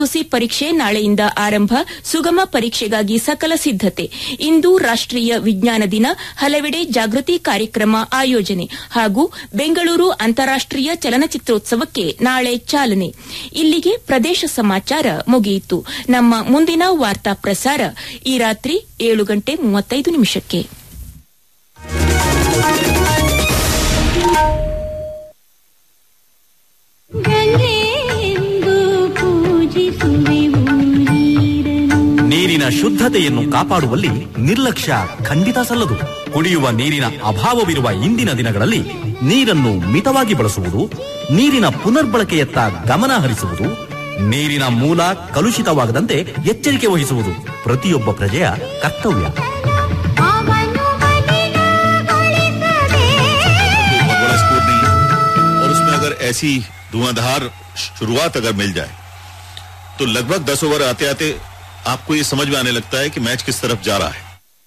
C ಪರೀಕ್ಷೆ ನಾಳೆಯಿಂದ ಆರಂಭ ಸುಗಮ ಪರೀಕ್ಷೆಗಾಗಿ ಸಕಲ ಸಿದ್ದತೆ ಇಂದು ರಾಷ್ಟೀಯ ವಿಜ್ಞಾನ ದಿನ ಹಲವೆಡೆ ಜಾಗೃತಿ ಕಾರ್ಯಕ್ರಮ ಆಯೋಜನೆ ಹಾಗೂ ಬೆಂಗಳೂರು ಅಂತಾರಾಷ್ಟೀಯ ಚಲನಚಿತ್ರೋತ್ಸವಕ್ಕೆ ನಾಳೆ ಚಾಲನೆ ಇಲ್ಲಿಗೆ ಪ್ರದೇಶ ಸಮಾಚಾರ ಮುಗಿಯಿತು ನಮ್ಮ ಮುಂದಿನ ವಾರ್ತಾ ಪ್ರಸಾರ ಈ ರಾತ್ರಿ ಏಳು ಗಂಟೆ ಮೂವತ್ತೈದು ನಿಮಿಷಕ್ಕೆ ಗಂಗೆಯೆಂದು ಪೂಜಿಸುವೆವು ನೀರನ್ನು ನೀರಿನ ಶುದ್ಧತೆಯನ್ನು ಕಾಪಾಡುವಲ್ಲಿ ನಿರ್ಲಕ್ಷ್ಯ ಖಂಡಿತ ಸಲ್ಲದು ಕುಡಿಯುವ ನೀರಿನ ಅಭಾವವಿರುವ ಇಂದಿನ ದಿನಗಳಲ್ಲಿ ನೀರನ್ನು ಮಿತವಾಗಿ ಬಳಸುವುದು ನೀರಿನ ಪುನರ್ಬಳಕೆಯತ್ತ ಗಮನ ಹರಿಸುವುದು ನೀರಿನ ಮೂಲ ಕಲುಷಿತವಾಗದಂತೆ ಎಚ್ಚರಿಕೆ ವಹಿಸುವುದು ಪ್ರತಿಯೊಬ್ಬ ಪ್ರಜೆಯ ಕರ್ತವ್ಯ ಅವನು ಮಲಿನಗೊಳಿಸದೆ बहुत बड़ा स्कोर नहीं है और उसमें अगर ऐसी धुआंधार शुरुआत अगर मिल जाए तो लगभग दस ओवर आते आते आपको ये समझ में आने लगता है कि मैच किस तरफ जा रहा है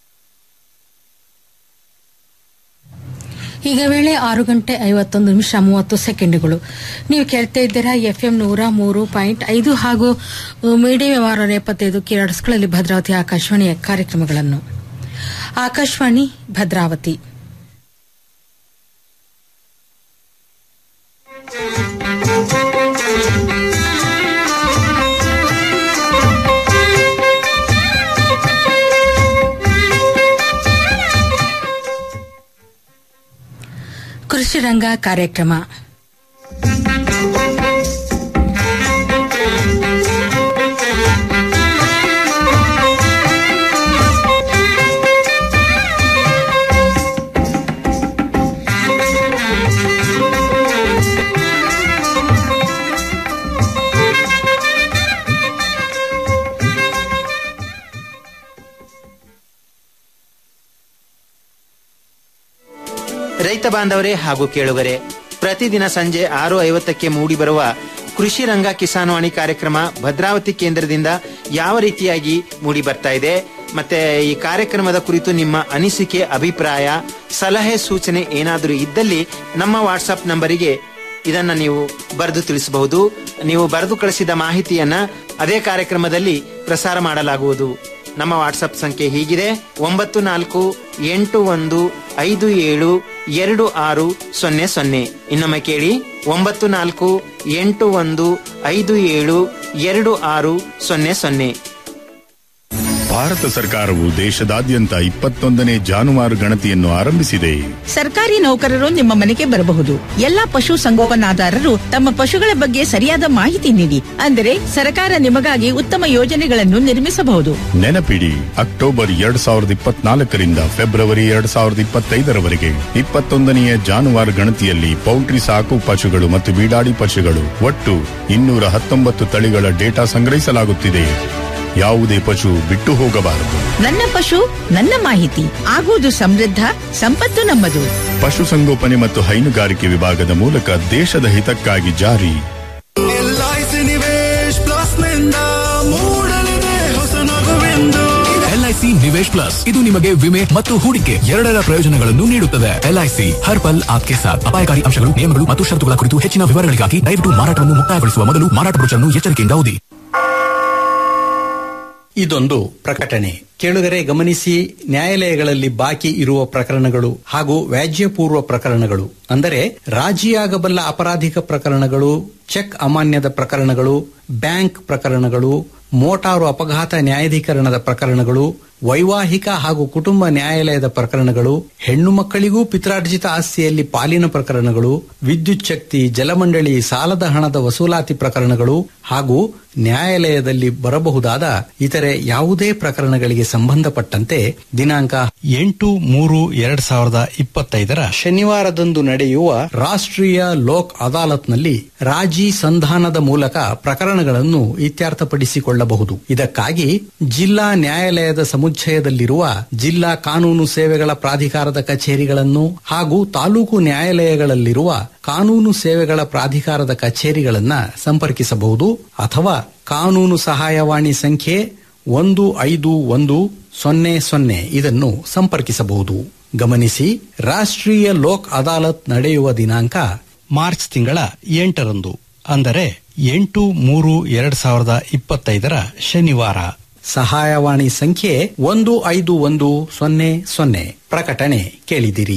ಈಗ ವೇಳೆ ಆರು ಗಂಟೆ ಐವತ್ತೊಂದು ನಿಮಿಷ ಮೂವತ್ತು ಸೆಕೆಂಡ್ಗಳು ನೀವು ಕೇಳ್ತಾ ಇದ್ದೀರಾ ಎಫ್ಎಂ ನೂರ ಮೂರು ಪಾಯಿಂಟ್ ಐದು ಹಾಗೂ ಮೀಡಿಯಂ ವಾರ ಎಪ್ಪತ್ತೈದು ಕಿರಡ್ಸ್ಗಳಲ್ಲಿ ಭದ್ರಾವತಿ ಆಕಾಶವಾಣಿಯ ಕಾರ್ಯಕ್ರಮಗಳನ್ನು ಆಕಾಶವಾಣಿ ಭದ್ರಾವತಿ ಕೃಷಿ ರಂಗ ಕಾರ್ಯಕ್ರಮ ರೈತ ಬಾಂಧವರೇ ಹಾಗೂ ಕೇಳುಗರೆ ಪ್ರತಿದಿನ ಸಂಜೆ ಆರು ಐವತ್ತಕ್ಕೆ ಮೂಡಿಬರುವ ಕೃಷಿ ರಂಗ ಕಿಸಾನ್ವಾಣಿ ಕಾರ್ಯಕ್ರಮ ಭದ್ರಾವತಿ ಕೇಂದ್ರದಿಂದ ಯಾವ ರೀತಿಯಾಗಿ ಮೂಡಿ ಬರ್ತಾ ಇದೆ ಮತ್ತೆ ಈ ಕಾರ್ಯಕ್ರಮದ ಕುರಿತು ನಿಮ್ಮ ಅನಿಸಿಕೆ ಅಭಿಪ್ರಾಯ ಸಲಹೆ ಸೂಚನೆ ಏನಾದರೂ ಇದ್ದಲ್ಲಿ ನಮ್ಮ ವಾಟ್ಸಪ್ ನಂಬರಿಗೆ ಇದನ್ನ ನೀವು ಬರೆದು ತಿಳಿಸಬಹುದು ನೀವು ಬರೆದು ಕಳಿಸಿದ ಮಾಹಿತಿಯನ್ನ ಅದೇ ಕಾರ್ಯಕ್ರಮದಲ್ಲಿ ಪ್ರಸಾರ ಮಾಡಲಾಗುವುದು ನಮ್ಮ ವಾಟ್ಸಪ್ ಸಂಖ್ಯೆ ಹೀಗಿದೆ ಒಂಬತ್ತು ನಾಲ್ಕು ಎಂಟು ಒಂದು ಐದು ಏಳು ಎರಡು ಆರು ಸೊನ್ನೆ ಸೊನ್ನೆ ಇನ್ನೊಮ್ಮೆ ಕೇಳಿ ಒಂಬತ್ತು ನಾಲ್ಕು ಎಂಟು ಒಂದು ಐದು ಏಳು ಎರಡು ಆರು ಸೊನ್ನೆ ಸೊನ್ನೆ ಭಾರತ ಸರ್ಕಾರವು ದೇಶದಾದ್ಯಂತ ಇಪ್ಪತ್ತೊಂದನೇ ಜಾನುವಾರು ಗಣತಿಯನ್ನು ಆರಂಭಿಸಿದೆ ಸರ್ಕಾರಿ ನೌಕರರು ನಿಮ್ಮ ಮನೆಗೆ ಬರಬಹುದು ಎಲ್ಲಾ ಪಶು ಸಂಗೋಪನಾದಾರರು ತಮ್ಮ ಪಶುಗಳ ಬಗ್ಗೆ ಸರಿಯಾದ ಮಾಹಿತಿ ನೀಡಿ ಅಂದರೆ ಸರ್ಕಾರ ನಿಮಗಾಗಿ ಉತ್ತಮ ಯೋಜನೆಗಳನ್ನು ನಿರ್ಮಿಸಬಹುದು ನೆನಪಿಡಿ ಅಕ್ಟೋಬರ್ ಎರಡ್ ಸಾವಿರದ ಇಪ್ಪತ್ನಾಲ್ಕರಿಂದ ಫೆಬ್ರವರಿ ಎರಡ್ ಸಾವಿರದ ಇಪ್ಪತ್ತೈದರವರೆಗೆ ಇಪ್ಪತ್ತೊಂದನೆಯ ಜಾನುವಾರು ಗಣತಿಯಲ್ಲಿ ಪೌಲ್ಟ್ರಿ ಸಾಕು ಪಶುಗಳು ಮತ್ತು ಬೀಡಾಡಿ ಪಶುಗಳು ಒಟ್ಟು ಇನ್ನೂರ ಹತ್ತೊಂಬತ್ತು ತಳಿಗಳ ಡೇಟಾ ಸಂಗ್ರಹಿಸಲಾಗುತ್ತಿದೆ ಯಾವುದೇ ಪಶು ಬಿಟ್ಟು ಹೋಗಬಾರದು ನನ್ನ ಪಶು ನನ್ನ ಮಾಹಿತಿ ಆಗುವುದು ಸಮೃದ್ಧ ಸಂಪತ್ತು ನಮ್ಮದು ಪಶುಸಂಗೋಪನೆ ಮತ್ತು ಹೈನುಗಾರಿಕೆ ವಿಭಾಗದ ಮೂಲಕ ದೇಶದ ಹಿತಕ್ಕಾಗಿ ಜಾರಿ ಎಲ್ಐಸಿ ನಿವೇಶ್ ಪ್ಲಸ್ ನಿಂದ ಮೂಡಲಿದೆ ಹೊಸ ನಗುವೆಂದು ಎಲ್ಐಸಿ ನಿವೇಶ್ ಪ್ಲಸ್ ಇದು ನಿಮಗೆ ವಿಮೆ ಮತ್ತು ಹೂಡಿಕೆ ಎರಡರ ಪ್ರಯೋಜನಗಳನ್ನು ನೀಡುತ್ತದೆ ಎಲ್ಐಸಿ ಹರ್ ಪಲ್ ಆಪ್ಕೆ ಸಾಥ್ ಅಪಾಯಕಾರಿ ಅಂಶಗಳು ನಿಯಮಗಳು ಮತ್ತು ಷರತ್ತುಗಳ ಕುರಿತು ಹೆಚ್ಚಿನ ವಿವರಗಳಿಗಾಗಿ ದಯವಿಟ್ಟು ಮಾರಾಟವನ್ನು ಮುಕ್ತಾಯಗೊಳಿಸುವ ಮೊದಲು ಮಾರಾಟ ಬ್ರೋಚರ್ನ್ನು ಎಚ್ಚರಿಕೆಯಿಂದ ಓದಿ ಇದೊಂದು ಪ್ರಕಟಣೆ ಕೇಳುಗರೆ ಗಮನಿಸಿ ನ್ಯಾಯಾಲಯಗಳಲ್ಲಿ ಬಾಕಿ ಇರುವ ಪ್ರಕರಣಗಳು ಹಾಗೂ ವ್ಯಾಜ್ಯಪೂರ್ವ ಪ್ರಕರಣಗಳು ಅಂದರೆ ರಾಜಿಯಾಗಬಲ್ಲ ಅಪರಾಧಿಕ ಪ್ರಕರಣಗಳು ಚೆಕ್ ಅಮಾನ್ಯದ ಪ್ರಕರಣಗಳು ಬ್ಯಾಂಕ್ ಪ್ರಕರಣಗಳು ಮೋಟಾರು ಅಪಘಾತ ನ್ಯಾಯಾಧೀಕರಣದ ಪ್ರಕರಣಗಳು ವೈವಾಹಿಕ ಹಾಗೂ ಕುಟುಂಬ ನ್ಯಾಯಾಲಯದ ಪ್ರಕರಣಗಳು ಹೆಣ್ಣು ಮಕ್ಕಳಿಗೂ ಪಿತ್ರಾರ್ಜಿತ ಆಸ್ತಿಯಲ್ಲಿ ಪಾಲಿನ ಪ್ರಕರಣಗಳು ವಿದ್ಯುತ್ ಶಕ್ತಿ ಜಲಮಂಡಳಿ ಸಾಲದ ಹಣದ ವಸೂಲಾತಿ ಪ್ರಕರಣಗಳು ಹಾಗೂ ನ್ಯಾಯಾಲಯದಲ್ಲಿ ಬರಬಹುದಾದ ಇತರೆ ಯಾವುದೇ ಪ್ರಕರಣಗಳಿಗೆ ಸಂಬಂಧಪಟ್ಟಂತೆ ದಿನಾಂಕ ಎಂಟು ಮೂರು ಎರಡ್ ಸಾವಿರದ ಇಪ್ಪತ್ತೈದರ ಶನಿವಾರದಂದು ನಡೆಯುವ ರಾಷ್ಟ್ರೀಯ ಲೋಕ್ ಅದಾಲತ್ನಲ್ಲಿ ರಾಜಿ ಸಂಧಾನದ ಮೂಲಕ ಪ್ರಕರಣಗಳನ್ನು ಇತ್ಯರ್ಥಪಡಿಸಿಕೊಳ್ಳಬಹುದು ಇದಕ್ಕಾಗಿ ಜಿಲ್ಲಾ ನ್ಯಾಯಾಲಯದ ಸಮುಚ್ಚಯದಲ್ಲಿರುವ ಜಿಲ್ಲಾ ಕಾನೂನು ಸೇವೆಗಳ ಪ್ರಾಧಿಕಾರದ ಕಚೇರಿಗಳನ್ನು ಹಾಗೂ ತಾಲೂಕು ನ್ಯಾಯಾಲಯಗಳಲ್ಲಿರುವ ಕಾನೂನು ಸೇವೆಗಳ ಪ್ರಾಧಿಕಾರದ ಕಚೇರಿಗಳನ್ನ ಸಂಪರ್ಕಿಸಬಹುದು ಅಥವಾ ಕಾನೂನು ಸಹಾಯವಾಣಿ ಸಂಖ್ಯೆ ಒಂದು ಐದು ಒಂದು ಸೊನ್ನೆ ಸೊನ್ನೆ ಇದನ್ನು ಸಂಪರ್ಕಿಸಬಹುದು ಗಮನಿಸಿ ರಾಷ್ಟ್ರೀಯ ಲೋಕ್ ಅದಾಲತ್ ನಡೆಯುವ ದಿನಾಂಕ ಮಾರ್ಚ್ ತಿಂಗಳ ಎಂಟರಂದು ಅಂದರೆ ಎಂಟು ಮೂರು ಎರಡ್ ಸಾವಿರದ ಇಪ್ಪತ್ತೈದರ ಶನಿವಾರ ಸಹಾಯವಾಣಿ ಸಂಖ್ಯೆ ಒಂದು ಐದು ಒಂದು ಸೊನ್ನೆ ಸೊನ್ನೆ ಪ್ರಕಟಣೆ ಕೇಳಿದಿರಿ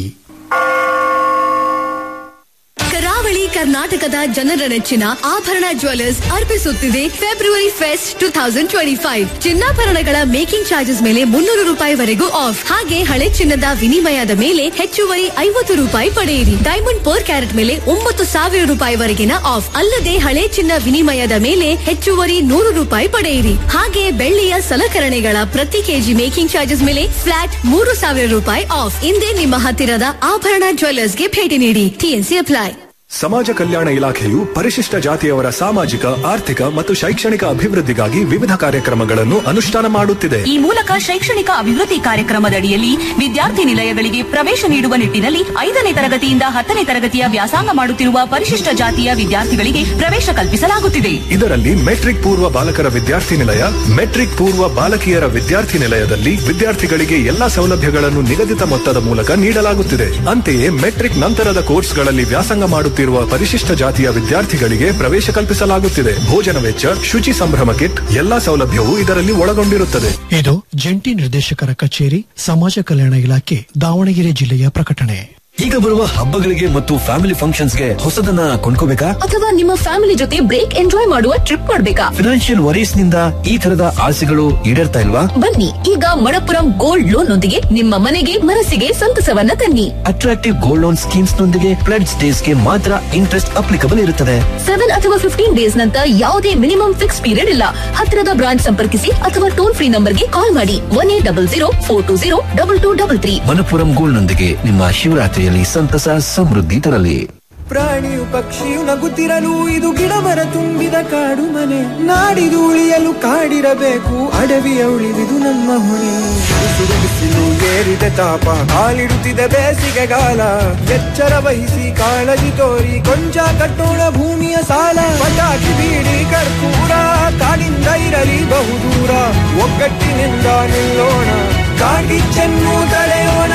ಕರಾವಳಿ ಕರ್ನಾಟಕದ ಜನರ ನೆಚ್ಚಿನ ಆಭರಣ ಜ್ಯುವೆಲ್ಲರ್ಸ್ ಅರ್ಪಿಸುತ್ತಿದೆ February fest two thousand twenty five ಚಿನ್ನಾಭರಣಗಳ ಮೇಕಿಂಗ್ ಚಾರ್ಜಸ್ ಮೇಲೆ ಮುನ್ನೂರು ರೂಪಾಯಿವರೆಗೂ ಆಫ್ ಹಾಗೆ ಹಳೆ ಚಿನ್ನದ ವಿನಿಮಯದ ಮೇಲೆ ಹೆಚ್ಚುವರಿ ಐವತ್ತು ರೂಪಾಯಿ ಪಡೆಯಿರಿ ಡೈಮಂಡ್ ಪರ್ ಕ್ಯಾರೆಟ್ ಮೇಲೆ ಒಂಬತ್ತು ಸಾವಿರ ರೂಪಾಯಿವರೆಗಿನ ಆಫ್ ಅಲ್ಲದೆ ಹಳೆ ಚಿನ್ನ ವಿನಿಮಯದ ಮೇಲೆ ಹೆಚ್ಚುವರಿ ನೂರು ರೂಪಾಯಿ ಪಡೆಯಿರಿ ಹಾಗೆ ಬೆಳ್ಳಿಯ ಸಲಕರಣೆಗಳ ಪ್ರತಿ ಕೆಜಿ ಮೇಕಿಂಗ್ ಚಾರ್ಜಸ್ ಮೇಲೆ ಫ್ಲಾಟ್ ಮೂರು ಸಾವಿರ ರೂಪಾಯಿ ಆಫ್ ಇಂದೇ ನಿಮ್ಮ ಹತ್ತಿರದ ಆಭರಣ ಜ್ಯುವೆಲ್ಲರ್ಸ್ಗೆ ಭೇಟಿ ನೀಡಿ ಟಿಎನ್ಸಿ ಅಪ್ಲೈ ಸಮಾಜ ಕಲ್ಯಾಣ ಇಲಾಖೆಯು ಪರಿಶಿಷ್ಟ ಜಾತಿಯವರ ಸಾಮಾಜಿಕ ಆರ್ಥಿಕ ಮತ್ತು ಶೈಕ್ಷಣಿಕ ಅಭಿವೃದ್ಧಿಗಾಗಿ ವಿವಿಧ ಕಾರ್ಯಕ್ರಮಗಳನ್ನು ಅನುಷ್ಠಾನ ಮಾಡುತ್ತಿದೆ ಈ ಮೂಲಕ ಶೈಕ್ಷಣಿಕ ಅಭಿವೃದ್ಧಿ ಕಾರ್ಯಕ್ರಮದಡಿಯಲ್ಲಿ ವಿದ್ಯಾರ್ಥಿ ನಿಲಯಗಳಿಗೆ ಪ್ರವೇಶ ನೀಡುವ ನಿಟ್ಟಿನಲ್ಲಿ ಐದನೇ ತರಗತಿಯಿಂದ ಹತ್ತನೇ ತರಗತಿಯ ವ್ಯಾಸಂಗ ಮಾಡುತ್ತಿರುವ ಪರಿಶಿಷ್ಟ ಜಾತಿಯ ವಿದ್ಯಾರ್ಥಿಗಳಿಗೆ ಪ್ರವೇಶ ಕಲ್ಪಿಸಲಾಗುತ್ತಿದೆ ಇದರಲ್ಲಿ ಮೆಟ್ರಿಕ್ ಪೂರ್ವ ಬಾಲಕರ ವಿದ್ಯಾರ್ಥಿ ನಿಲಯ ಮೆಟ್ರಿಕ್ ಪೂರ್ವ ಬಾಲಕಿಯರ ವಿದ್ಯಾರ್ಥಿ ನಿಲಯದಲ್ಲಿ ವಿದ್ಯಾರ್ಥಿಗಳಿಗೆ ಎಲ್ಲಾ ಸೌಲಭ್ಯಗಳನ್ನು ನಿಗದಿತ ಮೊತ್ತದ ಮೂಲಕ ನೀಡಲಾಗುತ್ತಿದೆ ಅಂತೆಯೇ ಮೆಟ್ರಿಕ್ ನಂತರದ ಕೋರ್ಸ್ಗಳಲ್ಲಿ ವ್ಯಾಸಂಗ ಮಾಡುತ್ತಿರುವ ಪರಿಶಿಷ್ಟ ಜಾತಿಯ ವಿದ್ಯಾರ್ಥಿಗಳಿಗೆ ಪ್ರವೇಶ ಕಲ್ಪಿಸಲಾಗುತ್ತಿದೆ ಭೋಜನ ವೆಚ್ಚ ಶುಚಿ ಸಂಭ್ರಮ ಕಿಟ್ ಎಲ್ಲಾ ಸೌಲಭ್ಯವೂ ಇದರಲ್ಲಿ ಒಳಗೊಂಡಿರುತ್ತದೆ ಇದು ಜಂಟಿ ನಿರ್ದೇಶಕರ ಕಚೇರಿ ಸಮಾಜ ಕಲ್ಯಾಣ ಇಲಾಖೆ ದಾವಣಗೆರೆ ಜಿಲ್ಲೆಯ ಪ್ರಕಟಣೆ ಈಗ ಬರುವ ಹಬ್ಬಗಳಿಗೆ ಮತ್ತು ಫ್ಯಾಮಿಲಿ ಫಂಕ್ಷನ್ಸ್ಗೆ ಹೊಸದನ್ನ ಕೊಂಡ್ಕೋಬೇಕಾ ಅಥವಾ ನಿಮ್ಮ ಫ್ಯಾಮಿಲಿ ಜೊತೆ ಬ್ರೇಕ್ ಎಂಜಾಯ್ ಮಾಡುವ ಟ್ರಿಪ್ ಮಾಡಬೇಕಾ ಫಿನಾನ್ಷಿಯಲ್ ವರೀಸ್ ನಿಂದ ಈ ತರದ ಆಸೆಗಳು ಈಡೇರ್ತಾ ಇಲ್ವಾ ಬನ್ನಿ ಈಗ ಮಣಪುರಂ ಗೋಲ್ಡ್ ಲೋನ್ ನೊಂದಿಗೆ ನಿಮ್ಮ ಮನೆಗೆ ಮನಸ್ಸಿಗೆ ಸಂತಸವನ್ನ ತನ್ನಿ ಅಟ್ರಾಕ್ಟಿವ್ ಗೋಲ್ಡ್ ಲೋನ್ ಸ್ಕೀಮ್ಸ್ ನೊಂದಿಗೆ ಪ್ಲೆಡ್ಸ್ ಡೇಸ್ ಗೆ ಮಾತ್ರ ಇಂಟ್ರೆಸ್ಟ್ ಅಪ್ಲಿಕಬಲ್ ಇರುತ್ತದೆ ಸೆವೆನ್ ಅಥವಾ ಫಿಫ್ಟೀನ್ ಡೇಸ್ ನಂತರ ಯಾವುದೇ ಮಿನಿಮಮ್ ಫಿಕ್ಸ್ ಪೀರಿಯಡ್ ಇಲ್ಲ ಹತ್ತಿರದ ಬ್ರಾಂಚ್ ಸಂಪರ್ಕಿಸಿ ಅಥವಾ ಟೋಲ್ ಫ್ರೀ ನಂಬರ್ಗೆ ಕಾಲ್ ಮಾಡಿ one eight double zero four two zero double two double three Manappuram gold ನೊಂದಿಗೆ ನಿಮ್ಮ ಶಿವರಾತ್ರಿಯಲ್ಲಿ ಸಂತಸ ಸಮೃದ್ಧಿ ತರಲಿ ಪ್ರಾಣಿಯು ಪಕ್ಷಿಯು ನಗುತ್ತಿರಲು ಇದು ಗಿಡ ಮರ ತುಂಬಿದ ಕಾಡು ಮನೆ ನಾಡಿದು ಉಳಿಯಲು ಕಾಡಿರಬೇಕು ಅಡವಿಯ ಉಳಿದಿದು ನಮ್ಮ ಹೊಣೆ ಬಿಸಿಲು ಬಿಸಿಲು ಏರಿದ ತಾಪ ಕಾಲಿಡುತ್ತಿದೆ ಬೇಸಿಗೆಗಾಲ ಎಚ್ಚರ ವಹಿಸಿ ಕಾಳಜಿ ತೋರಿ ಕೊಂಚ ಕಟ್ಟೋಣ ಭೂಮಿಯ ಸಾಲ ಪಟಾಕಿ ಬೀಡಿ ಕರ್ಪೂರ ಕಾಡಿಂದ ಇರಲಿ ಬಹುದೂರ ಒಗ್ಗಟ್ಟಿನಿಂದ ನಿಲ್ಲೋಣ ಕಾಡಿಚ್ಚನ್ನು ತಡೆಯೋಣ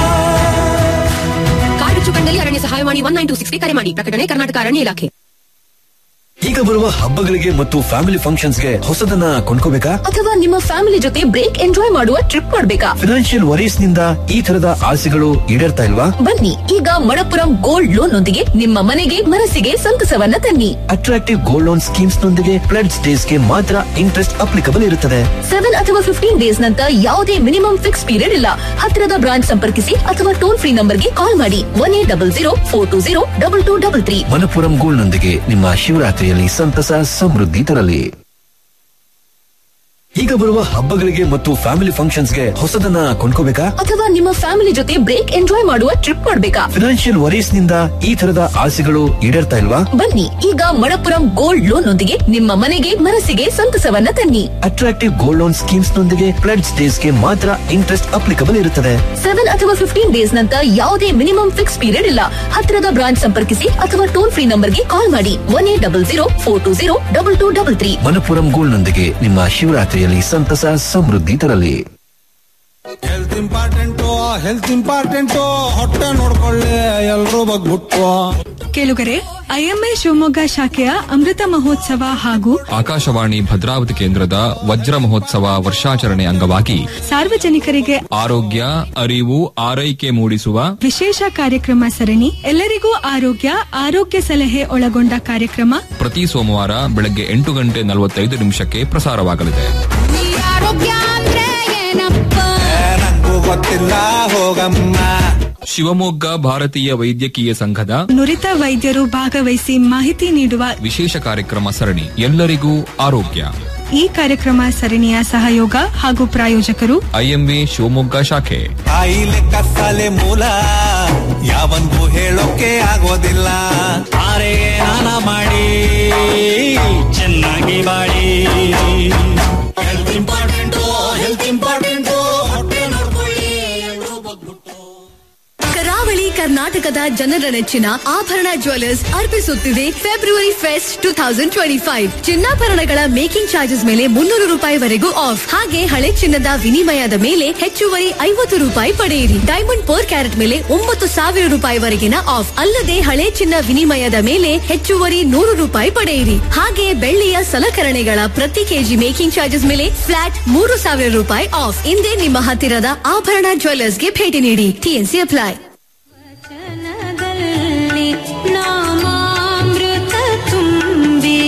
ಕಾಡು ಕಂಡಲ್ಲಿ ಅರಣ್ಯ ಸಹಾಯವಾಣಿ ಒನ್ ನೈನ್ ಟು ಸಿಕ್ಸ್ಗೆ ಕರೆ ಮಾಡಿ ಪ್ರಕಟಣೆ ಕರ್ನಾಟಕ ಅರಣ್ಯ ಇಲಾಖೆ ಈಗ ಬರುವ ಹಬ್ಬಗಳಿಗೆ ಮತ್ತು ಫ್ಯಾಮಿಲಿ ಫಂಕ್ಷನ್ಸ್ಗೆ ಹೊಸದನ್ನ ಕೊಂಡ್ಕೋಬೇಕಾ ಅಥವಾ ನಿಮ್ಮ ಫ್ಯಾಮಿಲಿ ಜೊತೆ ಬ್ರೇಕ್ ಎಂಜಾಯ್ ಮಾಡುವ ಟ್ರಿಪ್ ಮಾಡಬೇಕಾ ಫಿನಾನ್ಷಿಯಲ್ ವರೀಸ್ ನಿಂದ ಈ ತರದ ಆಸೆಗಳು ಈಡೇರ್ತಾ ಇಲ್ವಾ ಬನ್ನಿ ಈಗ ಮಣಪುರಂ ಗೋಲ್ಡ್ ಲೋನ್ ನೊಂದಿಗೆ ನಿಮ್ಮ ಮನೆಗೆ ಮನಸ್ಸಿಗೆ ಸಂತಸವನ್ನ ತನ್ನಿ ಅಟ್ರಾಕ್ಟಿವ್ ಗೋಲ್ಡ್ ಲೋನ್ ಸ್ಕೀಮ್ಸ್ ನೊಂದಿಗೆ ಪ್ಲೆಡ್ಸ್ ಡೇಸ್ ಗೆ ಮಾತ್ರ ಇಂಟ್ರೆಸ್ಟ್ ಅಪ್ಲಿಕಬಲ್ ಇರುತ್ತದೆ ಸೆವೆನ್ ಅಥವಾ ಫಿಫ್ಟೀನ್ ಡೇಸ್ ನಂತರ ಯಾವುದೇ ಮಿನಿಮಮ್ ಫಿಕ್ಸ್ ಪೀರಿಯಡ್ ಇಲ್ಲ ಹತ್ತಿರದ ಬ್ರಾಂಚ್ ಸಂಪರ್ಕಿಸಿ ಅಥವಾ ಟೋಲ್ ಫ್ರೀ ನಂಬರ್ಗೆ ಕಾಲ್ ಮಾಡಿ one eight double zero four two zero double two double three Manappuram gold ನೊಂದಿಗೆ ನಿಮ್ಮ ಶಿವರಾತ್ರಿಯಲ್ಲಿ ಸಂತಸ ಸಮೃದ್ಧಿ ತರಲಿ ಈಗ ಬರುವ ಹಬ್ಬಗಳಿಗೆ ಮತ್ತು ಫ್ಯಾಮಿಲಿ ಫಂಕ್ಷನ್ಸ್ಗೆ ಹೊಸದನ್ನ ಕೊಂಡ್ಕೋಬೇಕಾ ಅಥವಾ ನಿಮ್ಮ ಫ್ಯಾಮಿಲಿ ಜೊತೆ ಬ್ರೇಕ್ ಎಂಜಾಯ್ ಮಾಡುವ ಟ್ರಿಪ್ ಮಾಡಬೇಕಾ ಫಿನಾನ್ಷಿಯಲ್ ವರೀಸ್ ನಿಂದ ಈ ತರದ ಆಸೆಗಳು ಈಡೇರ್ತಾ ಇಲ್ವಾ ಬನ್ನಿ ಈಗ ಮಣಪುರಂ ಗೋಲ್ಡ್ ಲೋನ್ ನೊಂದಿಗೆ ನಿಮ್ಮ ಮನೆಗೆ ಮನಸ್ಸಿಗೆ ಸಂತಸವನ್ನ ತನ್ನಿ ಅಟ್ರಾಕ್ಟಿವ್ ಗೋಲ್ಡ್ ಲೋನ್ ಸ್ಕೀಮ್ಸ್ ನೊಂದಿಗೆ ಪ್ಲೆಡ್ಸ್ ಡೇಸ್ ಗೆ ಮಾತ್ರ ಇಂಟ್ರೆಸ್ಟ್ ಅಪ್ಲಿಕಬಲ್ ಇರುತ್ತದೆ ಸೆವೆನ್ ಅಥವಾ ಫಿಫ್ಟೀನ್ ಡೇಸ್ ನಂತರ ಯಾವುದೇ ಮಿನಿಮಮ್ ಫಿಕ್ಸ್ ಪೀರಿಯಡ್ ಇಲ್ಲ ಹತ್ತಿರದ ಬ್ರಾಂಚ್ ಸಂಪರ್ಕಿಸಿ ಅಥವಾ ಟೋಲ್ ಫ್ರೀ ನಂಬರ್ಗೆ ಕಾಲ್ ಮಾಡಿ one eight double zero four two zero double two double three Manappuram gold ನೊಂದಿಗೆ ನಿಮ್ಮ ಶಿವರಾತ್ರಿಯಲ್ಲಿ ಸಂತಸ ಸಮೃದ್ಧಿ ತರಲಿ ಹೆಲ್ತ್ ಇಂಪಾರ್ಟೆಂಟು ಹೆಲ್ತ್ ಇಂಪಾರ್ಟೆಂಟು ಹೊಟ್ಟೆ ನೋಡ್ಕೊಳ್ಳಿ ಎಲ್ರೂ ಬಗ್ಬಿಟ್ಟು ಕೇಳುಗರೆ ಐಎಂಎ ಶಿವಮೊಗ್ಗ ಶಾಖೆಯ ಅಮೃತ ಮಹೋತ್ಸವ ಹಾಗೂ ಆಕಾಶವಾಣಿ ಭದ್ರಾವತಿ ಕೇಂದ್ರದ ವಜ್ರ ಮಹೋತ್ಸವ ವರ್ಷಾಚರಣೆ ಅಂಗವಾಗಿ ಸಾರ್ವಜನಿಕರಿಗೆ ಆರೋಗ್ಯ ಅರಿವು ಆರೈಕೆ ಮೂಡಿಸುವ ವಿಶೇಷ ಕಾರ್ಯಕ್ರಮ ಸರಣಿ ಎಲ್ಲರಿಗೂ ಆರೋಗ್ಯ ಆರೋಗ್ಯ ಸಲಹೆ ಒಳಗೊಂಡ ಕಾರ್ಯಕ್ರಮ ಪ್ರತಿ ಸೋಮವಾರ ಬೆಳಗ್ಗೆ ಎಂಟು ಗಂಟೆ ನಲವತ್ತೈದು ನಿಮಿಷಕ್ಕೆ ಪ್ರಸಾರವಾಗಲಿದೆ ಆರೋಗ್ಯ ಅಂದ್ರೆ ಏನಪ್ಪ ನಂಗೂ ಗೊತ್ತಿಲ್ಲ ಹೋಗಮ್ಮ ಶಿವಮೊಗ್ಗ ಭಾರತೀಯ ವೈದ್ಯಕೀಯ ಸಂಘದ ನುರಿತ ವೈದ್ಯರು ಭಾಗವಹಿಸಿ ಮಾಹಿತಿ ನೀಡುವ ವಿಶೇಷ ಕಾರ್ಯಕ್ರಮ ಸರಣಿ ಎಲ್ಲರಿಗೂ ಆರೋಗ್ಯ ಈ ಕಾರ್ಯಕ್ರಮ ಸರಣಿಯ ಸಹಯೋಗ ಹಾಗೂ ಪ್ರಾಯೋಜಕರು ಐಎಂಎ ಶಿವಮೊಗ್ಗ ಶಾಖೆ ಕಾಯಿಲೆ ಕಸಾಲೆ ಮೂಲ ಯಾವನ್ಗೂ ಹೇಳೋಕೆ ಆಗೋದಿಲ್ಲ ಆರೆ ನಾನ ಮಾಡಿ ಚೆನ್ನಾಗಿ ಬಾಳಿ ಹೆಲ್ತ್ ಇಂಪಾರ್ಟೆಂಟು ಹೆಲ್ತ್ ಇಂಪಾರ್ಟೆಂಟು ಹೊಟ್ಟೆ ನೋಡ್ಕೊಳ್ಳಿ ಎಲ್ರೂ ಕರಾವಳಿ ಕರ್ನಾಟಕ ಕರ್ನಾಟಕದ ಜನರ ನೆಚ್ಚಿನ ಆಭರಣ ಜ್ಯುವೆಲರ್ಸ್ ಅರ್ಪಿಸುತ್ತಿದೆ February fest two thousand twenty five ಚಿನ್ನಾಭರಣಗಳ ಮೇಕಿಂಗ್ ಚಾರ್ಜಸ್ ಮೇಲೆ ಮುನ್ನೂರು ರೂಪಾಯಿವರೆಗೂ ಆಫ್ ಹಾಗೆ ಹಳೆ ಚಿನ್ನದ ವಿನಿಮಯದ ಮೇಲೆ ಹೆಚ್ಚುವರಿ ಐವತ್ತು ರೂಪಾಯಿ ಪಡೆಯಿರಿ ಡೈಮಂಡ್ ಪರ್ ಕ್ಯಾರೆಟ್ ಮೇಲೆ ಒಂಬತ್ತು ಸಾವಿರ ರೂಪಾಯಿವರೆಗಿನ ಆಫ್ ಅಲ್ಲದೆ ಹಳೆ ಚಿನ್ನ ವಿನಿಮಯದ ಮೇಲೆ ಹೆಚ್ಚುವರಿ ನೂರು ರೂಪಾಯಿ ಪಡೆಯಿರಿ ಹಾಗೆ ಬೆಳ್ಳಿಯ ಸಲಕರಣೆಗಳ ಪ್ರತಿ ಕೆಜಿ ಮೇಕಿಂಗ್ ಚಾರ್ಜಸ್ ಮೇಲೆ ಫ್ಲಾಟ್ ಮೂರು ಸಾವಿರ ರೂಪಾಯಿ ಆಫ್ ಇಂದೇ ನಿಮ್ಮ ಹತ್ತಿರದ ಆಭರಣ ಜ್ಯುವೆಲರ್ಸ್ಗೆ ಭೇಟಿ ನೀಡಿ ಟಿಎನ್ಸಿ ಅಪ್ಲೈ ನಾಮಾಮೃತ ತುಂಬಿ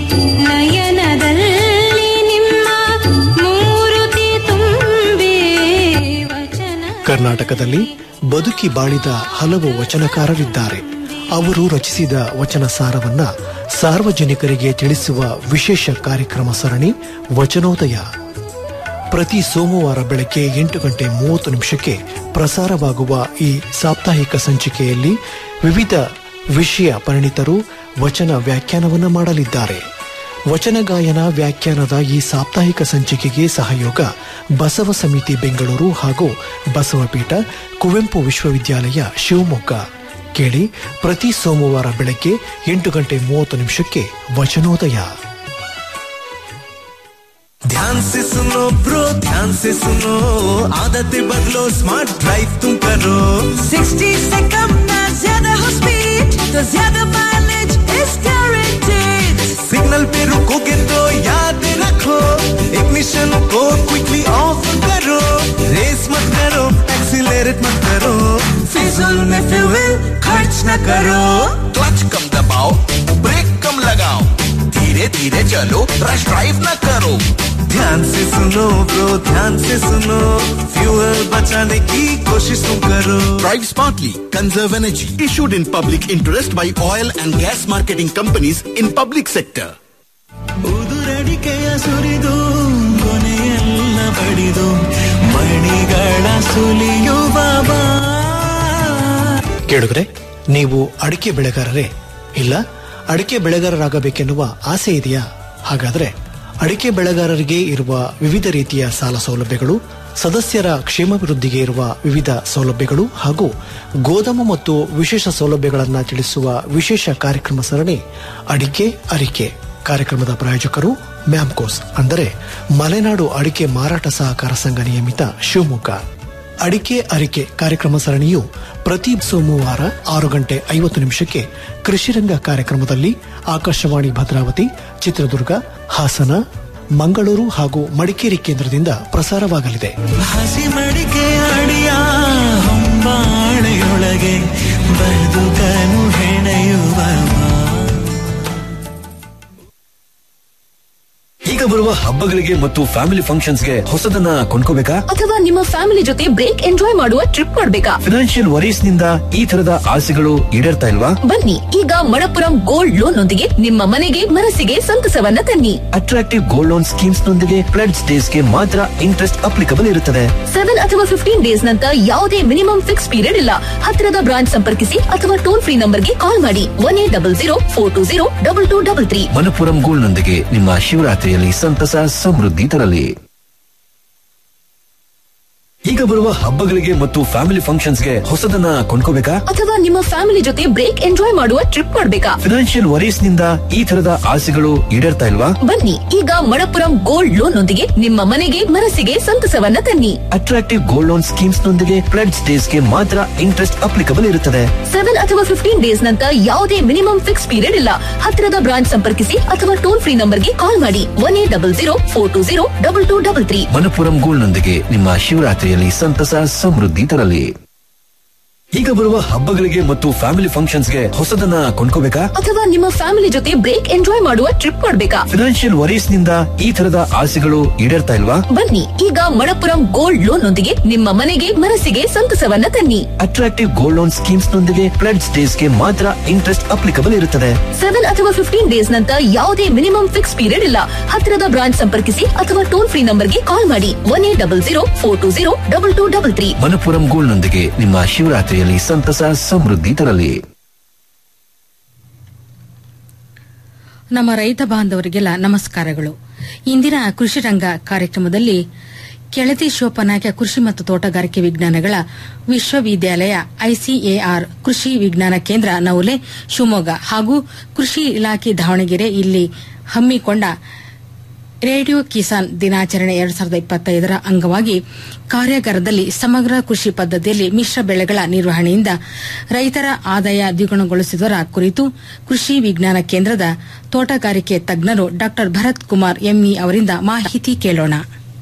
ನಯನದಲ್ಲಿ ನಿಮ್ಮ ಮೂರುತಿ ತುಂಬಿ ಕರ್ನಾಟಕದಲ್ಲಿ ಬದುಕಿ ಬಾಳಿದ ಹಲವು ವಚನಕಾರರಿದ್ದಾರೆ ಅವರು ರಚಿಸಿದ ವಚನ ಸಾರವನ್ನ ಸಾರ್ವಜನಿಕರಿಗೆ ತಿಳಿಸುವ ವಿಶೇಷ ಕಾರ್ಯಕ್ರಮ ಸರಣಿ ವಚನೋದಯ ಪ್ರತಿ ಸೋಮವಾರ ಬೆಳಗ್ಗೆ ಎಂಟು ಗಂಟೆ ಮೂವತ್ತು ನಿಮಿಷಕ್ಕೆ ಪ್ರಸಾರವಾಗುವ ಈ ಸಾಪ್ತಾಹಿಕ ಸಂಚಿಕೆಯಲ್ಲಿ ವಿವಿಧ ವಿಷಯ ಪರಿಣಿತರು ವಚನ ವ್ಯಾಖ್ಯಾನವನ್ನು ಮಾಡಲಿದ್ದಾರೆ ವಚನ ಗಾಯನ ವ್ಯಾಖ್ಯಾನದ ಈ ಸಾಪ್ತಾಹಿಕ ಸಂಚಿಕೆಗೆ ಸಹಯೋಗ ಬಸವ ಸಮಿತಿ ಬೆಂಗಳೂರು ಹಾಗೂ ಬಸವಪೀಠ ಕುವೆಂಪು ವಿಶ್ವವಿದ್ಯಾಲಯ ಶಿವಮೊಗ್ಗ ಕೇಳಿ ಪ್ರತಿ ಸೋಮವಾರ ಬೆಳಗ್ಗೆ ಎಂಟು ಗಂಟೆ ಮೂವತ್ತು ನಿಮಿಷಕ್ಕೆ ವಚನೋದಯ ध्यान से सुनो ब्रो ध्यान से सुनो आदतें बदलो स्मार्ट ड्राइव तुम करो 60 से कम ना ज्यादा हो स्पीड तो ज्यादा माइलेज इज गारंटेड सिग्नल पे रुकोगे तो याद रखो इग्निशन को क्विकली ऑफ करो रेस मत करो एक्सीलरेट मत करो फिजूल में फ्यूल खर्च न करो क्लच कम दबाओ ब्रेक कम लगाओ धीरे धीरे चलो रश ड्राइव न करो ध्यान से सुनो ब्रो ध्यान से सुनो फ्यूल बचाने की कोशिश तुम करो Drive smartly, conserve energy. Issued in public interest by oil and gas marketing companies in public sector. ಉದುರಡಿಕೆಯ ಸುರಿದು ಕೊನೆಯೆಲ್ಲ ಬಡಿದು ಮಣಿಗಳ ಸುಲಿಯುವ ಬಾ ಕೇಳಿದ್ರೆ ನೀವು ಅಡಿಕೆ ಬೆಳೆಗಾರರೇ ಇಲ್ಲ ಅಡಿಕೆ ಬೆಳೆಗಾರರಾಗಬೇಕೆನ್ನುವ ಆಸೆ ಇದೆಯಾ ಹಾಗಾದ್ರೆ ಅಡಿಕೆ ಬೆಳೆಗಾರರಿಗೆ ಇರುವ ವಿವಿಧ ರೀತಿಯ ಸಾಲ ಸೌಲಭ್ಯಗಳು ಸದಸ್ಯರ ಕ್ಷೇಮಾಭಿವೃದ್ಧಿಗೆ ಇರುವ ವಿವಿಧ ಸೌಲಭ್ಯಗಳು ಹಾಗೂ ಗೋದಾಮು ಮತ್ತು ವಿಶೇಷ ಸೌಲಭ್ಯಗಳನ್ನು ತಿಳಿಸುವ ವಿಶೇಷ ಕಾರ್ಯಕ್ರಮ ಸರಣಿ ಅಡಿಕೆ ಅರಿಕೆ ಕಾರ್ಯಕ್ರಮದ ಪ್ರಾಯೋಜಕರು ಮ್ಯಾಮ್ಕೋಸ್ ಅಂದರೆ ಮಲೆನಾಡು ಅಡಿಕೆ ಮಾರಾಟ ಸಹಕಾರ ಸಂಘ ನಿಯಮಿತ ಶಿವಮೊಗ್ಗ ಅಡಿಕೆ ಅರಿಕೆ ಕಾರ್ಯಕ್ರಮ ಸರಣಿಯು ಪ್ರತಿ ಸೋಮವಾರ ಆರು ಗಂಟೆ ಐವತ್ತು ನಿಮಿಷಕ್ಕೆ ಕೃಷಿರಂಗ ಕಾರ್ಯಕ್ರಮದಲ್ಲಿ ಆಕಾಶವಾಣಿ ಭದ್ರಾವತಿ ಚಿತ್ರದುರ್ಗ ಹಾಸನ ಮಂಗಳೂರು ಹಾಗೂ ಮಡಿಕೇರಿ ಕೇಂದ್ರದಿಂದ ಪ್ರಸಾರವಾಗಲಿದೆ ಹಸಿ ಮಡಿಕೆ ಅಡಿಯ ಹೊಂಬಾಳೆಯೊಳಗೆ ಬದುಕನು ಹೆಣೆಯುವ ಈಗ ಬರುವ ಹಬ್ಬಗಳಿಗೆ ಮತ್ತು ಫ್ಯಾಮಿಲಿ ಫಂಕ್ಷನ್ಸ್ಗೆ ಹೊಸದನ್ನ ಕೊಂಡ್ಕೋಬೇಕಾ ಅಥವಾ ನಿಮ್ಮ ಫ್ಯಾಮಿಲಿ ಜೊತೆ ಬ್ರೇಕ್ ಎಂಜಾಯ್ ಮಾಡುವ ಟ್ರಿಪ್ ಮಾಡ್ಬೇಕಾ ಫಿನಾನ್ಷಿಯಲ್ ವರೀಸ್ ನಿಂದ ಈ ತರದ ಆಸೆಗಳು ಈಡೇರ್ತಾ ಇಲ್ವಾ ಬನ್ನಿ ಈಗ ಮಣಪುರಂ ಗೋಲ್ಡ್ ಲೋನ್ ನೊಂದಿಗೆ ನಿಮ್ಮ ಮನೆಗೆ ಮನಸ್ಸಿಗೆ ಸಂತಸವನ್ನ ತನ್ನಿ ಅಟ್ರಾಕ್ಟಿವ್ ಗೋಲ್ಡ್ ಲೋನ್ ಸ್ಕೀಮ್ಸ್ ನೊಂದಿಗೆ ಪ್ಲೆಡ್ಸ್ ಡೇಸ್ ಗೆ ಮಾತ್ರ ಇಂಟ್ರೆಸ್ಟ್ ಅಪ್ಲಿಕಬಲ್ ಇರುತ್ತದೆ ಸೆವೆನ್ ಅಥವಾ ಫಿಫ್ಟೀನ್ ಡೇಸ್ ನಂತರ ಯಾವುದೇ ಮಿನಿಮಮ್ ಫಿಕ್ಸ್ ಪೀರಿಯಡ್ ಇಲ್ಲ ಹತ್ತಿರದ ಬ್ರಾಂಚ್ ಸಂಪರ್ಕಿಸಿ ಅಥವಾ ಟೋಲ್ ಫ್ರೀ ನಂಬರ್ಗೆ ಕಾಲ್ ಮಾಡಿ one eight double zero four two zero double two double three Manappuram gold ನೊಂದಿಗೆ ನಿಮ್ಮ ಶಿವರಾತ್ರಿಯಲ್ಲಿ ಸಂತಸ ಸಮೃದ್ಧಿ ತರಲಿ ಈಗ ಬರುವ ಹಬ್ಬಗಳಿಗೆ ಮತ್ತು ಫ್ಯಾಮಿಲಿ ಫಂಕ್ಷನ್ಸ್ಗೆ ಹೊಸದನ್ನ ಕೊಂಡ್ಕೋಬೇಕಾ ಅಥವಾ ನಿಮ್ಮ ಫ್ಯಾಮಿಲಿ ಜೊತೆ ಬ್ರೇಕ್ ಎಂಜಾಯ್ ಮಾಡುವ ಟ್ರಿಪ್ ಮಾಡ್ಬೇಕಾ ಫಿನಾನ್ಷಿಯಲ್ ವರೀಸ್ ನಿಂದ ಈ ತರದ ಆಸೆಗಳು ಈಡೇರ್ತಾ ಇಲ್ವಾ ಬನ್ನಿ ಈಗ ಮಣಪುರಂ ಗೋಲ್ಡ್ ಲೋನ್ ನೊಂದಿಗೆ ನಿಮ್ಮ ಮನೆಗೆ ಮನಸ್ಸಿಗೆ ಸಂತಸವನ್ನ ತನ್ನಿ ಅಟ್ರಾಕ್ಟಿವ್ ಗೋಲ್ಡ್ ಲೋನ್ ಸ್ಕೀಮ್ಸ್ ನೊಂದಿಗೆ ಪ್ಲೆಡ್ಸ್ ಡೇಸ್ ಗೆ ಮಾತ್ರ ಇಂಟ್ರೆಸ್ಟ್ ಅಪ್ಲಿಕಬಲ್ ಇರುತ್ತದೆ ಸೆವೆನ್ ಅಥವಾ ಫಿಫ್ಟೀನ್ ಡೇಸ್ ನಂತರ ಯಾವುದೇ ಮಿನಿಮಮ್ ಫಿಕ್ಸ್ ಪೀರಿಯಡ್ ಇಲ್ಲ ಹತ್ತಿರದ ಬ್ರಾಂಚ್ ಸಂಪರ್ಕಿಸಿ ಅಥವಾ ಟೋಲ್ ಫ್ರೀ ನಂಬರ್ಗೆ ಕಾಲ್ ಮಾಡಿ one eight double zero four two zero double two double three Manappuram gold ನೊಂದಿಗೆ ನಿಮ್ಮ ಶಿವರಾತ್ರಿಯಲ್ಲಿ ಸಂತಸ ಸಮೃದ್ಧಿ ತರಲಿ ಈಗ ಬರುವ ಹಬ್ಬಗಳಿಗೆ ಮತ್ತು ಫ್ಯಾಮಿಲಿ ಫಂಕ್ಷನ್ಸ್ಗೆ ಹೊಸದನ್ನ ಕೊಂಡ್ಕೋಬೇಕಾ ಅಥವಾ ನಿಮ್ಮ ಫ್ಯಾಮಿಲಿ ಜೊತೆ ಬ್ರೇಕ್ ಎಂಜಾಯ್ ಮಾಡುವ ಟ್ರಿಪ್ ಮಾಡ್ಬೇಕಾ ಫಿನಾನ್ಷಿಯಲ್ ವರೀಸ್ ನಿಂದ ಈ ತರದ ಆಸೆಗಳು ಈಡೇರ್ತಾ ಇಲ್ವಾ ಬನ್ನಿ ಈಗ ಮಣಪುರಂ ಗೋಲ್ಡ್ ಲೋನ್ ನೊಂದಿಗೆ ನಿಮ್ಮ ಮನೆಗೆ ಮನಸ್ಸಿಗೆ ಸಂತಸವನ್ನ ತನ್ನಿ ಅಟ್ರಾಕ್ಟಿವ್ ಗೋಲ್ಡ್ ಲೋನ್ ಸ್ಕೀಮ್ಸ್ ನೊಂದಿಗೆ ಪ್ಲೆಡ್ಸ್ ಡೇಸ್ ಗೆ ಮಾತ್ರ ಇಂಟ್ರೆಸ್ಟ್ ಅಪ್ಲಿಕಬಲ್ ಇರುತ್ತದೆ ಸೆವೆನ್ ಅಥವಾ ಫಿಫ್ಟೀನ್ ಡೇಸ್ ನಂತರ ಯಾವುದೇ ಮಿನಿಮಮ್ ಫಿಕ್ಸ್ ಪೀರಿಯಡ್ ಇಲ್ಲ ಹತ್ತಿರದ ಬ್ರಾಂಚ್ ಸಂಪರ್ಕಿಸಿ ಅಥವಾ ಟೋಲ್ ಫ್ರೀ ನಂಬರ್ಗೆ ಕಾಲ್ ಮಾಡಿ one eight double zero four two zero double two double three Manappuram gold ನೊಂದಿಗೆ ನಿಮ್ಮ ಶಿವರಾತ್ರಿಯಲ್ಲಿ ಸಂತಸ ಸಮೃದ್ಧಿ ತರಲಿ ನಮ್ಮ ರೈತ ಬಾಂಧವರಿಗೆಲ್ಲ ನಮಸ್ಕಾರಗಳು ಇಂದಿನ ಕೃಷಿ ರಂಗ ಕಾರ್ಯಕ್ರಮದಲ್ಲಿ ಕೆಳದಿ ಶಿವಪ್ಪನಾಯ್ಕ ಕೃಷಿ ಮತ್ತು ತೋಟಗಾರಿಕೆ ವಿಜ್ಞಾನಗಳ ವಿಶ್ವವಿದ್ಯಾಲಯ ಐಸಿಎಆರ್ ಕೃಷಿ ವಿಜ್ಞಾನ ಕೇಂದ್ರ ನವುಲೆ ಶಿವಮೊಗ್ಗ ಹಾಗೂ ಕೃಷಿ ಇಲಾಖೆ ದಾವಣಗೆರೆ ಇಲ್ಲಿ ಹಮ್ಮಿಕೊಂಡ ರೇಡಿಯೋ ಕಿಸಾನ್ ದಿನಾಚರಣೆ ಎರಡ್ ಸಾವಿರದ ಇಪ್ಪತ್ತೈದರ ಅಂಗವಾಗಿ ಕಾರ್ಯಾಗಾರದಲ್ಲಿ ಸಮಗ್ರ ಕೃಷಿ ಪದ್ದತಿಯಲ್ಲಿ ಮಿಶ್ರ ಬೆಳೆಗಳ ನಿರ್ವಹಣೆಯಿಂದ ರೈತರ ಆದಾಯ ದ್ವಿಗುಣಗೊಳಿಸುವುದರ ಕುರಿತು ಕೃಷಿ ವಿಜ್ಞಾನ ಕೇಂದ್ರದ ತೋಟಗಾರಿಕೆ ತಜ್ಞರು ಡಾ ಭರತ್ ಕುಮಾರ್ ಎಂಇ ಅವರಿಂದ ಮಾಹಿತಿ ಕೇಳೋಣ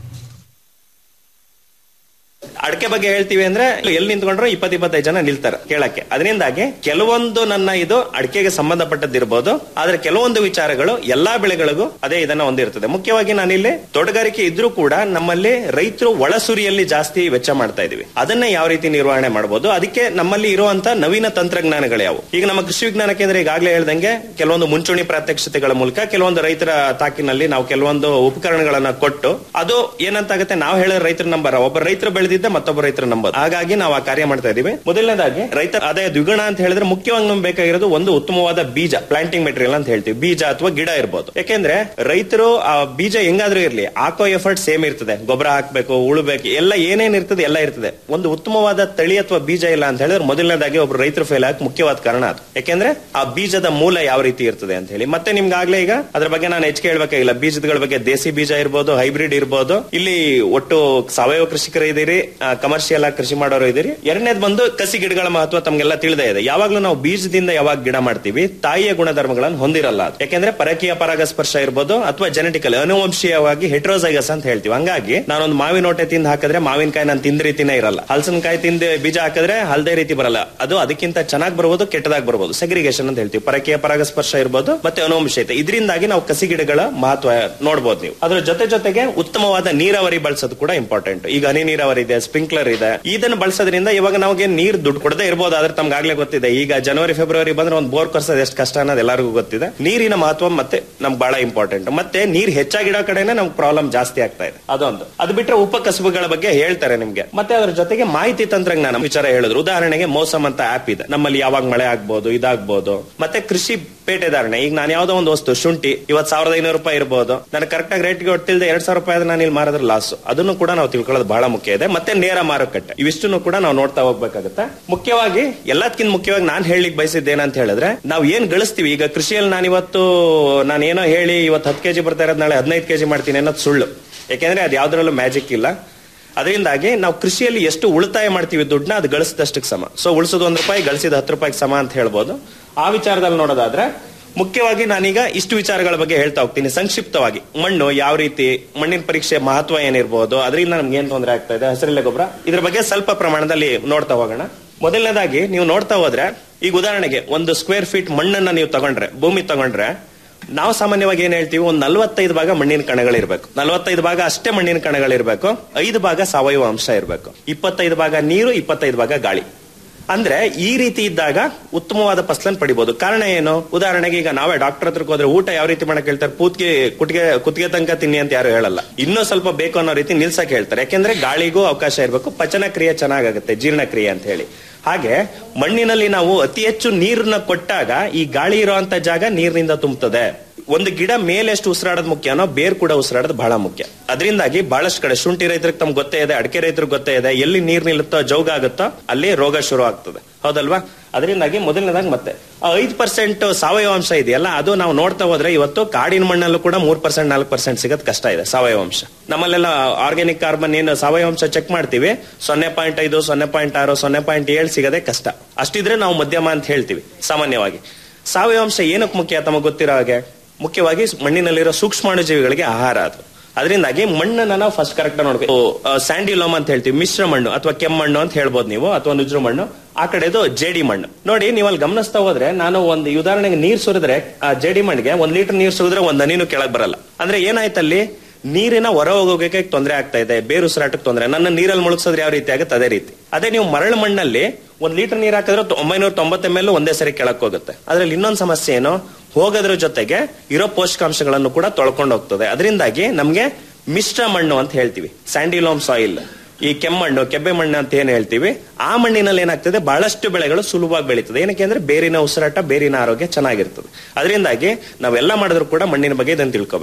ಅಡಕೆ ಬಗ್ಗೆ ಹೇಳ್ತೀವಿ ಅಂದ್ರೆ ಎಲ್ಲಿ ನಿಂತ್ಕೊಂಡ್ರು ಇಪ್ಪತ್ ಇಪ್ಪತ್ತೈದು ಜನ ನಿಲ್ತಾರೆ ಕೇಳಕ್ಕೆ ಅದರಿಂದಾಗಿ ಕೆಲವೊಂದು ನನ್ನ ಇದು ಅಡಕೆಗೆ ಸಂಬಂಧಪಟ್ಟದ್ದಿರ್ಬೋದು ಆದ್ರೆ ಕೆಲವೊಂದು ವಿಚಾರಗಳು ಎಲ್ಲಾ ಬೆಳೆಗಳಿಗೂ ಅದೇ ಇದನ್ನ ಹೊಂದಿರ್ತದೆ ಮುಖ್ಯವಾಗಿ ನಾನಿಲ್ಲಿ ತೋಟಗಾರಿಕೆ ಇದ್ರೂ ಕೂಡ ನಮ್ಮಲ್ಲಿ ರೈತರು ಒಳಸುರಿಯಲ್ಲಿ ಜಾಸ್ತಿ ವೆಚ್ಚ ಮಾಡ್ತಾ ಇದೀವಿ ಅದನ್ನ ಯಾವ ರೀತಿ ನಿರ್ವಹಣೆ ಮಾಡಬಹುದು ಅದಕ್ಕೆ ನಮ್ಮಲ್ಲಿ ಇರುವಂತ ನವೀನ ತಂತ್ರಜ್ಞಾನಗಳು ಯಾವುವು ಈಗ ನಮ್ಮ ಕೃಷಿ ವಿಜ್ಞಾನ ಕೇಂದ್ರ ಈಗಾಗಲೇ ಹೇಳ್ದಂಗೆ ಕೆಲವೊಂದು ಮುಂಚೂಣಿ ಪ್ರಾತ್ಯಕ್ಷತೆಗಳ ಮೂಲಕ ಕೆಲವೊಂದು ರೈತರ ತಾಕಿನಲ್ಲಿ ನಾವು ಕೆಲವೊಂದು ಉಪಕರಣಗಳನ್ನ ಕೊಟ್ಟು ಅದು ಏನಂತಾಗುತ್ತೆ ನಾವು ಹೇಳೋ ರೈತರ ನಂಬರ್ ಒಬ್ಬ ರೈತರು ಬೆಳೆದಿದ್ದ ಮತ್ತೊಬ್ಬ ರೈತರ ನಂಬರ್ ಹಾಗಾಗಿ ನಾವು ಆ ಕಾರ್ಯ ಮಾಡ್ತಾ ಇದೀವಿ ಮೊದಲನೇದಾಗಿ ರೈತರ ಆದಾಯ ದ್ವಿಗುಣ ಅಂತ ಹೇಳಿದ್ರೆ ಮುಖ್ಯವಾಗಿ ನಮ್ಗೆ ಬೇಕಾಗಿರೋದು ಒಂದು ಉತ್ತಮವಾದ ಬೀಜ ಪ್ಲಾಂಟಿಂಗ್ ಮೆಟೀರಿಯಲ್ ಅಂತ ಹೇಳ್ತೀವಿ ಬೀಜ ಅಥವಾ ಗಿಡ ಇರ್ಬೋದು ಯಾಕೆಂದ್ರೆ ರೈತರು ಆ ಬೀಜ ಹೆಂಗಾದ್ರೂ ಇರ್ಲಿ ಹಾಕೋ ಎಫರ್ಟ್ ಸೇಮ್ ಇರ್ತದೆ ಗೊಬ್ಬರ ಹಾಕ್ಬೇಕು ಉಳ್ಬೇಕು ಎಲ್ಲ ಏನೇನ್ ಇರ್ತದೆ ಎಲ್ಲ ಇರ್ತದೆ ಒಂದು ಉತ್ತಮವಾದ ತಳಿ ಅಥವಾ ಬೀಜ ಇಲ್ಲ ಅಂತ ಹೇಳಿದ್ರೆ ಮೊದಲನೇದಾಗಿ ಒಬ್ರು ರೈತರು ಫೇಲ್ ಆಗಕ್ಕೆ ಮುಖ್ಯವಾದ ಕಾರಣ ಅದು ಯಾಕೆಂದ್ರೆ ಆ ಬೀಜದ ಮೂಲ ಯಾವ ರೀತಿ ಇರ್ತದೆ ಅಂತ ಹೇಳಿ ಮತ್ತೆ ನಿಮ್ಗೆ ಆಗ್ಲೇ ಈಗ ಅದ್ರ ಬಗ್ಗೆ ನಾನು ಹೆಚ್ಚಿಗೆ ಹೇಳ್ಬೇಕಾಗಿಲ್ಲ ಬೀಜಗಳ ಬಗ್ಗೆ ದೇಸಿ ಬೀಜ ಇರ್ಬೋದು ಹೈಬ್ರಿಡ್ ಇರ್ಬೋದು ಇಲ್ಲಿ ಒಟ್ಟು ಸಾವಯವ ಕೃಷಿಕರು ಇದೀರಿ ಕಮರ್ಷಿಯಲ್ ಆಗಿ ಕೃಷಿ ಮಾಡೋರು ಇದೀರಿ ಎರಡನೇದು ಬಂದು ಕಸಿ ಗಿಡಗಳ ಮಹತ್ವ ತಮ್ಗೆಲ್ಲ ತಿಳಿದೇ ಇದೆ ಯಾವಾಗ್ಲೂ ನಾವು ಬೀಜದಿಂದ ಯಾವಾಗ ಗಿಡ ಮಾಡ್ತೀವಿ ತಾಯಿಯ ಗುಣಧರ್ಮಗಳನ್ನು ಹೊಂದಿರಲ್ಲ ಅದು ಯಾಕೆಂದ್ರೆ ಪರಕೀಯ ಪರಾಗಸ್ಪರ್ಶ ಇರ್ಬೋದು ಅಥವಾ ಜೆನೆಟಿಕಲ್ ಅನುವಂಶೀಯವಾಗಿ ಹೆಟ್ರೋಸೈಗಸ್ ಅಂತ ಹೇಳ್ತೀವಿ ಹಂಗಾಗಿ ನಾನೊಂದು ಮಾವಿನ ಹೊಟ್ಟೆ ತಿಂದು ಹಾಕಿದ್ರೆ ಮಾವಿನಕಾಯಿ ನಾನು ತಿಂದ ರೀತಿನೇ ಇರಲ್ಲ ಹಲಸಿನಕಾಯಿ ತಿಂದು ಬೀಜ ಹಾಕಿದ್ರೆ ಹಲ್ದೇ ರೀತಿ ಬರಲ್ಲ ಅದು ಅದಕ್ಕಿಂತ ಚೆನ್ನಾಗಿ ಬರ್ಬೋದು ಕೆಟ್ಟದಾಗಿ ಬರ್ಬೋದು ಸೆಗ್ರಿಗೇಷನ್ ಅಂತ ಹೇಳ್ತೀವಿ ಪರಕೀಯ ಪರಾಗಸ್ಪರ್ಶ ಇರ್ಬೋದು ಮತ್ತೆ ಅನುವಂಶೀಯತೆ ಇದರಿಂದಾಗಿ ನಾವು ಕಸಿ ಗಿಡಗಳ ಮಹತ್ವ ನೋಡ್ಬೋದು ನೀವು ಅದ್ರ ಜೊತೆ ಜೊತೆಗೆ ಉತ್ತಮವಾದ ನೀರಾವರಿ ಬಳಸೋದು ಕೂಡ ಇಂಪಾರ್ಟೆಂಟ್ ಈಗ ಹನಿ ನೀರಾವರಿ ಇದೆ ಸ್ಪ್ರಿಂಕ್ಲರ್ ಇದೆ ಇದನ್ನ ಬಳಸೋದ್ರಿಂದ ಇವಾಗ ನಮಗೆ ನೀರ್ ದುಡ್ಡು ಕೊಡದೇ ಇರ್ಬೋದು ಆದ್ರೆ ತಮ್ಗೆ ಆಗ್ಲೇ ಗೊತ್ತಿದೆ ಈಗ ಜನವರಿ ಫೆಬ್ರವರಿ ಬಂದ್ರೆ ಒಂದು ಬೋರ್ ಕೊರ್ಸೋದು ಎಷ್ಟು ಕಷ್ಟ ಅನ್ನೋದು ಎಲ್ಲರಿಗೂ ಗೊತ್ತಿದೆ ನೀರಿನ ಮಹತ್ವ ಮತ್ತೆ ನಮ್ಗೆ ಬಹಳ ಇಂಪಾರ್ಟೆಂಟ್ ಮತ್ತೆ ನೀರ್ ಹೆಚ್ಚಾಗಿಡೋ ಕಡೆನೆ ನಮ್ಗೆ ಪ್ರಾಬ್ಲಮ್ ಜಾಸ್ತಿ ಆಗ್ತಾ ಇದೆ ಅದೊಂದು ಅದು ಬಿಟ್ರೆ ಉಪಕಸಬುಗಳ ಬಗ್ಗೆ ಹೇಳ್ತಾರೆ ನಿಮ್ಗೆ ಮತ್ತೆ ಅದ್ರ ಜೊತೆಗೆ ಮಾಹಿತಿ ತಂತ್ರಜ್ಞಾನ ವಿಚಾರ ಹೇಳಿದ್ರು ಉದಾಹರಣೆಗೆ ಮೋಸಮ್ ಅಂತ ಆಪ್ ಇದೆ ನಮ್ಮಲ್ಲಿ ಯಾವಾಗ ಮಳೆ ಆಗ್ಬೋದು ಇದಾಗ್ಬೋದು ಮತ್ತೆ ಕೃಷಿ ಪೇಟೆದಾರಣೆ ಈಗ ನಾನು ಯಾವ್ದೋ ಒಂದು ವಸ್ತು ಶುಂಠಿ ಇವತ್ ಸಾವಿರದ ಐನೂರು ರೂಪಾಯಿ ಇರ್ಬೋದು ನನಗೆ ಕರೆಕ್ಟ್ ಆಗಿ ರೇಟ್ಗೆ ಒಟ್ಟಿಲ್ದೆ ಎರಡ್ ಸಾವಿರ ರೂಪಾಯಿ ನಾನು ಇಲ್ಲಿ ಮಾರಿದ್ರೆ ಲಾಸ್ ಅದನ್ನು ಕೂಡ ನಾವು ತಿಳ್ಕೊಳ್ಳೋದು ಬಹಳ ಮುಖ್ಯ ಇದೆ ಮತ್ತೆ ನೇರ ಮಾರುಕಟ್ಟೆ ಇವಿಷ್ಟನ್ನು ಕೂಡ ನಾವು ನೋಡ್ತಾ ಹೋಗ್ಬೇಕಾಗುತ್ತೆ ಮುಖ್ಯವಾಗಿ ಎಲ್ಲದಕ್ಕಿಂತ ಮುಖ್ಯವಾಗಿ ನಾನು ಹೇಳಲಿಕ್ಕೆ ಬಯಸಿದ್ದೇನಂತ ಹೇಳಿದ್ರೆ ನಾವು ಏನ್ ಗಳಿಸ್ತೀವಿ ಈಗ ಕೃಷಿಯಲ್ಲಿ ನಾನು ಇವತ್ತು ನಾನು ಏನೋ ಹೇಳಿ ಇವತ್ತು ಹತ್ತು ಕೆಜಿ ಬರ್ತಾ ಇರೋದು ನಾಳೆ ಹದಿನೈದು ಕೆಜಿ ಮಾಡ್ತೀನಿ ಅನ್ನೋದು ಸುಳ್ಳು ಯಾಕೆಂದ್ರೆ ಅದು ಯಾವ್ದ್ರಲ್ಲೂ ಮ್ಯಾಜಿಕ್ ಇಲ್ಲ ಅದರಿಂದಾಗಿ ನಾವು ಕೃಷಿಯಲ್ಲಿ ಎಷ್ಟು ಉಳಿತಾಯ ಮಾಡ್ತೀವಿ ದುಡ್ಡನ್ನ ಅದು ಗಳಿಸಿದಷ್ಟಕ್ಕೆ ಸಮ ಸೊ ಉಳಿಸೋದು ಒಂದ್ ರೂಪಾಯಿ ಗಳಿಸಿದ ಹತ್ತು ರೂಪಾಯಿಗೆ ಸಮ ಅಂತ ಹೇಳ್ಬೋದು ಆ ವಿಚಾರದಲ್ಲಿ ನೋಡೋದಾದ್ರೆ ಮುಖ್ಯವಾಗಿ ನಾನೀಗ ಇಷ್ಟು ವಿಚಾರಗಳ ಬಗ್ಗೆ ಹೇಳ್ತಾ ಹೋಗ್ತೀನಿ ಸಂಕ್ಷಿಪ್ತವಾಗಿ ಮಣ್ಣು ಯಾವ ರೀತಿ ಮಣ್ಣಿನ ಪರೀಕ್ಷೆ ಮಹತ್ವ ಏನಿರ್ಬೋದು ಅದರಿಂದ ನಮ್ಗೆ ಏನ್ ತೊಂದರೆ ಆಗ್ತಾ ಇದೆ ಹಸಿರೆಲೆ ಗೊಬ್ಬರ ಇದ್ರ ಬಗ್ಗೆ ಸ್ವಲ್ಪ ಪ್ರಮಾಣದಲ್ಲಿ ನೋಡ್ತಾ ಹೋಗೋಣ ಮೊದಲನೇದಾಗಿ ನೀವು ನೋಡ್ತಾ ಹೋದ್ರೆ ಈಗ ಉದಾಹರಣೆಗೆ ಒಂದು ಸ್ಕ್ವೇರ್ ಫೀಟ್ ಮಣ್ಣನ್ನ ನೀವು ತಗೊಂಡ್ರೆ ಭೂಮಿ ತಗೊಂಡ್ರೆ ನಾವು ಸಾಮಾನ್ಯವಾಗಿ ಏನ್ ಹೇಳ್ತೀವಿ ಒಂದು ನಲವತ್ತೈದು ಭಾಗ ಮಣ್ಣಿನ ಕಣಗಳಿರ್ಬೇಕು ನಲವತ್ತೈದು ಭಾಗ ಅಷ್ಟೇ ಮಣ್ಣಿನ ಕಣಗಳಿರ್ಬೇಕು ಐದು ಭಾಗ ಸಾವಯವ ಅಂಶ ಇರಬೇಕು ಇಪ್ಪತ್ತೈದು ಭಾಗ ನೀರು ಇಪ್ಪತ್ತೈದು ಭಾಗ ಗಾಳಿ ಅಂದ್ರೆ ಈ ರೀತಿ ಇದ್ದಾಗ ಉತ್ತಮವಾದ ಫಸಲನ್ನು ಪಡಿಬಹುದು ಕಾರಣ ಏನು ಉದಾಹರಣೆಗೆ ಈಗ ನಾವೇ ಡಾಕ್ಟರ್ ಹತ್ರಕ್ಕೆ ಹೋದ್ರೆ ಊಟ ಯಾವ ರೀತಿ ಮಾಡಕ್ ಹೇಳ್ತಾರೆ ಪೂತ್ಗೆ ಕುಟ್ಟಿಗೆ ಕುತ್ತಿಗೆ ತನಕ ತಿನ್ನಿ ಅಂತ ಯಾರು ಹೇಳಲ್ಲ ಇನ್ನೂ ಸ್ವಲ್ಪ ಬೇಕು ಅನ್ನೋ ರೀತಿ ನಿಲ್ಸಕ್ ಹೇಳ್ತಾರೆ ಯಾಕೆಂದ್ರೆ ಗಾಳಿಗೂ ಅವಕಾಶ ಇರಬೇಕು ಪಚನ ಕ್ರಿಯೆ ಚೆನ್ನಾಗಾಗುತ್ತೆ ಜೀರ್ಣಕ್ರಿಯೆ ಅಂತ ಹೇಳಿ ಹಾಗೆ ಮಣ್ಣಿನಲ್ಲಿ ನಾವು ಅತಿ ಹೆಚ್ಚು ನೀರನ್ನ ಕೊಟ್ಟಾಗ ಈ ಗಾಳಿ ಇರುವಂತ ಜಾಗ ನೀರಿನಿಂದ ತುಂಬುತ್ತದೆ ಒಂದು ಗಿಡ ಮೇಲೆ ಎಷ್ಟು ಉಸಿರಾಡೋದು ಮುಖ್ಯನೋ ಬೇರ್ ಕೂಡ ಉಸಿರಾಡೋದು ಬಹಳ ಮುಖ್ಯ ಅದರಿಂದಾಗಿ ಬಹಳಷ್ಟು ಕಡೆ ಶುಂಠಿ ರೈತರಿಗೆ ತಮ್ಗೆ ಗೊತ್ತೇ ಇದೆ ಅಡಿಕೆ ರೈತರಿಗೆ ಗೊತ್ತೇ ಇದೆ ಎಲ್ಲಿ ನೀರ್ ನಿಲ್ಲುತ್ತೋ ಜೌಗ ಆಗುತ್ತೋ ಅಲ್ಲಿ ರೋಗ ಶುರು ಆಗ್ತದೆ ಹೌದಲ್ವಾ ಅದರಿಂದಾಗಿ ಮೊದಲನೇದಾಗಿ ಮತ್ತೆ ಆ ಐದು ಪರ್ಸೆಂಟ್ ಸಾವಯವ ಅಂಶ ಇದೆಯಲ್ಲ ಅದು ನಾವು ನೋಡ್ತಾ ಹೋದ್ರೆ ಇವತ್ತು ಕಾಡಿನ ಮಣ್ಣಲ್ಲೂ ಕೂಡ ಮೂರ್ ಪರ್ಸೆಂಟ್ ನಾಲ್ಕು ಪರ್ಸೆಂಟ್ ಸಿಗೋದು ಕಷ್ಟ ಇದೆ ಸಾವಯವ ಅಂಶ ನಮ್ಮಲ್ಲೆಲ್ಲ ಆರ್ಗ್ಯಾನಿಕ್ ಕಾರ್ಬನ್ ಏನು ಸಾವಯವ ಅಂಶ ಚೆಕ್ ಮಾಡ್ತೀವಿ ಸೊನ್ನೆ ಪಾಯಿಂಟ್ ಐದು ಸೊನ್ನೆ ಪಾಯಿಂಟ್ ಆರು ಸೊನ್ನೆ ಪಾಯಿಂಟ್ ಏಳು ಸಿಗೋದೇ ಕಷ್ಟ ಅಷ್ಟಿದ್ರೆ ನಾವು ಮಧ್ಯಮ ಅಂತ ಹೇಳ್ತೀವಿ ಸಾಮಾನ್ಯವಾಗಿ ಸಾವಯವ ಅಂಶ ಏನಕ್ಕೆ ಮುಖ್ಯ ತಮಗೆ ಗೊತ್ತಿರೋ ಹಾಗೆ ಮುಖ್ಯವಾಗಿ ಮಣ್ಣಿನಲ್ಲಿರೋ ಸೂಕ್ಷ್ಮಾಣುಜೀವಿಗಳಿಗೆ ಆಹಾರ ಅದು ಅದರಿಂದಾಗಿ ಮಣ್ಣನ್ನ ನಾವು ಫಸ್ಟ್ ಕರೆಕ್ಟ್ ನೋಡ್ಬೇಕು ಸ್ಯಾಂಡಿ ಲೋಮ್ ಅಂತ ಹೇಳ್ತೀವಿ ಮಿಶ್ರ ಮಣ್ಣು ಅಥವಾ ಕೆಮ್ಮಣ್ಣು ಅಂತ ಹೇಳ್ಬೋದು ನೀವು ಅಥವಾ ನುಜ್ರು ಮಣ್ಣು ಆ ಕಡೆದು ಜೇಡಿ ಮಣ್ಣು ನೋಡಿ ನೀವು ಅಲ್ಲಿ ಗಮನಿಸ್ತಾ ಹೋದ್ರೆ ನಾನು ಒಂದು ಈ ಉದಾಹರಣೆಗೆ ನೀರ್ ಸುರಿದ್ರೆ ಆ ಜೇಡಿ ಮಣ್ಣಿಗೆ ಒಂದ್ ಲೀಟರ್ ನೀರ್ ಸುರಿದ್ರೆ ಒಂದ್ ಹನಿನೂ ಕೆಳಗ್ ಬರಲ್ಲ ಅಂದ್ರೆ ಏನಾಯ್ತಲ್ಲಿ ನೀರಿನ ಹೊರ ಹೋಗೋಕೆ ತೊಂದರೆ ಆಗ್ತಾ ಇದೆ ಬೇರು ಉಸಿರಾಟಕ್ಕೆ ತೊಂದರೆ ನನ್ನ ನೀರಲ್ಲಿ ಮುಳುಗಿಸಿದ್ರೆ ಯಾವ ರೀತಿ ಆಗುತ್ತೆ ಅದೇ ರೀತಿ ಅದೇ ನೀವು ಮರಳು ಮಣ್ಣಲ್ಲಿ ಒಂದ್ ಲೀಟರ್ ನೀರ್ ಹಾಕಿದ್ರೆ ಒಂಬೈನೂರ ತೊಂಬತ್ತ ಎಮ್ ಒಂದೇ ಸರಿ ಕೆಳಕ್ ಹೋಗುತ್ತೆ ಅದ್ರಲ್ಲಿ ಇನ್ನೊಂದು ಸಮಸ್ಯೆ ಏನು ಹೋಗೋದ್ರ ಜೊತೆಗೆ ಇರೋ ಪೋಷಕಾಂಶಗಳನ್ನು ಕೂಡ ತೊಳ್ಕೊಂಡು ಹೋಗ್ತದೆ ಅದರಿಂದಾಗಿ ನಮ್ಗೆ ಮಿಶ್ರ ಮಣ್ಣು ಅಂತ ಹೇಳ್ತೀವಿ ಸ್ಯಾಂಡಿಲೋಮ್ ಸಾಯಿಲ್ ಈ ಕೆಮ್ಮಣ್ಣು ಕೆಬ್ಬೆ ಮಣ್ಣು ಅಂತ ಏನ್ ಹೇಳ್ತೀವಿ ಆ ಮಣ್ಣಿನಲ್ಲಿ ಏನಾಗ್ತದೆ ಬಹಳಷ್ಟು ಬೆಳೆಗಳು ಸುಲಭವಾಗಿ ಬೆಳೀತದೆ ಏನಕ್ಕೆ ಅಂದ್ರೆ ಬೇರಿನ ಉಸಿರಾಟ ಬೇರಿನ ಆರೋಗ್ಯ ಚೆನ್ನಾಗಿರ್ತದೆ ಅದರಿಂದಾಗಿ ನಾವೆಲ್ಲ ಮಾಡಿದ್ರು ಕೂಡ ಮಣ್ಣಿನ ಬಗ್ಗೆ ಇದನ್ನು ತಿಳ್ಕೋಬೇಕು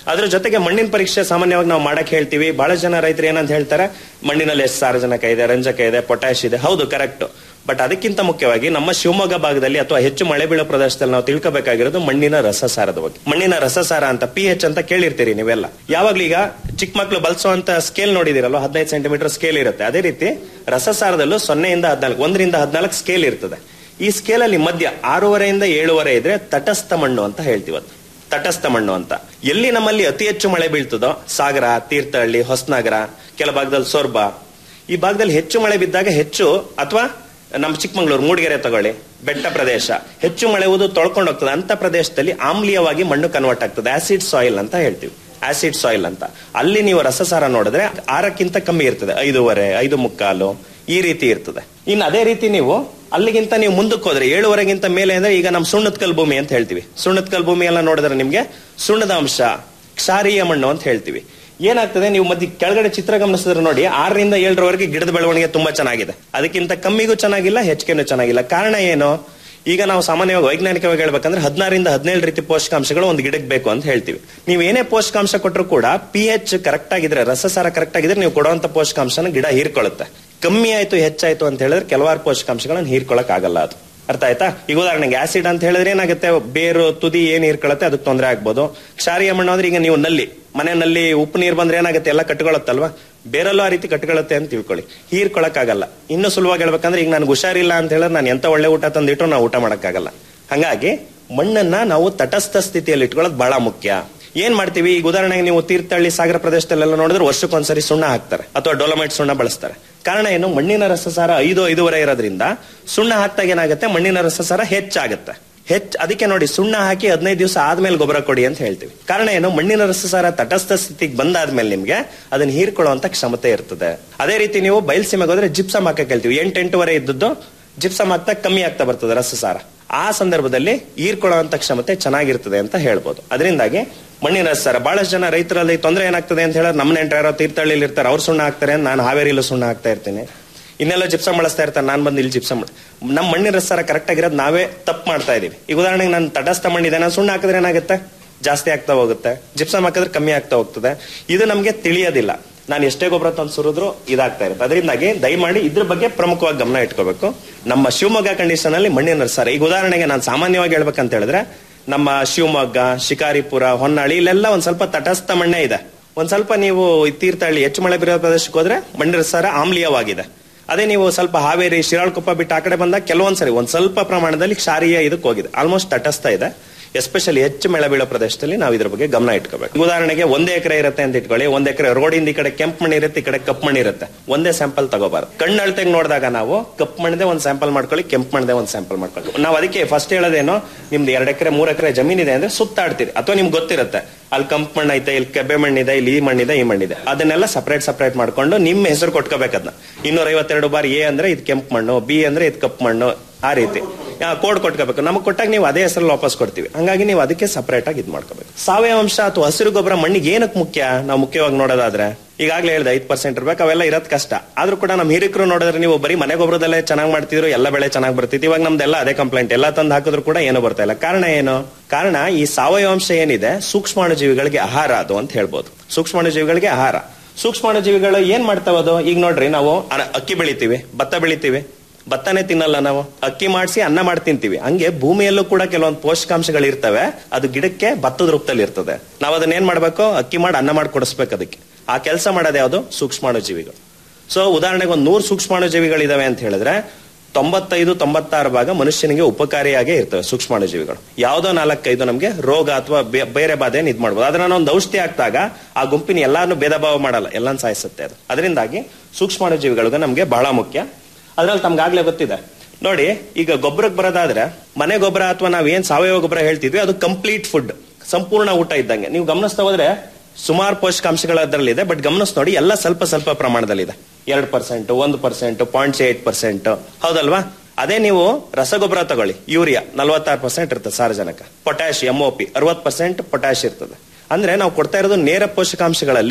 ಅದ್ರ ಜೊತೆಗೆ ಮಣ್ಣಿನ ಪರೀಕ್ಷೆ ಸಾಮಾನ್ಯವಾಗಿ ನಾವು ಮಾಡಕ್ ಹೇಳ್ತೀವಿ ಬಹಳ ಜನ ರೈತರು ಏನಂತ ಹೇಳ್ತಾರೆ ಮಣ್ಣಿನಲ್ಲಿ ಎಷ್ಟು ಸಾರಜನಕ ಇದೆ ರಂಜಕ ಇದೆ ಪೊಟ್ಯಾಶ್ ಇದೆ ಹೌದು ಕರೆಕ್ಟ್ ಬಟ್ ಅದಕ್ಕಿಂತ ಮುಖ್ಯವಾಗಿ ನಮ್ಮ ಶಿವಮೊಗ್ಗ ಭಾಗದಲ್ಲಿ ಅಥವಾ ಹೆಚ್ಚು ಮಳೆ ಬೀಳೋ ಪ್ರದೇಶದಲ್ಲಿ ನಾವು ತಿಳ್ಕೊಬೇಕಾಗಿರೋದು ಮಣ್ಣಿನ ರಸಸಾರದ ಬಗ್ಗೆ ಮಣ್ಣಿನ ರಸಸಾರ ಅಂತ ಪಿ ಎಚ್ ಅಂತ ಕೇಳಿರ್ತೀರಿ ನೀವೆಲ್ಲ ಯಾವಾಗ್ಲೂ ಈಗ ಚಿಕ್ಕ ಮಕ್ಳು ಬಳಸುವಂತ ಸ್ಕೇಲ್ ನೋಡಿದಿರಲ್ಲ ಹದಿನೈದು ಸೆಂಟಿಮೀಟರ್ ಸ್ಕೇಲ್ ಇರುತ್ತೆ ಅದೇ ರೀತಿ ರಸಸಾರದಲ್ಲೂ ಸೊನ್ನೆಯಿಂದ ಹದಿನಾಲ್ಕು ಒಂದರಿಂದ ಹದಿನಾಲ್ಕು ಸ್ಕೇಲ್ ಇರ್ತದೆ ಈ ಸ್ಕೇಲ್ ಅಲ್ಲಿ ಮಧ್ಯ ಆರೂವರೆಯಿಂದ ಏಳುವರೆ ಇದ್ರೆ ತಟಸ್ಥ ಮಣ್ಣು ಅಂತ ಹೇಳ್ತೀವಿ ಅದು ತಟಸ್ಥ ಮಣ್ಣು ಅಂತ ಎಲ್ಲಿ ನಮ್ಮಲ್ಲಿ ಅತಿ ಹೆಚ್ಚು ಮಳೆ ಬೀಳ್ತದೋ ಸಾಗರ ತೀರ್ಥಹಳ್ಳಿ ಹೊಸನಗರ ಕೆಲ ಭಾಗದಲ್ಲಿ ಸೊರ್ಬ ಈ ಭಾಗದಲ್ಲಿ ಹೆಚ್ಚು ಮಳೆ ಬಿದ್ದಾಗ ಹೆಚ್ಚು ಅಥವಾ ನಮ್ಮ ಚಿಕ್ಕಮಂಗ್ಳೂರು ಮೂಡಿಗೆರೆ ತಗೊಳ್ಳಿ ಬೆಟ್ಟ ಪ್ರದೇಶ ಹೆಚ್ಚು ಮಳೆ ಉದು ತೊಳ್ಕೊಂಡು ಹೋಗ್ತದೆ ಅಂತ ಪ್ರದೇಶದಲ್ಲಿ ಆಮ್ಲೀಯವಾಗಿ ಮಣ್ಣು ಕನ್ವರ್ಟ್ ಆಗ್ತದೆ ಆಸಿಡ್ ಸಾಯಿಲ್ ಅಂತ ಹೇಳ್ತೀವಿ ಆಸಿಡ್ ಸಾಯಿಲ್ ಅಂತ ಅಲ್ಲಿ ನೀವು ರಸಸಾರ ನೋಡಿದ್ರೆ ಆರಕ್ಕಿಂತ ಕಮ್ಮಿ ಇರ್ತದೆ ಐದೂವರೆ ಐದು ಮುಕ್ಕಾಲು ಈ ರೀತಿ ಇರ್ತದೆ ಇನ್ನು ಅದೇ ರೀತಿ ನೀವು ಅಲ್ಲಿಗಿಂತ ನೀವು ಮುಂದಕ್ಕೆ ಹೋದ್ರೆ ಏಳುವರೆಗಿಂತ ಮೇಲೆ ಅಂದ್ರೆ ಈಗ ನಮ್ಮ ಸುಣ್ಣದ ಕಲ್ ಭೂಮಿ ಅಂತ ಹೇಳ್ತೀವಿ ಸುಣ್ಣದ ಕಲ್ ಭೂಮಿ ಎಲ್ಲ ನೋಡಿದ್ರೆ ನಿಮ್ಗೆ ಸುಣ್ಣದ ಅಂಶ ಕ್ಷಾರೀಯ ಮಣ್ಣು ಅಂತ ಹೇಳ್ತೀವಿ ಏನಾಗ್ತದೆ ನೀವು ಮಧ್ಯೆ ಕೆಳಗಡೆ ಚಿತ್ರ ಗಮನಿಸಿದ್ರೆ ನೋಡಿ ಆರರಿಂದ ಏಳರವರೆಗೆ ಗಿಡದ ಬೆಳವಣಿಗೆ ತುಂಬಾ ಚೆನ್ನಾಗಿದೆ ಅದಕ್ಕಿಂತ ಕಮ್ಮಿಗೂ ಚೆನ್ನಾಗಿಲ್ಲ ಹೆಚ್ಚಿಗೆನೂ ಚೆನ್ನಾಗಿಲ್ಲ ಕಾರಣ ಏನು ಈಗ ನಾವು ಸಾಮಾನ್ಯವಾಗಿ ವೈಜ್ಞಾನಿಕವಾಗಿ ಹೇಳ್ಬೇಕಂದ್ರೆ ಹದಿನಾರಿಂದ ಹದಿನೇಳು ರೀತಿ ಪೋಷಕಾಂಶಗಳು ಒಂದು ಗಿಡಕ್ಕೆ ಬೇಕು ಅಂತ ಹೇಳ್ತೀವಿ ನೀವು ಏನೇ ಪೋಷಕಾಂಶ ಕೊಟ್ಟರು ಕೂಡ ಪಿ ಎಚ್ ಕರೆಕ್ಟ್ ಆಗಿದ್ರೆ ರಸಸಾರ ಕರೆಕ್ಟ್ ಆಗಿದ್ರೆ ನೀವು ಕೊಡುವಂತ ಪೋಷಕಾಂಶನ ಗಿಡ ಹೀರ್ಕೊಳ್ಳುತ್ತೆ ಕಮ್ಮಿ ಆಯ್ತು ಹೆಚ್ಚಾಯ್ತು ಅಂತ ಹೇಳಿದ್ರೆ ಕೆಲವಾರು ಪೋಷಕಾಂಶಗಳನ್ನ ಹೀರ್ಕೊಳಕ್ ಆಗಲ್ಲ ಅದು ಅರ್ಥ ಆಯ್ತಾ ಈಗ ಉದಾಹರಣೆಗೆ ಆಸಿಡ್ ಅಂತ ಹೇಳಿದ್ರೆ ಏನಾಗುತ್ತೆ ಬೇರು ತುದಿ ಏನ್ ಹೀರ್ಕೊಳತ್ತೆ ಅದಕ್ಕೆ ತೊಂದರೆ ಆಗ್ಬೋದು ಕ್ಷಾರೀಯ ಮಣ್ಣು ಅಂದ್ರೆ ಈಗ ನೀವು ನಲ್ಲಿ ಮನೆ ನಲ್ಲಿ ಉಪ್ಪು ನೀರು ಬಂದ್ರೆ ಏನಾಗುತ್ತೆ ಎಲ್ಲ ಕಟ್ಕೊಳತ್ತಲ್ವಾ ಬೇರೆಲ್ಲೂ ಆ ರೀತಿ ಕಟ್ಕೊಳತ್ತೆ ಅಂತ ತಿಳ್ಕೊಳ್ಳಿ ಹೀರ್ಕೊಳಕ್ ಆಗಲ್ಲ ಇನ್ನು ಸುಲಭವಾಗಿ ಹೇಳ್ಬೇಕಂದ್ರೆ ಈಗ ನನಗೆ ಹುಷಾರಿಲ್ಲ ಅಂತ ಹೇಳಿದ್ರೆ ನಾನು ಎಂತ ಒಳ್ಳೆ ಊಟ ತಂದಿಟ್ಟು ನಾವು ಊಟ ಮಾಡಕ್ಕಾಗಲ್ಲ ಹಂಗಾಗಿ ಮಣ್ಣನ್ನ ನಾವು ತಟಸ್ಥ ಸ್ಥಿತಿಯಲ್ಲಿ ಇಟ್ಕೊಳ್ಳೋದು ಬಹಳ ಮುಖ್ಯ ಏನ್ ಮಾಡ್ತೀವಿ ಈಗ ಉದಾಹರಣೆಗೆ ನೀವು ತೀರ್ಥಹಳ್ಳಿ ಸಾಗರ ಪ್ರದೇಶದಲ್ಲೆಲ್ಲ ನೋಡಿದ್ರೆ ವರ್ಷಕ್ಕೊಂದ್ಸರಿ ಸುಣ್ಣ ಹಾಕ್ತಾರೆ ಅಥವಾ ಡೊಲಮೈಟ್ ಸುಣ್ಣ ಬಳಸ್ತಾರೆ ಕಾರಣ ಏನು ಮಣ್ಣಿನ ರಸಸಾರ ಐದು ಐದೂವರೆ ಇರೋದ್ರಿಂದ ಸುಣ್ಣ ಹಾಕ್ದಾಗ ಏನಾಗುತ್ತೆ ಮಣ್ಣಿನ ರಸಸಾರ ಹೆಚ್ಚಾಗುತ್ತೆ ಹೆಚ್ಚ್ ಅದಕ್ಕೆ ನೋಡಿ ಸುಣ್ಣ ಹಾಕಿ ಹದಿನೈದು ದಿವಸ ಆದ್ಮೇಲೆ ಗೊಬ್ಬರ ಕೊಡಿ ಅಂತ ಹೇಳ್ತೀವಿ ಕಾರಣ ಏನು ಮಣ್ಣಿನ ರಸಸಾರ ತಟಸ್ಥ ಸ್ಥಿತಿಗೆ ಬಂದಾದ್ಮೇಲೆ ನಿಮ್ಗೆ ಅದನ್ನ ಹೀರ್ಕೊಳ್ಳುವಂತ ಕ್ಷಮತೆ ಇರ್ತದೆ ಅದೇ ರೀತಿ ನೀವು ಬಯಲ್ಸೀಮೆಗೆ ಹೋದ್ರೆ ಜಿಪ್ಸಮ್ ಹಾಕಕ್ ಹೇಳ್ತೀವಿ ಎಂಟು ಎಂಟೂವರೆ ಇದ್ದದ್ದು ಜಿಪ್ಸಮ್ ಆಗ್ತಾ ಕಮ್ಮಿ ಆಗ್ತಾ ಬರ್ತದೆ ರಸಸಾರ ಆ ಸಂದರ್ಭದಲ್ಲಿ ಹೀರ್ಕೊಳ್ಳುವಂತ ಕ್ಷಮತೆ ಚೆನ್ನಾಗಿರ್ತದೆ ಅಂತ ಹೇಳ್ಬೋದು ಅದರಿಂದಾಗಿ ಮಣ್ಣಿನ ರಸಸಾರ ಬಹಳಷ್ಟು ಜನ ರೈತರಲ್ಲಿ ತೊಂದರೆ ಏನಾಗ್ತದೆ ಅಂತ ಹೇಳಿದ್ರೆ ನಮ್ಮ ನೆಂಟರು ಯಾರೋ ತೀರ್ಥಹಳ್ಳಿಲಿ ಇರ್ತಾರೆ ಅವ್ರು ಸುಣ್ಣ ಹಾಕ್ತಾರೆ ನಾನು ಹಾವೇರಿಲೂ ಸುಣ್ಣ ಹಾಕ್ತಾ ಇರ್ತೀನಿ ಇನ್ನೆಲ್ಲ ಜಿಪ್ಸಮ್ ಬಳಸ್ತಾ ಇರ್ತಾರೆ ನಾನು ಬಂದು ಇಲ್ಲಿ ಜಿಪ್ಸಮ್ ನಮ್ಮ ಮಣ್ಣಿನ ರಸಸಾರ ಕರೆಕ್ಟ್ ಆಗಿರೋದು ನಾವೇ ತಪ್ಪು ಮಾಡ್ತಾ ಇದೀವಿ ಈಗ ಉದಾಹರಣೆಗೆ ನಾನು ತಟಸ್ಥ ಮಣ್ಣಿದೆ ನಾನು ಸುಣ್ಣ ಹಾಕಿದ್ರೆ ಏನಾಗುತ್ತೆ ಜಾಸ್ತಿ ಆಗ್ತಾ ಹೋಗುತ್ತೆ ಜಿಪ್ಸಮ್ ಹಾಕಿದ್ರೆ ಕಮ್ಮಿ ಆಗ್ತಾ ಹೋಗ್ತದೆ ಇದು ನಮಗೆ ತಿಳಿಯೋದಿಲ್ಲ ನಾನು ಎಷ್ಟೇ ಗೊಬ್ಬರ ತಂದು ಸುರಿದ್ರು ಇದಾಗ್ತಾ ಇರುತ್ತೆ ಅದರಿಂದಾಗಿ ದಯಮಾಡಿ ಇದ್ರ ಬಗ್ಗೆ ಪ್ರಮುಖವಾಗಿ ಗಮನ ಇಟ್ಕೋಬೇಕು ನಮ್ಮ ಶಿವಮೊಗ್ಗ ಕಂಡೀಷನ್ ಅಲ್ಲಿ ಮಣ್ಣಿನ ರಸಸಾರ ಈಗ ಉದಾಹರಣೆಗೆ ನಾನು ಸಾಮಾನ್ಯವಾಗಿ ಹೇಳ್ಬೇಕಂತ ಹೇಳಿದ್ರೆ ನಮ್ಮ ಶಿವಮೊಗ್ಗ ಶಿಕಾರಿಪುರ ಹೊನ್ನಾಳಿ ಇಲ್ಲೆಲ್ಲ ಒಂದ್ ಸ್ವಲ್ಪ ತಟಸ್ಥ ಮಣ್ಣೆ ಇದೆ ಒಂದ್ ಸ್ವಲ್ಪ ನೀವು ಈ ತೀರ್ಥಹಳ್ಳಿ ಹೆಚ್ಚು ಮಳೆ ಬೀರೋ ಪ್ರದೇಶಕ್ಕೆ ಹೋದ್ರೆ ಮಣ್ಣಿನ ರಸಸಾರ ಆಮ್ಲೀಯವಾಗಿದೆ ಅದೇ ನೀವು ಸ್ವಲ್ಪ ಹಾವೇರಿ ಶಿರಾಳಕೊಪ್ಪ ಬಿಟ್ಟು ಆ ಕಡೆ ಬಂದಾಗ ಕೆಲವೊಂದ್ಸರಿ ಒಂದ್ ಸ್ವಲ್ಪ ಪ್ರಮಾಣದಲ್ಲಿ ಕ್ಷಾರೀಯ ಇದಕ್ಕೆ ಹೋಗಿದೆ ಆಲ್ಮೋಸ್ಟ್ ತಟಸ್ಥ ಇದೆ ಎಸ್ಪೆಷಲಿ ಹೆಚ್ಚು ಮಳೆ ಬೀಳೋ ಪ್ರದೇಶದಲ್ಲಿ ನಾವು ಇದ್ರ ಬಗ್ಗೆ ಗಮನ ಇಟ್ಕೋಬೇಕು ಉದಾಹರಣೆಗೆ ಒಂದೇ ಎಕರೆ ಇರುತ್ತೆ ಅಂತ ಇಟ್ಕೊಳ್ಳಿ ಒಂದ್ ಎಕರೆ ರೋಡಿಂದ ಈ ಕಡೆ ಕೆಂಪು ಮಣ್ಣು ಇರುತ್ತೆ ಈ ಕಡೆ ಕಪ್ಪು ಮಣ್ಣು ಇರುತ್ತೆ ಒಂದೇ ಸ್ಯಾಂಪಲ್ ತಗೋಬಾರ್ದು ಕಣ್ಣು ಅಳತೆಗೆ ನೋಡಿದಾಗ ನಾವು ಕಪ್ಪು ಮಣ್ಣದೆ ಒಂದ್ ಸ್ಯಾಂಪಲ್ ಮಾಡ್ಕೊಳ್ಳಿ ಕೆಂಪು ಮಣ್ಣದೆ ಒಂದ್ ಸ್ಯಾಂಪಲ್ ಮಾಡ್ಕೊಳ್ಳಿ ನಾವು ಅದಕ್ಕೆ ಫಸ್ಟ್ ಹೇಳೋದೇನು ನಿಮ್ದು ಎರಡ್ ಎಕರೆ ಮೂರ್ ಎಕರೆ ಜಮೀನಿದೆ ಅಂದ್ರೆ ಸುತ್ತಾಡ್ತೀರಿ ಅಥವಾ ನಿಮ್ಗೆ ಗೊತ್ತಿರುತ್ತೆ ಅಲ್ಲಿ ಕಂಪು ಮಣ್ಣು ಐತೆ ಇಲ್ಲಿ ಕೆಬ್ಬೆ ಮಣ್ಣಿದೆ ಇಲ್ಲಿ ಈ ಮಣ್ಣಿದೆ ಈ ಮಣ್ಣಿದೆ ಅದನ್ನೆಲ್ಲ ಸಪರೇಟ್ ಸಪರೇಟ್ ಮಾಡ್ಕೊಂಡು ನಿಮ್ಮ ಹೆಸರು ಕೊಟ್ಕೋಬೇಕು ಅದನ್ನ ಇನ್ನೂರ ಐವತ್ತೆರಡು ಬಾರಿ ಎ ಅಂದ್ರೆ ಇದು ಕೆಂಪು ಮಣ್ಣು ಬಿ ಅಂದ್ರೆ ಇದು ಕಪ್ಪು ಮಣ್ಣು ಆ ರೀತಿ ಕೋಡ್ ಕೊಟ್ಕೋಬೇಕು ನಮಗೆ ಕೊಟ್ಟಾಗ ನೀವು ಅದೇ ಹೆಸರಲ್ಲಿ ವಾಪಸ್ ಕೊಡ್ತೀವಿ ಹಂಗಾಗಿ ನೀವು ಅದಕ್ಕೆ ಸಪರೇಟ್ ಆಗಿ ಇದು ಮಾಡ್ಕೋಬೇಕು ಸಾವಯವ ಅಂಶ ಅಥವಾ ಹಸಿರು ಗೊಬ್ಬರ ಮಣ್ಣಿಗೆ ಏನಕ್ಕೆ ಮುಖ್ಯ ನಾವು ಮುಖ್ಯವಾಗಿ ನೋಡೋದಾದ್ರೆ ಈಗಾಗಲೇ ಹೇಳಿದೆ ಐದು ಪರ್ಸೆಂಟ್ ಇರ್ಬೇಕು ಅವೆಲ್ಲ ಇರೋದ್ ಕಷ್ಟ ಆದ್ರೂ ಕೂಡ ನಮ್ಮ ಹಿರಿಕರು ನೋಡಿದ್ರೆ ನೀವು ಬರೀ ಮನೆ ಗೊಬ್ಬರದಲ್ಲೇ ಚೆನ್ನಾಗಿ ಮಾಡ್ತಿದ್ರು ಎಲ್ಲ ಬೆಳೆ ಚೆನ್ನಾಗಿ ಬರ್ತಿತ್ತು ಇವಾಗ ನಮ್ದೆಲ್ಲ ಅದೇ ಕಂಪ್ಲೇಂಟ್ ಎಲ್ಲ ತಂದು ಹಾಕಿದ್ರು ಕೂಡ ಏನು ಬರ್ತಾ ಇಲ್ಲ ಕಾರಣ ಏನು ಕಾರಣ ಈ ಸಾವಯವ ಅಂಶ ಏನಿದೆ ಸೂಕ್ಷ್ಮಾಣುಜೀವಿಗಳಿಗೆ ಆಹಾರ ಅದು ಅಂತ ಹೇಳ್ಬೋದು ಸೂಕ್ಷ್ಮಾಣುಜೀವಿಗಳಿಗೆ ಆಹಾರ ಸೂಕ್ಷ್ಮಾಣುಜೀವಿಗಳು ಏನ್ ಮಾಡ್ತಾವ ಅದು ಈಗ ನೋಡ್ರಿ ನಾವು ಅನ- ಅಕ್ಕಿ ಬೆಳಿತೀವಿ ಭತ್ತ ಬೆಳಿತೀವಿ ಭತ್ತನೇ ತಿನ್ನಲ್ಲ ನಾವು ಅಕ್ಕಿ ಮಾಡಿಸಿ ಅನ್ನ ಮಾಡಿ ತಿಂತೀವಿ ಹಂಗೆ ಭೂಮಿಯಲ್ಲೂ ಕೂಡ ಕೆಲವೊಂದು ಪೋಷಕಾಂಶಗಳು ಇರ್ತವೆ ಅದು ಗಿಡಕ್ಕೆ ಭತ್ತದ ರೂಪದಲ್ಲಿ ಇರ್ತದೆ ನಾವು ಅದನ್ನ ಏನ್ ಮಾಡ್ಬೇಕು ಅಕ್ಕಿ ಮಾಡಿ ಅನ್ನ ಮಾಡಿ ಕೊಡಿಸ್ಬೇಕು ಅದಕ್ಕೆ ಆ ಕೆಲಸ ಮಾಡೋದು ಯಾವುದು ಸೂಕ್ಷ್ಮಾಣುಜೀವಿಗಳು ಸೊ ಉದಾಹರಣೆಗೆ ಒಂದು ನೂರು ಸೂಕ್ಷ್ಮಾಣುಜೀವಿಗಳಿದಾವೆ ಅಂತ ಹೇಳಿದ್ರೆ ತೊಂಬತ್ತೈದು ತೊಂಬತ್ತಾರು ಭಾಗ ಮನುಷ್ಯನಿಗೆ ಉಪಕಾರಿಯಾಗೇ ಇರ್ತವೆ ಸೂಕ್ಷ್ಮಾಣುಜೀವಿಗಳು ಯಾವ್ದೋ ನಾಲ್ಕೈದು ನಮಗೆ ರೋಗ ಅಥವಾ ಬೇ- ಬೇರೆ ಬಾಧೆಯನ್ನು ಇದ್ ಮಾಡ್ಬೋದು ಅದನ್ನ ಒಂದು ಔಷಧಿ ಹಾಕ್ದಾಗ ಆ ಗುಂಪಿನ ಎಲ್ಲಾನು ಭೇದ ಭಾವ ಮಾಡಲ್ಲ ಎಲ್ಲಾನು ಸಾಯಿಸುತ್ತೆ ಅದು ಅದರಿಂದಾಗಿ ಸೂಕ್ಷ್ಮಾಣುಜೀವಿಗಳಿಗೆ ನಮಗೆ ಬಹಳ ಮುಖ್ಯ ಅದ್ರಲ್ಲಿ ತಮ್ಗಾಗ್ಲೇ ಗೊತ್ತಿದೆ ನೋಡಿ ಈಗ ಗೊಬ್ಬರಕ್ಕೆ ಬರೋದಾದ್ರೆ ಮನೆ ಗೊಬ್ಬರ ಅಥವಾ ನಾವ್ ಏನ್ ಸಾವಯವ ಗೊಬ್ಬರ ಹೇಳ್ತಿದ್ವಿ ಅದು ಕಂಪ್ಲೀಟ್ ಫುಡ್ ಸಂಪೂರ್ಣ ಊಟ ಇದ್ದಂಗೆ ನೀವು ಗಮನಿಸ್ತಾ ಹೋದ್ರೆ ಸುಮಾರು ಪೋಷಕಾಂಶಗಳು ಅದರಲ್ಲಿದೆ ಬಟ್ ಗಮನಿಸ್ ನೋಡಿ ಎಲ್ಲ ಸ್ವಲ್ಪ ಸ್ವಲ್ಪ ಪ್ರಮಾಣದಲ್ಲಿದೆ ಎರಡು ಪರ್ಸೆಂಟ್ ಒಂದು ಪರ್ಸೆಂಟ್ ಪಾಯಿಂಟ್ ಏಟ್ ಪರ್ಸೆಂಟ್ ಹೌದಲ್ವಾ ಅದೇ ನೀವು ರಸಗೊಬ್ಬರ ತಗೊಳ್ಳಿ ಯೂರಿಯಾ ನಲವತ್ತಾರು ಪರ್ಸೆಂಟ್ ಇರ್ತದೆ ಸಾರಜನಕ ಪೊಟ್ಯಾಶ್ ಎಂ ಒ ಪಿ ಅರವತ್ ಪರ್ಸೆಂಟ್ ಪೊಟ್ಯಾಶ್ ಇರ್ತದೆ ಅಂದ್ರೆ ನಾವು ಕೊಡ್ತಾ ಇರೋದು ನೇರ ಪೋಷಕಾಂಶಗಳಲ್ಲಿ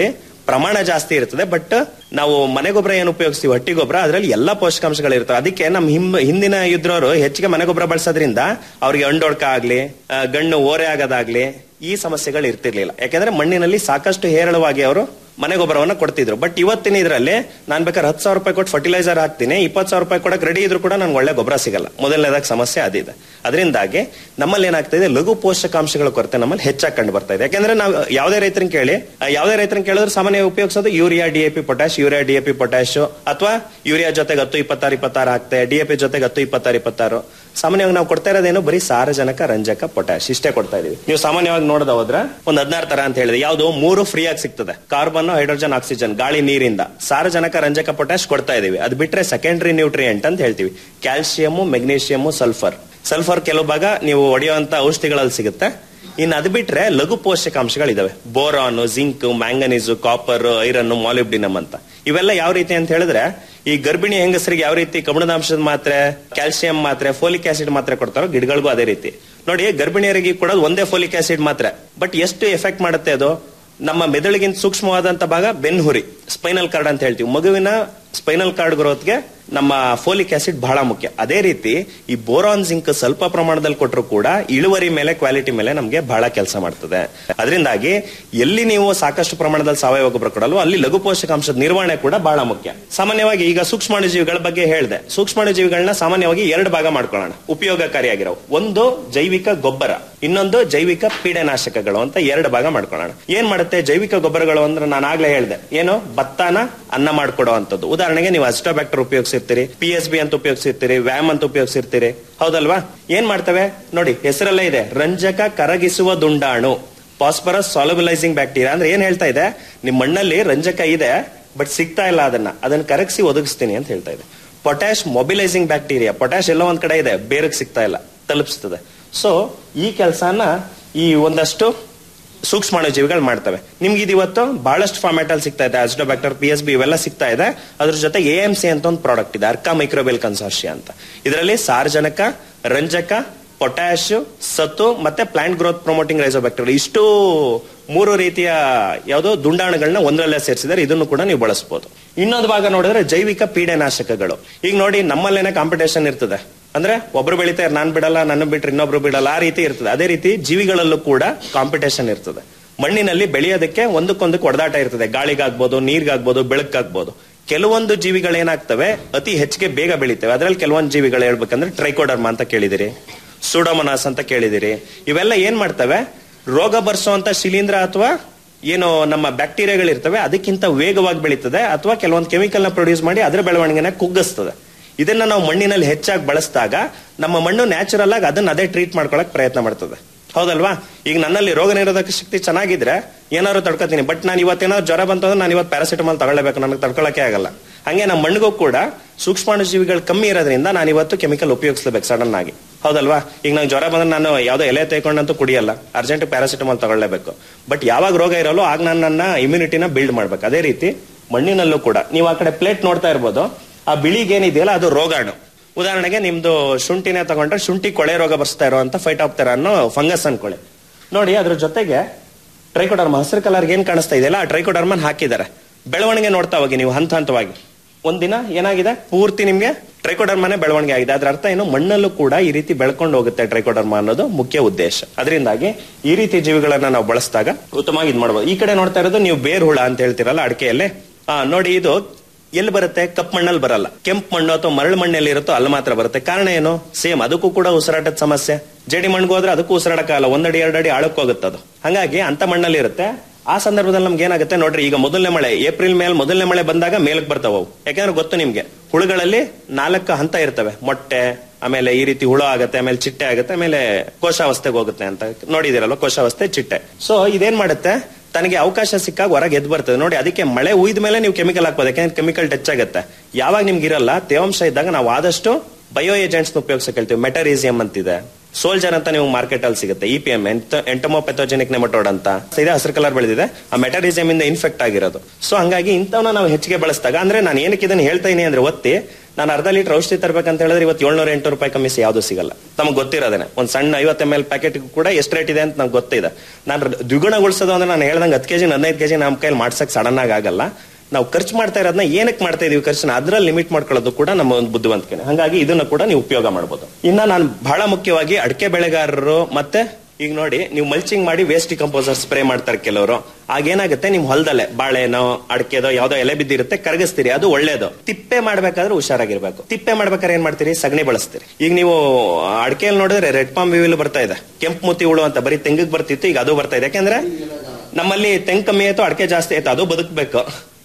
ಪ್ರಮಾಣ ಜಾಸ್ತಿ ಇರ್ತದೆ ಬಟ್ ನಾವು ಮನೆ ಗೊಬ್ಬರ ಏನು ಉಪಯೋಗಿಸ್ತೀವಿ ಹಟ್ಟಿ ಗೊಬ್ಬರ ಅದರಲ್ಲಿ ಎಲ್ಲಾ ಪೋಷಕಾಂಶಗಳು ಇರ್ತವೆ ಅದಕ್ಕೆ ನಮ್ಮ ಹಿಂ ಹಿಂದಿನ ಇದ್ರವರು ಹೆಚ್ಚಿಗೆ ಮನೆ ಗೊಬ್ಬರ ಬಳಸೋದ್ರಿಂದ ಅವ್ರಿಗೆ ಅಂಡೊಡ್ಕ ಆಗ್ಲಿ ಆ, ಗಣ್ಣು ಓರೆ ಆಗೋದಾಗ್ಲಿ ಈ ಸಮಸ್ಯೆಗಳು ಇರ್ತಿರ್ಲಿಲ್ಲ ಯಾಕಂದ್ರೆ ಮಣ್ಣಿನಲ್ಲಿ ಸಾಕಷ್ಟು ಹೇರಳವಾಗಿ ಅವರು ಮನೆ ಗೊಬ್ಬರವನ್ನ ಕೊಡ್ತಿದ್ರು ಬಟ್ ಇವತ್ತಿನ ಇದರಲ್ಲಿ ನಾನ್ ಬೇಕಾದ್ರೆ ಹತ್ತು ಸಾವಿರ ರೂಪಾಯಿ ಕೊಟ್ಟು ಫರ್ಟಿಲೈಸರ್ ಹಾಕ್ತೀನಿ ಇಪ್ಪತ್ತು ಸಾವಿರ ರೂಪಾಯಿ ಕೊಡಕ್ ರೆಡಿ ಇದ್ರು ಕೂಡ ನನ್ಗೆ ಒಳ್ಳೆ ಗೊಬ್ಬರ ಸಿಗಲ್ಲ ಮೊದಲನೇದಾಗಿ ಸಮಸ್ಯೆ ಅದಿದೆ ಅದರಿಂದಾಗಿ ನಮ್ಮಲ್ಲಿ ಏನಾಗ್ತಾ ಇದೆ ಲಘು ಪೋಷಕಾಂಶಗಳ ಕೊರತೆ ನಮ್ಮಲ್ಲಿ ಹೆಚ್ಚಾಗಿ ಕಂಡು ಬರ್ತಾ ಇದೆ ಯಾಕಂದ್ರೆ ನಾವು ಯಾವುದೇ ರೈತರನ್ನ ಕೇಳಿ ಆ, ಯಾವುದೇ ರೈತರನ್ನ ಕೇಳಿದ್ರೆ ಸಾಮಾನ್ಯ ಉಪಯೋಗಿಸೋದು urea DAP potash urea DAP potash ಅಥವಾ ಯೂರಿಯಾ ಜೊತೆಗೆ ಹತ್ತು ಇಪ್ಪತ್ತಾರು ಇಪ್ಪತ್ತಾರು ಹಾಕ್ತೆ ಡಿಎಪಿ ಜೊತೆಗೆ ಹತ್ತು ಇಪ್ಪತ್ತಾರು ಇಪ್ಪತ್ತಾರು ಸಾಮಾನ್ಯವಾಗಿ ನಾವು ಕೊಡ್ತಾ ಇರೋದೇನು ಬರೀ ಸಾರಜನಕ ರಂಜಕ ಪೊಟ್ಯಾಶ್ ಇಷ್ಟೇ ಕೊಡ್ತಾ ಇದೀವಿ ನೀವು ಸಾಮಾನ್ಯವಾಗಿ ನೋಡದ ಹೋದ್ರೆ ಒಂದ್ ಹದಿನಾರು ತರ ಅಂತ ಹೇಳಿದೆ ಯಾವುದು ಮೂರು ಫ್ರೀ ಆಗಿ ಸಿಗ್ತದೆ ಕಾರ್ಬನ್ ಹೈಡ್ರೋಜನ್ ಆಕ್ಸಿಜನ್ ಗಾಳಿ ನೀರಿಂದ ಸಾರಜನಕ ರಂಜಕ ಪೊಟ್ಯಾಶ್ ಕೊಡ್ತಾ ಇದೀವಿ ಅದು ಬಿಟ್ರೆ ಸೆಕೆಂಡರಿ ನ್ಯೂಟ್ರಿಯೆಂಟ್ ಅಂತ ಹೇಳ್ತೀವಿ ಕ್ಯಾಲ್ಸಿಯಂ ಮೆಗ್ನೀಷಿಯಂ ಸಲ್ಫರ್ ಸಲ್ಫರ್ ಕೆಲವು ಭಾಗ ನೀವು ಹೊಡೆಯುವಂತ ಔಷಧಿಗಳಲ್ಲಿ ಸಿಗುತ್ತೆ ಇನ್ನು ಅದು ಬಿಟ್ರೆ ಲಘು ಪೋಷಕಾಂಶಗಳಿದಾವೆ boron zinc manganese copper iron molybdenum ಅಂತ ಇವೆಲ್ಲ ಯಾವ ರೀತಿ ಅಂತ ಹೇಳಿದ್ರೆ ಈ ಗರ್ಭಿಣಿ ಹೆಂಗಸರಿಗೆ ಯಾವ ರೀತಿ ಕಬ್ಬಿಣದಾಂಶದ ಮಾತ್ರೆ ಕ್ಯಾಲ್ಸಿಯಂ ಮಾತ್ರೆ ಫೋಲಿಕ್ ಆಸಿಡ್ ಮಾತ್ರೆ ಕೊಡ್ತಾರೋ ಗಿಡಗಳಿಗೂ ಅದೇ ರೀತಿ ನೋಡಿ ಗರ್ಭಿಣಿಯರಿಗೆ ಕೊಡೋದು ಒಂದೇ ಫೋಲಿಕ್ ಆಸಿಡ್ ಮಾತ್ರೆ ಬಟ್ ಎಷ್ಟು ಎಫೆಕ್ಟ್ ಮಾಡುತ್ತೆ ಅದು ನಮ್ಮ ಮೆದುಳಿಗಿಂತ ಸೂಕ್ಷ್ಮವಾದಂತ ಭಾಗ ಬೆನ್ಹುರಿ ಸ್ಪೈನಲ್ ಕಾರ್ಡ್ ಅಂತ ಹೇಳ್ತೀವಿ ಮಗುವಿನ ಸ್ಪೈನಲ್ ಕಾರ್ಡ್ ಗ್ರೋತ್ಗೆ ನಮ್ಮ ಫೋಲಿಕ್ ಆಸಿಡ್ ಬಹಳ ಮುಖ್ಯ ಅದೇ ರೀತಿ ಈ ಬೋರಾನ್ ಜಿಂಕ್ ಸ್ವಲ್ಪ ಪ್ರಮಾಣದಲ್ಲಿ ಕೊಟ್ಟರು ಕೂಡ ಇಳುವರಿ ಮೇಲೆ ಕ್ವಾಲಿಟಿ ಮೇಲೆ ನಮಗೆ ಬಹಳ ಕೆಲಸ ಮಾಡ್ತದೆ ಅದರಿಂದಾಗಿ ಎಲ್ಲಿ ನೀವು ಸಾಕಷ್ಟು ಪ್ರಮಾಣದಲ್ಲಿ ಸಾವಯವ ಗೊಬ್ಬರ ಕೊಡಲ್ವೋ ಅಲ್ಲಿ ಲಘು ಪೋಷಕಾಂಶದ ನಿರ್ವಹಣೆ ಕೂಡ ಬಹಳ ಮುಖ್ಯ ಸಾಮಾನ್ಯವಾಗಿ ಈಗ ಸೂಕ್ಷ್ಮಾಣುಜೀವಿಗಳ ಬಗ್ಗೆ ಹೇಳಿದೆ ಸೂಕ್ಷ್ಮಾಣುಜೀವಿಗಳನ್ನ ಸಾಮಾನ್ಯವಾಗಿ ಎರಡು ಭಾಗ ಮಾಡ್ಕೊಳ್ಳೋಣ ಉಪಯೋಗಕಾರಿಯಾಗಿರೋ ಒಂದು ಜೈವಿಕ ಗೊಬ್ಬರ ಇನ್ನೊಂದು ಜೈವಿಕ ಪೀಡನಾಶಕಗಳು ಅಂತ ಎರಡು ಭಾಗ ಮಾಡ್ಕೊಳ್ಳೋಣ ಏನ್ ಮಾಡುತ್ತೆ ಜೈವಿಕ ಗೊಬ್ಬರಗಳು ಅಂದ್ರೆ ನಾನು ಆಗ್ಲೇ ಹೇಳಿದೆ ಏನು ಭತ್ತಾನ ಅನ್ನ ಮಾಡ್ಕೊಡೋ ಅಂತದ್ದು ಉದಾಹರಣೆಗೆ ನೀವು ಅಸ್ಟೋಬ್ಯಾಕ್ಟರ್ ಉಪಯೋಗಿಸಿರ್ತೀರಿ ಪಿ ಎಸ್ ಬಿ ಅಂತ ಉಪಯೋಗಿಸಿರ್ತೀರಿ ವ್ಯಾಮ್ ಅಂತ ಉಪಯೋಗಿಸಿರ್ತೀರಿ ಹೌದಲ್ವಾ ಏನ್ ಮಾಡ್ತವೆ ನೋಡಿ ಹೆಸರಲ್ಲೇ ಇದೆ ರಂಜಕ ಕರಗಿಸುವ ದುಂಡಾಣು ಫಾಸ್ಫರಸ್ ಸಾಲಬಲೈಸಿಂಗ್ ಬ್ಯಾಕ್ಟೀರಿಯಾ ಅಂದ್ರೆ ಏನ್ ಹೇಳ್ತಾ ಇದೆ ನಿಮ್ ಮಣ್ಣಲ್ಲಿ ರಂಜಕ ಇದೆ ಬಟ್ ಸಿಗ್ತಾ ಇಲ್ಲ ಅದನ್ನ ಅದನ್ನ ಕರಗಿಸಿ ಒದಗಿಸ್ತೀನಿ ಅಂತ ಹೇಳ್ತಾ ಇದೆ ಪೊಟ್ಯಾಶ್ ಮೊಬಿಲೈಸಿಂಗ್ ಬ್ಯಾಕ್ಟೀರಿಯಾ ಪೊಟ್ಯಾಶ್ ಎಲ್ಲೋ ಒಂದ್ ಕಡೆ ಇದೆ ಬೇರೆಗೆ ಸಿಗ್ತಾ ಇಲ್ಲ ತಲುಪಿಸ್ತದೆ ಸೊ ಈ ಕೆಲಸನ ಈ ಒಂದಷ್ಟು ಸೂಕ್ಷ್ಮಾಣುಜೀವಿಗಳು ಮಾಡ್ತವೆ ನಿಮ್ಗೆ ಇದು ಇವತ್ತು ಬಹಳಷ್ಟು ಫಾರ್ಮ್ಯಾಟ್ ಅಲ್ಲಿ ಸಿಗ್ತಾ ಇದೆ ಅಸ್ಟೋಬ್ಯಾಕ್ಟರ್ ಪಿ ಎಸ್ ಬಿ ಇವೆಲ್ಲ ಸಿಗ್ತಾ ಇದೆ ಅದ್ರ ಜೊತೆ ಎ ಎಂ ಸಿ ಅಂತ ಒಂದು ಪ್ರಾಡಕ್ಟ್ ಇದೆ ಅರ್ಕಾ ಮೈಕ್ರೋಬೆಲ್ ಕನ್ಸಾರ್ಷಿಯ ಅಂತ ಇದರಲ್ಲಿ ಸಾರಜನಕ ರಂಜಕ ಪೊಟ್ಯಾಶ್ ಸತ್ತು ಮತ್ತೆ ಪ್ಲಾಂಟ್ ಗ್ರೋತ್ ಪ್ರೊಮೋಟಿಂಗ್ ರೈಸೋಬ್ಯಾಕ್ಟರ್ ಇಷ್ಟು ಮೂರು ರೀತಿಯ ಯಾವುದೋ ದುಂಡಾಣುಗಳನ್ನ ಒಂದರಲ್ಲೇ ಸೇರಿಸಿದರೆ ಇದನ್ನು ಕೂಡ ನೀವು ಬಳಸಬಹುದು ಇನ್ನೊಂದು ಭಾಗ ನೋಡಿದ್ರೆ ಜೈವಿಕ ಪೀಡೆನಾಶಕಗಳು ಈಗ ನೋಡಿ ನಮ್ಮಲ್ಲೇನೆ ಕಾಂಪಿಟೇಷನ್ ಇರ್ತದೆ ಅಂದ್ರೆ ಒಬ್ರು ಬೆಳಿತಾರೆ ನಾನ್ ಬಿಡಲ್ಲ ನನ್ನ ಬಿಟ್ರೆ ಇನ್ನೊಬ್ರು ಬಿಡಲ್ಲ ಆ ರೀತಿ ಇರ್ತದೆ ಅದೇ ರೀತಿ ಜೀವಿಗಳಲ್ಲೂ ಕೂಡ ಕಾಂಪಿಟೇಷನ್ ಇರ್ತದೆ ಮಣ್ಣಿನಲ್ಲಿ ಬೆಳೆಯೋದಕ್ಕೆ ಒಂದಕ್ಕೊಂದಕ್ಕೆ ಒಡೆದಾಟ ಇರ್ತದೆ ಗಾಳಿಗಾಗ್ಬೋದು ನೀರ್ಗಾಗ್ಬೋದು ಬೆಳಕಾಗ್ಬೋದು ಕೆಲವೊಂದು ಜೀವಿಗಳು ಏನಾಗ್ತವೆ ಅತಿ ಹೆಚ್ಚಿಗೆ ಬೇಗ ಬೆಳಿತವೆ ಅದ್ರಲ್ಲಿ ಕೆಲವೊಂದು ಜೀವಿಗಳು ಹೇಳ್ಬೇಕಂದ್ರೆ ಟ್ರೈಕೋಡರ್ಮ ಅಂತ ಕೇಳಿದಿರಿ ಸೂಡೋಮನಾಸ್ ಅಂತ ಕೇಳಿದಿರಿ ಇವೆಲ್ಲ ಏನ್ ಮಾಡ್ತವೆ ರೋಗ ಬರ್ಸೋಂತ ಶಿಲೀಂಧ್ರ ಅಥವಾ ಏನು ನಮ್ಮ ಬ್ಯಾಕ್ಟೀರಿಯಾಗಳಿರ್ತವೆ ಅದಕ್ಕಿಂತ ವೇಗವಾಗಿ ಬೆಳೀತದೆ ಅಥವಾ ಕೆಲವೊಂದು ಕೆಮಿಕಲ್ ನ ಪ್ರೊಡ್ಯೂಸ್ ಮಾಡಿ ಅದರ ಬೆಳವಣಿಗೆನ ಕುಗ್ಗಿಸ್ತದೆ ಇದನ್ನ ನಾವು ಮಣ್ಣಿನಲ್ಲಿ ಹೆಚ್ಚಾಗಿ ಬಳಸಿದಾಗ ನಮ್ಮ ಮಣ್ಣು ನ್ಯಾಚುರಲ್ ಆಗಿ ಅದನ್ನ ಅದೇ ಟ್ರೀಟ್ ಮಾಡ್ಕೊಳಕ್ ಪ್ರಯತ್ನ ಮಾಡ್ತದೆ ಹೌದಲ್ವಾ ಈಗ ನನ್ನಲ್ಲಿ ರೋಗ ನಿರೋಧಕ ಶಕ್ತಿ ಚೆನ್ನಾಗಿದ್ರೆ ಏನಾದ್ರು ತಡ್ಕೊತೀನಿ ಬಟ್ ನಾನು ಇವತ್ತೇನಾದ್ರು ಜ್ವರ ಬಂತಂದ್ರೆ ನಾನು ಇವತ್ತು ಪ್ಯಾರಾಸಿಟಮಾಲ್ ತಗೊಳ್ಳೇಬೇಕು ನನಗೆ ತಡ್ಕೊಳಕ್ಕೆ ಆಗಲ್ಲ ಹಂಗೆ ನಮ್ಮ ಮಣ್ಣಿಗೂ ಕೂಡ ಸೂಕ್ಷ್ಮಾಣುಜೀವಿಗಳು ಕಮ್ಮಿ ಇರೋದ್ರಿಂದ ನಾನು ಇವತ್ತು ಕೆಮಿಕಲ್ ಉಪಯೋಗಿಸ್ಲೇಬೇಕು ಸಡನ್ ಆಗಿ ಹೌದಲ್ವಾ ಈಗ ನಂಗೆ ಜ್ವರ ಬಂದ್ರೆ ನಾನು ಯಾವ್ದೋ ಎಲೆ ತಗೊಂಡಂತೂ ಕುಡಿಯಲ್ಲ ಅರ್ಜೆಂಟ್ ಪ್ಯಾರಾಸಿಟಮಾಲ್ ತಗೊಳ್ಳೇಬೇಕು ಬಟ್ ಯಾವಾಗ ರೋಗ ಇರಲ್ಲೋ ಆಗ ನಾನು ನನ್ನ ಇಮ್ಯುನಿಟಿನ ಬಿಲ್ಡ್ ಮಾಡ್ಬೇಕು ಅದೇ ರೀತಿ ಮಣ್ಣಿನಲ್ಲೂ ಕೂಡ ನೀವು ಆ ಕಡೆ ಪ್ಲೇಟ್ ನೋಡ್ತಾ ಇರ್ಬೋದು ಆ ಬಿಳಿಗೇನಿದೆಯಲ್ಲ ಅದು ರೋಗಾಣು ಉದಾಹರಣೆಗೆ ನಿಮ್ದು ಶುಂಠಿನೇ ತಗೊಂಡ್ರೆ ಶುಂಠಿ ಕೊಳೆ ರೋಗ ಬರ್ಸ್ತಾ ಇರುವಂತ ಫೈಟಾಪ್ತರ ಅನ್ನೋ ಫಂಗಸ್ ಅನ್ಕೊಳ್ಳಿ ನೋಡಿ ಅದ್ರ ಜೊತೆಗೆ ಟ್ರೈಕೋಡರ್ಮ ಹಸಿರು ಕಲರ್ ಏನ್ ಕಾಣಿಸ್ತಾ ಇದೆಯಲ್ಲ ಆ ಟ್ರೈಕೋಡರ್ಮನ್ ಹಾಕಿದ್ದಾರೆ ಬೆಳವಣಿಗೆ ನೋಡ್ತಾ ಹೋಗಿ ನೀವು ಹಂತ ಹಂತವಾಗಿ ಒಂದಿನ ಏನಾಗಿದೆ ಪೂರ್ತಿ ನಿಮ್ಗೆ ಟ್ರೈಕೋಡರ್ಮನೆ ಬೆಳವಣಿಗೆ ಆಗಿದೆ ಅದ್ರ ಅರ್ಥ ಏನು ಮಣ್ಣಲ್ಲೂ ಕೂಡ ಈ ರೀತಿ ಬೆಳ್ಕೊಂಡು ಹೋಗುತ್ತೆ ಟ್ರೈಕೋಡರ್ಮ ಅನ್ನೋದು ಮುಖ್ಯ ಉದ್ದೇಶ ಅದರಿಂದಾಗಿ ಈ ರೀತಿ ಜೀವಿಗಳನ್ನ ನಾವು ಬಳಸಿದಾಗ ಉತ್ತಮವಾಗಿ ಇದು ಮಾಡಬಹುದು ಈ ಕಡೆ ನೋಡ್ತಾ ಇರೋದು ನೀವು ಬೇರ್ ಹುಳ ಅಂತ ಹೇಳ್ತೀರಲ್ಲ ಅಡಿಕೆಯಲ್ಲೇ ಆ ನೋಡಿ ಇದು ಎಲ್ಲಿ ಬರುತ್ತೆ ಕಪ್ ಮಣ್ಣಲ್ಲಿ ಬರಲ್ಲ ಕೆಂಪು ಮಣ್ಣು ಅಥವಾ ಮರಳು ಮಣ್ಣಲ್ಲಿ ಇರುತ್ತೋ ಅಲ್ಲಿ ಮಾತ್ರ ಬರುತ್ತೆ ಕಾರಣ ಏನು ಸೇಮ್ ಅದಕ್ಕೂ ಕೂಡ ಉಸಿರಾಟದ ಸಮಸ್ಯೆ ಜೇಡಿ ಮಣ್ಣಿಗೆ ಹೋದ್ರೆ ಅದಕ್ಕೂ ಉಸಿರಾಡಕ್ಕಾಗಲ್ಲ ಒಂದಡಿ ಎರಡಡಿ ಆಳಕ್ಕೆ ಹೋಗುತ್ತೆ ಅದು ಹಂಗಾಗಿ ಅಂತ ಮಣ್ಣಲ್ಲಿ ಇರುತ್ತೆ ಆ ಸಂದರ್ಭದಲ್ಲಿ ನಮ್ಗೆ ಏನಾಗುತ್ತೆ ನೋಡ್ರಿ ಈಗ ಮೊದಲನೇ ಮಳೆ ಏಪ್ರಿಲ್ ಮೇಲೆ ಮೊದಲನೇ ಮಳೆ ಬಂದಾಗ ಮೇಲಕ್ಕೆ ಬರ್ತಾವ ಅವು ಯಾಕಂದ್ರೆ ಗೊತ್ತು ನಿಮ್ಗೆ ಹುಳುಗಳಲ್ಲಿ ನಾಲ್ಕು ಹಂತ ಇರ್ತವೆ ಮೊಟ್ಟೆ ಆಮೇಲೆ ಈ ರೀತಿ ಹುಳು ಆಗುತ್ತೆ ಆಮೇಲೆ ಚಿಟ್ಟೆ ಆಗುತ್ತೆ ಆಮೇಲೆ ಕೋಶಾವಸ್ಥೆಗೆ ಹೋಗುತ್ತೆ ಅಂತ ನೋಡಿದಿರಲ್ವ ಕೋಶಾವಸ್ಥೆ ಚಿಟ್ಟೆ ಸೊ ಇದೇನ್ ಮಾಡುತ್ತೆ ತನಗೆ ಅವಕಾಶ ಸಿಕ್ಕಾಗ ಹೊರಗೆ ಎದ್ದು ಬರ್ತದೆ ನೋಡಿ ಅದಕ್ಕೆ ಮಳೆ ಉಯ್ದ ಮೇಲೆ ನೀವು ಕೆಮಿಕಲ್ ಹಾಕ್ಬೋದು ಯಾಕಂದ್ರೆ ಕೆಮಿಕಲ್ ಟಚ್ ಆಗುತ್ತೆ ಯಾವಾಗ ನಿಮ್ಗೆ ಇರಲ್ಲ ತೇವಾಂಶ ಇದ್ದಾಗ ನಾವು ಆದಷ್ಟು ಬಯೋ ಏಜೆಂಟ್ಸ್ ಉಪಯೋಗಿಸಕ್ ಹೇಳ್ತೀವಿ ಮೆಟರೀಸಿಯಂ ಅಂತಿದೆ ಸೋಲ್ಜರ್ ಅಂತ ನೀವು ಮಾರ್ಕೆಟ್ ಅಲ್ಲಿ ಸಿಗುತ್ತೆ E P M entomopathogenic nematode ಅಂತ ಇದೆ ಹಸಿರು ಕಲರ್ ಬೆಳೆದಿದೆ ಆ ಮೆಟರಿಸಮ್ ಇಂದ ಇನ್ಫೆಕ್ಟ್ ಆಗಿರೋದು ಸೊ ಹಂಗಾಗಿ ಇಂಥವನ್ನ ನಾವು ಹೆಚ್ಚಿಗೆ ಬಳಸಿದಾಗ ಅಂದ್ರೆ ನಾನು ಏನಕ್ಕೆ ಇದನ್ನ ಹೇಳ್ತಾ ಇದೀನಿ ಅಂದ್ರೆ ಒತ್ತಿ ನಾನು ಅರ್ಧ ಲೀಟರ್ ಔಷಧಿ ತರಬೇಕಂತ ಹೇಳಿದ್ರೆ ಇವತ್ತು ಏಳ್ನೂರ ಎಂಟು ರೂಪಾಯಿ ಕಮ್ಮಿ ಯಾವುದು ಸಿಗಲ್ಲ ನಮ್ಗೆ ಗೊತ್ತಿರೋದೇನೆ ಒಂದ್ ಸಣ್ಣ ಐವತ್ತು ಎಮ್ ಎಲ್ ಪ್ಯಾಕೆಟ್ ಕೂಡ ಎಷ್ಟು ರೇಟ್ ಇದೆ ಅಂತ ನಂಗೆ ಗೊತ್ತಿದೆ ನಾನು ದ್ವಿಗುಣಗೊಳಿಸೋದು ಅಂದ್ರೆ ನಾನು ಹೇಳ್ದಂಗೆ ಹತ್ತು ಕೆಜಿ ಹದಿನೈದು ಕೆಜಿ ನಮ್ಮ ಕೈಲಿ ಮಾಡ್ಸಕ್ ಸಡನ್ ಆಗಿ ಆಗಲ್ಲ ನಾವು ಖರ್ಚು ಮಾಡ್ತಾ ಇರೋದನ್ನ ಏನಕ್ಕೆ ಮಾಡ್ತಾ ಇದೀವಿ ಖರ್ಚನ್ನ ಅದ್ರಲ್ಲಿ ಲಿಮಿಟ್ ಮಾಡ್ಕೊಳ್ಳೋದು ಕೂಡ ನಮ್ಮ ಒಂದು ಬುದ್ಧಿವಂತಿಕೆ ಹಾಗಾಗಿ ಇದನ್ನ ಕೂಡ ನೀವು ಉಪಯೋಗ ಮಾಡಬಹುದು ಇನ್ನ ನಾನು ಬಹಳ ಮುಖ್ಯವಾಗಿ ಅಡಿಕೆ ಬೆಳೆಗಾರರು ಮತ್ತೆ ಈಗ ನೋಡಿ ನೀವು ಮಲ್ಚಿಂಗ್ ಮಾಡಿ ವೇಸ್ಟ್ ಡಿಕಂಪೋಸರ್ ಸ್ಪ್ರೇ ಮಾಡ್ತಾರೆ ಕೆಲವರು ಆಗೇನಾಗುತ್ತೆ ನಿಮ್ ಹೊಲದಲ್ಲೇ ಬಾಳೆನೋ ಅಡಿಕೆದೋ ಯಾವ್ದೋ ಎಲೆ ಬಿದ್ದಿರುತ್ತೆ ಕರಗಿಸ್ತೀರಿ ಅದು ಒಳ್ಳೇದು ತಿಪ್ಪೆ ಮಾಡ್ಬೇಕಾದ್ರೆ ಹುಷಾರಾಗಿರ್ಬೇಕು ತಿಪ್ಪೆ ಮಾಡ್ಬೇಕಾದ್ರೆ ಏನ್ ಮಾಡ್ತೀರಿ ಸಗಣಿ ಬಳಸ್ತೀರಿ ಈಗ ನೀವು ಅಡಿಕೆಯಲ್ಲಿ ನೋಡಿದ್ರೆ ರೆಡ್ ಪಾಮ್ ವಿವಿಲ್ ಬರ್ತಾ ಇದೆ ಕೆಂಪು ಮುತಿ ಹುಳು ಅಂತ ಬರೀ ತೆಂಗಿಗೆ ಬರ್ತಿತ್ತು ಈಗ ಅದು ಬರ್ತಾ ಇದೆ ಯಾಕಂದ್ರೆ ನಮ್ಮಲ್ಲಿ ತೆಂಗ್ ಕಮ್ಮಿ ಆಯ್ತು ಅಡಿಕೆ ಜಾಸ್ತಿ ಆಯ್ತು ಅದು ಬದುಕಬೇಕು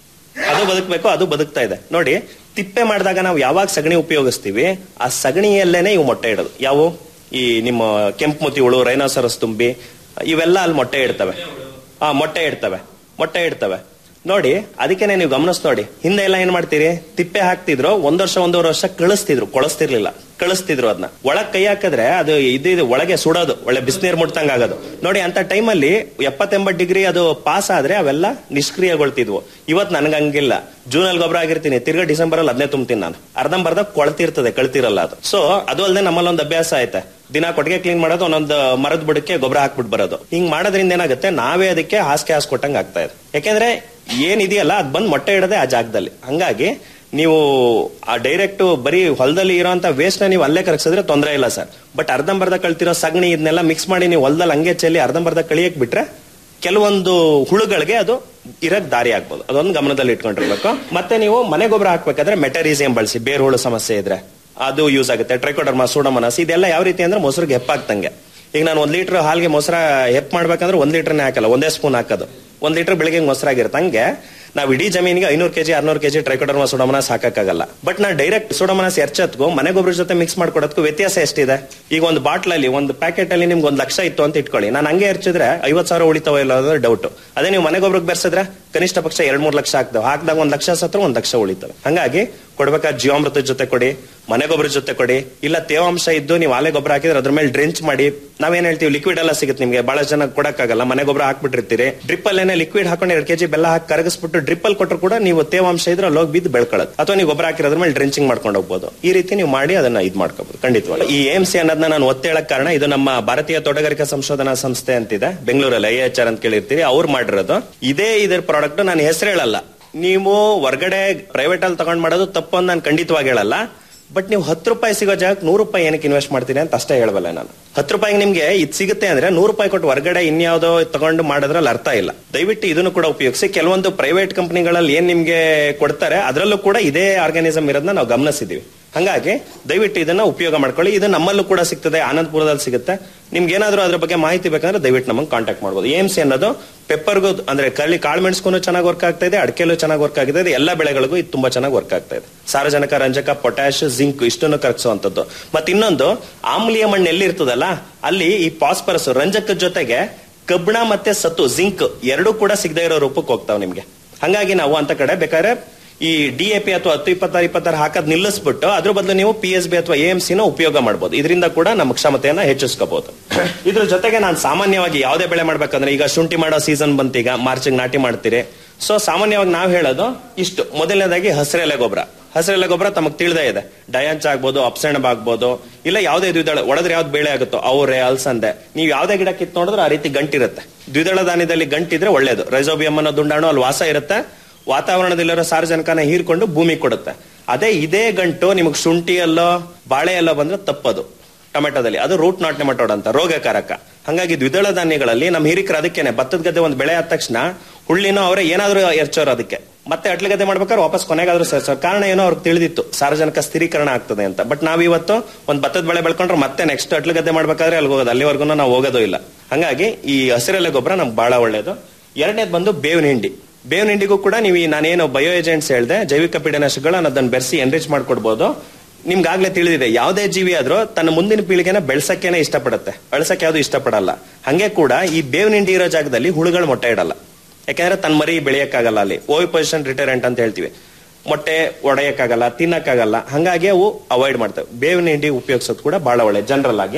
ಅದು ಬದುಕಬೇಕು ಅದು ಬದುಕ್ತಾ ಇದೆ ನೋಡಿ ತಿಪ್ಪೆ ಮಾಡಿದಾಗ ನಾವು ಯಾವಾಗ ಸಗಣಿ ಉಪಯೋಗಿಸ್ತೀವಿ ಆ ಸಗಣಿಯಲ್ಲೇನೆ ಇವು ಮೊಟ್ಟೆ ಇಡೋದು ಯಾವ ಈ ನಿಮ್ಮ ಕೆಂಪು ಮುತಿ ಹುಳು ರೈನೋಸರಸ್ ತುಂಬಿ ಇವೆಲ್ಲ ಅಲ್ಲಿ ಮೊಟ್ಟೆ ಇಡ್ತವೆ ಆ ಮೊಟ್ಟೆ ಇಡ್ತವೆ ಮೊಟ್ಟೆ ಇಡ್ತವೆ ನೋಡಿ ಅದಕ್ಕೇನೆ ನೀವು ಗಮನಿಸ್ ನೋಡಿ ಹಿಂದೆ ಎಲ್ಲ ಏನ್ ಮಾಡ್ತೀರಿ ತಿಪ್ಪೆ ಹಾಕ್ತಿದ್ರು ಒಂದ್ ವರ್ಷ ಒಂದೂವರೆ ವರ್ಷ ಕಳಿಸ್ತಿದ್ರು ಕೊಳಸ್ತಿರ್ಲಿಲ್ಲ ಕಳಿಸ್ತಿದ್ರು ಅದನ್ನ ಒಳಗ್ ಕೈ ಹಾಕಿದ್ರೆ ಅದು ಇದು ಇದು ಒಳಗೆ ಸುಡೋದು ಒಳ್ಳೆ ಬಿಸಿನೀರ್ ಮುಟ್ತಂಗ್ ಆಗೋದು ನೋಡಿ ಅಂತ ಟೈಮಲ್ಲಿ ಎಪ್ಪತ್ತೆಂಬತ್ ಡಿಗ್ರಿ ಅದು ಪಾಸ್ ಆದ್ರೆ ಅವೆಲ್ಲ ನಿಷ್ಕ್ರಿಯಗೊಳ್ತಿದ್ವು ಇವತ್ ನನ್ಗೆ ಹಂಗಿಲ್ಲ ಜೂನ್ ಅಲ್ಲಿ ಗೊಬ್ಬರ ಆಗಿರ್ತೀನಿ ತಿರ್ಗಾ ಡಿಸೆಂಬರ್ ಅಲ್ಲಿ ಅದನ್ನೇ ತುಂಬ್ತೀನಿ ನಾನು ಅರ್ಧಂಬರ್ಧ ಕೊಳ್ತಿರ್ತದೆ ಕಳ್ತಿರಲ್ಲ ಅದು ಸೊ ಅದು ಅಲ್ಲದೆ ನಮ್ಮಲ್ಲಿ ಒಂದು ಅಭ್ಯಾಸ ಐತೆ ದಿನ ಕೊಟ್ಟಿಗೆ ಕ್ಲೀನ್ ಮಾಡೋದು ಒಂದೊಂದು ಮರದ ಬುಡಕ್ಕೆ ಗೊಬ್ಬರ ಹಾಕ್ಬಿಟ್ಟು ಬರೋದು ಹಿಂಗ್ ಮಾಡೋದ್ರಿಂದ ಏನಾಗುತ್ತೆ ನಾವೇ ಅದಕ್ಕೆ ಹಾಸಿಗೆ ಹಾಸ್ಕೊಟ್ಟಂಗ್ ಆಗ್ತಾ ಇದೆ ಯಾಕೆಂದ್ರೆ ಏನಿದೆಯಲ್ಲ ಅದ್ ಬಂದ್ ಮೊಟ್ಟೆ ಇಡದೆ ಆ ಜಾಗದಲ್ಲಿ ಹಂಗಾಗಿ ನೀವು ಆ ಡೈರೆಕ್ಟ್ ಬರೀ ಹೊಲದಲ್ಲಿ ಇರೋಂತ ವೇಸ್ಟ್ ನ ನೀವು ಅಲ್ಲೇ ಕರಗಿಸಿದ್ರೆ ತೊಂದರೆ ಇಲ್ಲ ಸರ್ ಬಟ್ ಅರ್ಧಂಬರ್ಧ ಕಳ್ತಿರೋ ಸಗಣಿ ಇದನ್ನೆಲ್ಲ ಮಿಕ್ಸ್ ಮಾಡಿ ನೀವು ಹೊಲದಲ್ಲಿ ಹಂಗೆ ಚೆಲ್ಲಿ ಅರ್ಧಂಬರ್ಧ ಕಳಿಯಕ್ ಬಿಟ್ರೆ ಕೆಲವೊಂದು ಹುಳುಗಳಿಗೆ ಅದು ಇರಕ್ ದಾರಿ ಆಗ್ಬೋದು ಅದೊಂದು ಗಮನದಲ್ಲಿ ಇಟ್ಕೊಂಡಿರ್ಬೇಕು ಮತ್ತೆ ನೀವು ಮನೆ ಗೊಬ್ಬರ ಹಾಕ್ಬೇಕಾದ್ರೆ ಮೆಟರೀಸಿಯಂ ಬಳಸಿ ಬೇರ್ ಹುಳು ಸಮಸ್ಯೆ ಇದ್ರೆ ಅದು ಯೂಸ್ ಆಗುತ್ತೆ ಟ್ರೈಕೋಡರ್ಮಾ ಸೂಡಮನಸ್ ಇದೆಲ್ಲ ಯಾವ ರೀತಿ ಅಂದ್ರೆ ಮೊಸರಿಗೆ ಹೆಪ್ಪಾಗ್ತಂಗೆ ಈಗ ನಾನು ಒಂದ್ ಲೀಟರ್ ಹಾಲ್ಗೆ ಮೊಸರ ಹೆಪ್ ಮಾಡ್ಬೇಕಂದ್ರೆ ಒಂದ್ ಲೀಟರ್ನೇ ಹಾಕಲ್ಲ ಒಂದೇ ಸ್ಪೂನ್ ಹಾಕೋದು ಒಂದ್ ಲೀಟರ್ ಬೆಳಿಗ್ಗೆ ಮೊಸರಾಗಿರುತ್ತೆ ಹಂಗೆ ನಾವು ಇಡೀ ಜಮೀನಿಗೆ ಐನೂರು ಕೆಜಿ ಆರ್ನೂರು ಕೆಜಿ ಟ್ರೈಕೋಡರ್ಮಾ ಸುಡಮನಸ್ ಹಾಕಕ್ಕಾಗಲ್ಲ ಬಟ್ ನಾ ಡೈರೆಕ್ಟ್ ಸುಡಮನಸ್ ಎರ್ಚತ್ಗೂ ಮನೆ ಗೊಬ್ಬರ ಜೊತೆ ಮಿಕ್ಸ್ ಮಾಡ್ಕೊಡೋದಕ್ಕೂ ವ್ಯತ್ಯಾಸ ಎಷ್ಟಿದೆ ಈಗ ಒಂದು ಬಾಟ್ಲ್ ಅಲ್ಲಿ ಒಂದು ಪ್ಯಾಕೆಟ್ ಅಲ್ಲಿ ನಿಮ್ಗೆ ಒಂದು ಲಕ್ಷ ಇತ್ತು ಅಂತ ಇಟ್ಕೊಳ್ಳಿ ನಾನು ಹಂಗೆ ಎರ್ಚಿದ್ರೆ ಐವತ್ ಸಾವಿರ ಉಳಿತಾವ ಇಲ್ಲ ಅನ್ನೋದು ಡೌಟ್ ಅದೇ ನೀವು ಮನೆ ಗೊಬ್ಬರಕ್ಕೆ ಬೆರೆಸಿದ್ರೆ ಕನಿಷ್ಠ ಪಕ್ಷ ಎರಡ್ ಮೂರ್ ಲಕ್ಷ ಆಗ್ತಾವೆ ಹಾಕಿದಾಗ ಒಂದ್ ಲಕ್ಷ ಸತ್ರ ಒಂದ್ ಲಕ್ಷ ಉಳಿತವೆ ಹಂಗಾಗಿ ಕೊಡ್ಬೇಕಾದ ಜೀವಾಮೃತದ ಜೊತೆ ಕೊಡಿ ಮನೆ ಗೊಬ್ಬರ ಜೊತೆ ಕೊಡಿ ಇಲ್ಲ ತೇವಾಂಶ ಇದ್ದು ನೀವು ಆಲೆ ಗೊಬ್ಬರ ಹಾಕಿದ್ರೆ ಅದ್ರ ಮೇಲೆ ಡ್ರೆಂಚ್ ಮಾಡಿ ನಾವೇನ್ ಹೇಳ್ತೀವಿ ಲಿಕ್ವಿಡ್ ಎಲ್ಲ ಸಿಗುತ್ತೆ ನಿಮ್ಗೆ ಬಹಳ ಜನ ಕೊಡಕ್ಕಾಗಲ್ಲ ಮನೆ ಗೊಬ್ಬರ ಹಾಕ್ಬಿಟ್ಟಿರ್ತೀರಿ ಡ್ರಿಪ್ ಅಲ್ಲೇನೆ ಲಿಕ್ವಿಡ್ ಹಾಕೊಂಡು ಎರಡ್ ಕೆಜಿ ಬೆಲ್ಲ ಹಾಕಿ ಕರಗಿಸ್ಬಿಟ್ಟು ಡ್ರಿಪ್ ಅಲ್ಲಿ ಕೊಟ್ಟರು ಕೂಡ ನೀವು ತೇವಾಂಶ ಇದ್ರೆ ಅಲ್ಲಿ ಹೋಗಿ ಬಿದ್ದು ಬೆಳ್ಕೊಳ್ಳೋದು ಅಥವಾ ನೀವು ಗೊಬ್ಬರ ಹಾಕಿರೋದ್ರ ಮೇಲೆ ಡ್ರೆಂಚಿಂಗ್ ಮಾಡ್ಕೊಂಡು ಹೋಗ್ಬೋದು ಈ ರೀತಿ ನೀವು ಮಾಡಿ ಅದನ್ನ ಇದ್ ಮಾಡ್ಕೋಬಹುದು ಖಂಡಿತವಾಗಿ ಈ ಎಂ ಸಿ ಅನ್ನೋದನ್ನ ನಾನು ಒತ್ತಿ ಹೇಳಕ್ ಕಾರಣ ಇದು ನಮ್ಮ ಭಾರತೀಯ ತೋಟಗಾರಿಕಾ ಸಂಶೋಧನಾ ಸಂಸ್ಥೆ ಅಂತಿದೆ ಬೆಂಗಳೂರಲ್ಲಿ ಐ ಎಚ್ ಆರ್ ಅಂತ ಕೇಳಿರ್ತೀರಿ ಅವ್ರು ಮಾಡಿರೋದು ಇದೇ ಇದ್ರ ಪ್ರಾಡಕ್ಟ್ ನಾನು ಹೆಸರು ಹೇಳಲ್ಲ ನೀವು ಹೊರಗಡೆ ಪ್ರೈವೇಟ್ ಅಲ್ಲಿ ತಗೊಂಡ್ ಮಾಡೋದು ತಪ್ಪು ಅಂತ ನಾನು ಖಂಡಿತವಾಗಿ ಹೇಳಲ್ಲ ಬಟ್ ನೀವು ಹತ್ತು ರೂಪಾಯಿ ಸಿಗೋ ಜಾಗಕ್ಕೆ ನೂರು ರೂಪಾಯಿ ಏನಕ್ಕೆ ಇನ್ವೆಸ್ಟ್ ಮಾಡ್ತೀನಿ ಅಂತ ಅಷ್ಟೇ ಹೇಳಬಲ್ಲ ನಾನು ಹತ್ತು ರೂಪಾಯಿಗೆ ನಿಮ್ಗೆ ಇದು ಸಿಗುತ್ತೆ ಅಂದ್ರೆ ನೂರು ರೂಪಾಯಿ ಕೊಟ್ಟು ಹೊರಗಡೆ ಇನ್ಯಾವುದೋ ತಗೊಂಡು ಮಾಡೋದ್ರಲ್ಲಿ ಅರ್ಥ ಇಲ್ಲ ದಯವಿಟ್ಟು ಇದನ್ನು ಕೂಡ ಉಪಯೋಗಿಸಿ ಕೆಲವೊಂದು ಪ್ರೈವೇಟ್ ಕಂಪನಿಗಳಲ್ಲಿ ಏನ್ ನಿಮ್ಗೆ ಕೊಡ್ತಾರೆ ಅದರಲ್ಲೂ ಕೂಡ ಇದೇ ಆರ್ಗಾನಿಸಮ್ ಇರೋದನ್ನ ನಾವು ಗಮನಿಸಿದೀವಿ ಹಂಗಾಗಿ ದಯವಿಟ್ಟು ಇದನ್ನ ಉಪಯೋಗ ಮಾಡ್ಕೊಳ್ಳಿ ಇದು ನಮ್ಮಲ್ಲೂ ಕೂಡ ಸಿಗ್ತದೆ ಆನಂದಪುರದಲ್ಲಿ ಸಿಗುತ್ತೆ ನಿಮ್ಗೆ ಏನಾದ್ರೂ ಅದ್ರ ಬಗ್ಗೆ ಮಾಹಿತಿ ಬೇಕಂದ್ರೆ ದಯವಿಟ್ಟು ನಮಗೆ ಕಾಂಟ್ಯಾಕ್ಟ್ ಮಾಡ್ಬೋದು ಎಂ ಸಿ ಅನ್ನೋದು ಪೆಪ್ಪರ್ಗೂ ಅಂದ್ರೆ ಕಳ್ಳಿ ಕಾಳುಮೆಣಸ್ಗೂ ಚೆನ್ನಾಗಿ ವರ್ಕ್ ಆಗ್ತಾ ಇದೆ ಅಡಿಕೆಲೂ ಚೆನ್ನಾಗಿ ವರ್ಕ್ ಆಗಿದೆ ಇದು ಎಲ್ಲಾ ಬೆಳೆಗಳಿಗೂ ಇದು ತುಂಬಾ ಚೆನ್ನಾಗಿ ವರ್ಕ್ ಆಗ್ತಾ ಇದೆ ಸಾರಜನಕ ರಂಜಕ ಪೊಟ್ಯಾಶ್ ಜಿಂಕ್ ಇಷ್ಟನ್ನು ಕರಗಿಸುವಂತದ್ದು ಮತ್ತೆ ಇನ್ನೊಂದು ಆಮ್ಲೀಯ ಮಣ್ಣು ಎಲ್ಲಿರ್ತದಲ್ಲ ಅಲ್ಲಿ ಈ ಪಾಸ್ಪರಸ್ ರಂಜಕದ ಜೊತೆಗೆ ಕಬ್ಬಣ ಮತ್ತೆ ಸತ್ತು ಜಿಂಕ್ ಎರಡೂ ಕೂಡ ಸಿಗದೇ ಇರೋ ರೂಪಕ್ಕೆ ಹೋಗ್ತಾವ್ ನಿಮ್ಗೆ ಹಂಗಾಗಿ ನಾವು ಅಂತ ಕಡೆ ಬೇಕಾದ್ರೆ ಈ ಡಿ ಎ ಪಿ ಅಥವಾ ಹತ್ತು ಇಪ್ಪತ್ತಾರು ಇಪ್ಪತ್ತಾರು ಹಾಕದ್ ನಿಲ್ಲಿಸ್ಬಿಟ್ಟು ಅದ್ರ ಬದಲು ನೀವು ಪಿ ಎಸ್ ಬಿ ಅಥವಾ ಎ ಎಂ ನ ಉಪಯೋಗ ಮಾಡಬಹುದು ಇದರಿಂದ ಕೂಡ ನಮ್ಮ ಕ್ಷಮತೆಯನ್ನ ಹೆಚ್ಚಿಸ್ಕೋಬಹುದು ಇದ್ರ ಜೊತೆಗೆ ನಾನು ಸಾಮಾನ್ಯವಾಗಿ ಯಾವುದೇ ಬೆಳೆ ಮಾಡ್ಬೇಕಂದ್ರೆ ಈಗ ಶುಂಠಿ ಮಾಡೋ ಸೀಸನ್ ಬಂತೀಗ ಮಾರ್ಚ್ ನಾಟಿ ಮಾಡ್ತೀರಿ ಸೊ ಸಾಮಾನ್ಯವಾಗಿ ನಾವು ಹೇಳೋದು ಇಷ್ಟು ಮೊದಲನೇದಾಗಿ ಹಸಿರೆಲೆ ಗೊಬ್ಬರ ಹಸಿರೆಲೆ ಗೊಬ್ಬರ ತಮಗ್ ತಿಳಿದೇ ಇದೆ ಡಯಾಂಚ್ ಆಗ್ಬೋದು ಅಪ್ಸೆಣಬ್ ಆಗ್ಬೋದು ಇಲ್ಲ ಯಾವುದೇ ದ್ವಿದಳ ಒಳದ್ರೆ ಯಾವ್ದು ಬೆಳೆ ಆಗುತ್ತೋ ಅವರೆ ಅಲ್ಸಂದೆ ನೀವು ಯಾವುದೇ ಗಿಡ ಕಿತ್ ನೋಡಿದ್ರೆ ಆ ರೀತಿ ಗಂಟಿರುತ್ತೆ ದ್ವಿದಳ ಧಾನ್ಯದಲ್ಲಿ ಗಂಟಿದ್ರೆ ಒಳ್ಳೇದು ರೈಸೋಬಿಯಂ ಅನ್ನೋ ದುಂಡಾಣು ಅಲ್ಲಿ ವಾಸ ಇರುತ್ತೆ ವಾತಾವರಣದಲ್ಲಿರೋ ಸಾರಜನಕನ ಹೀರ್ಕೊಂಡು ಭೂಮಿ ಕೊಡುತ್ತೆ ಅದೇ ಇದೇ ಗಂಟು ನಿಮಗೆ ಶುಂಠಿಯಲ್ಲೋ ಬಾಳೆಯಲ್ಲೋ ಬಂದ್ರೆ ತಪ್ಪದು ಟೊಮೆಟೊದಲ್ಲಿ ಅದು ರೂಟ್ ನಾಟ್ ನೆಮಟೋಡ್ ಅಂತ ರೋಗಕಾರಕ ಹಂಗಾಗಿ ದ್ವಿದಳ ಧಾನ್ಯಗಳಲ್ಲಿ ನಮ್ಮ ಹಿರಿಕರು ಅದಕ್ಕೇನೆ ಭತ್ತದ ಗದ್ದೆ ಒಂದು ಬೆಳೆ ಆದ ತಕ್ಷಣ ಹುಳ್ಳಿನೋ ಅವರೇ ಏನಾದ್ರೂ ಎರ್ಚೋರು ಅದಕ್ಕೆ ಮತ್ತೆ ಅಟ್ಲ ಗದ್ದೆ ಮಾಡ್ಬೇಕಾದ್ರೆ ವಾಪಸ್ ಕೊನೆಗಾದ್ರೂ ಸೇರ್ಸೋರು ಕಾರಣ ಏನೋ ಅವ್ರಿಗೆ ತಿಳಿದಿತ್ತು ಸಾರ್ವಜನಿಕ ಸ್ಥಿರೀಕರಣ ಆಗ್ತದೆ ಅಂತ ಬಟ್ ನಾವಿವತ್ತು ಒಂದು ಭತ್ತದ ಬೆಳೆ ಬೆಳ್ಕೊಂಡ್ರೆ ಮತ್ತೆ ನೆಕ್ಸ್ಟ್ ಅಟ್ಲ ಗದ್ದೆ ಮಾಡ್ಬೇಕಾದ್ರೆ ಅಲ್ಲಿ ಹೋಗೋದು ಅಲ್ಲಿವರೆಗೂ ನಾವು ಹೋಗೋದು ಇಲ್ಲ ಹಂಗಾಗಿ ಈ ಹಸಿರೆಲೆ ಗೊಬ್ಬರ ನಮ್ಗೆ ಬಹಳ ಒಳ್ಳೇದು ಎರಡನೇದು ಬಂದು ಬೇವಿನ ಹಿಂಡಿ ಬೇವಿನ ಹಿಂಡಿಗೂ ಕೂಡ ನೀವು ಈ ನಾನೇನು ಬಯೋ ಏಜೆಂಟ್ಸ್ ಹೇಳ್ದೆ ಜೈವಿಕ ಪೀಡನಾಶಕಗಳನ್ನ ಅದನ್ನ ಬೆರೆಸಿ ಎನ್ರಿಚ್ ಮಾಡ್ಕೊಡ್ಬೋದು ನಿಮ್ಗಾಗ್ಲೇ ತಿಳಿದಿದೆ ಯಾವುದೇ ಜೀವಿ ಆದ್ರೂ ತನ್ನ ಮುಂದಿನ ಪೀಳಿಗೆನ ಬೆಳ್ಸಕ್ಕೇನೆ ಇಷ್ಟಪಡುತ್ತೆ ಅಳ್ಸಕ್ಕೆ ಯಾವ್ದು ಇಷ್ಟಪಡಲ್ಲ ಹಂಗೆ ಕೂಡ ಈ ಬೇವಿನ ಹಿಂಡಿ ಇರೋ ಜಾಗದಲ್ಲಿ ಹುಳುಗಳು ಮೊಟ್ಟೆ ಇಡಲ್ಲ ಯಾಕಂದ್ರೆ ತನ್ನ ಮರಿ ಬೆಳೆಯಕ್ಕಾಗಲ್ಲ ಅಲ್ಲಿ ಓವಿ ಪೊಸಿಷನ್ ರಿಟೈರೆಂಟ್ ಅಂತ ಹೇಳ್ತೀವಿ ಮೊಟ್ಟೆ ಒಡೆಯಕ್ಕಾಗಲ್ಲ ತಿನ್ನಕ್ಕಾಗಲ್ಲ ಹಂಗಾಗಿ ಅವು ಅವಾಯ್ಡ್ ಮಾಡ್ತವೆ ಬೇವಿನ ಹಿಂಡಿ ಉಪಯೋಗಿಸೋದು ಕೂಡ ಬಹಳ ಒಳ್ಳೆ ಜನರಲ್ ಆಗಿ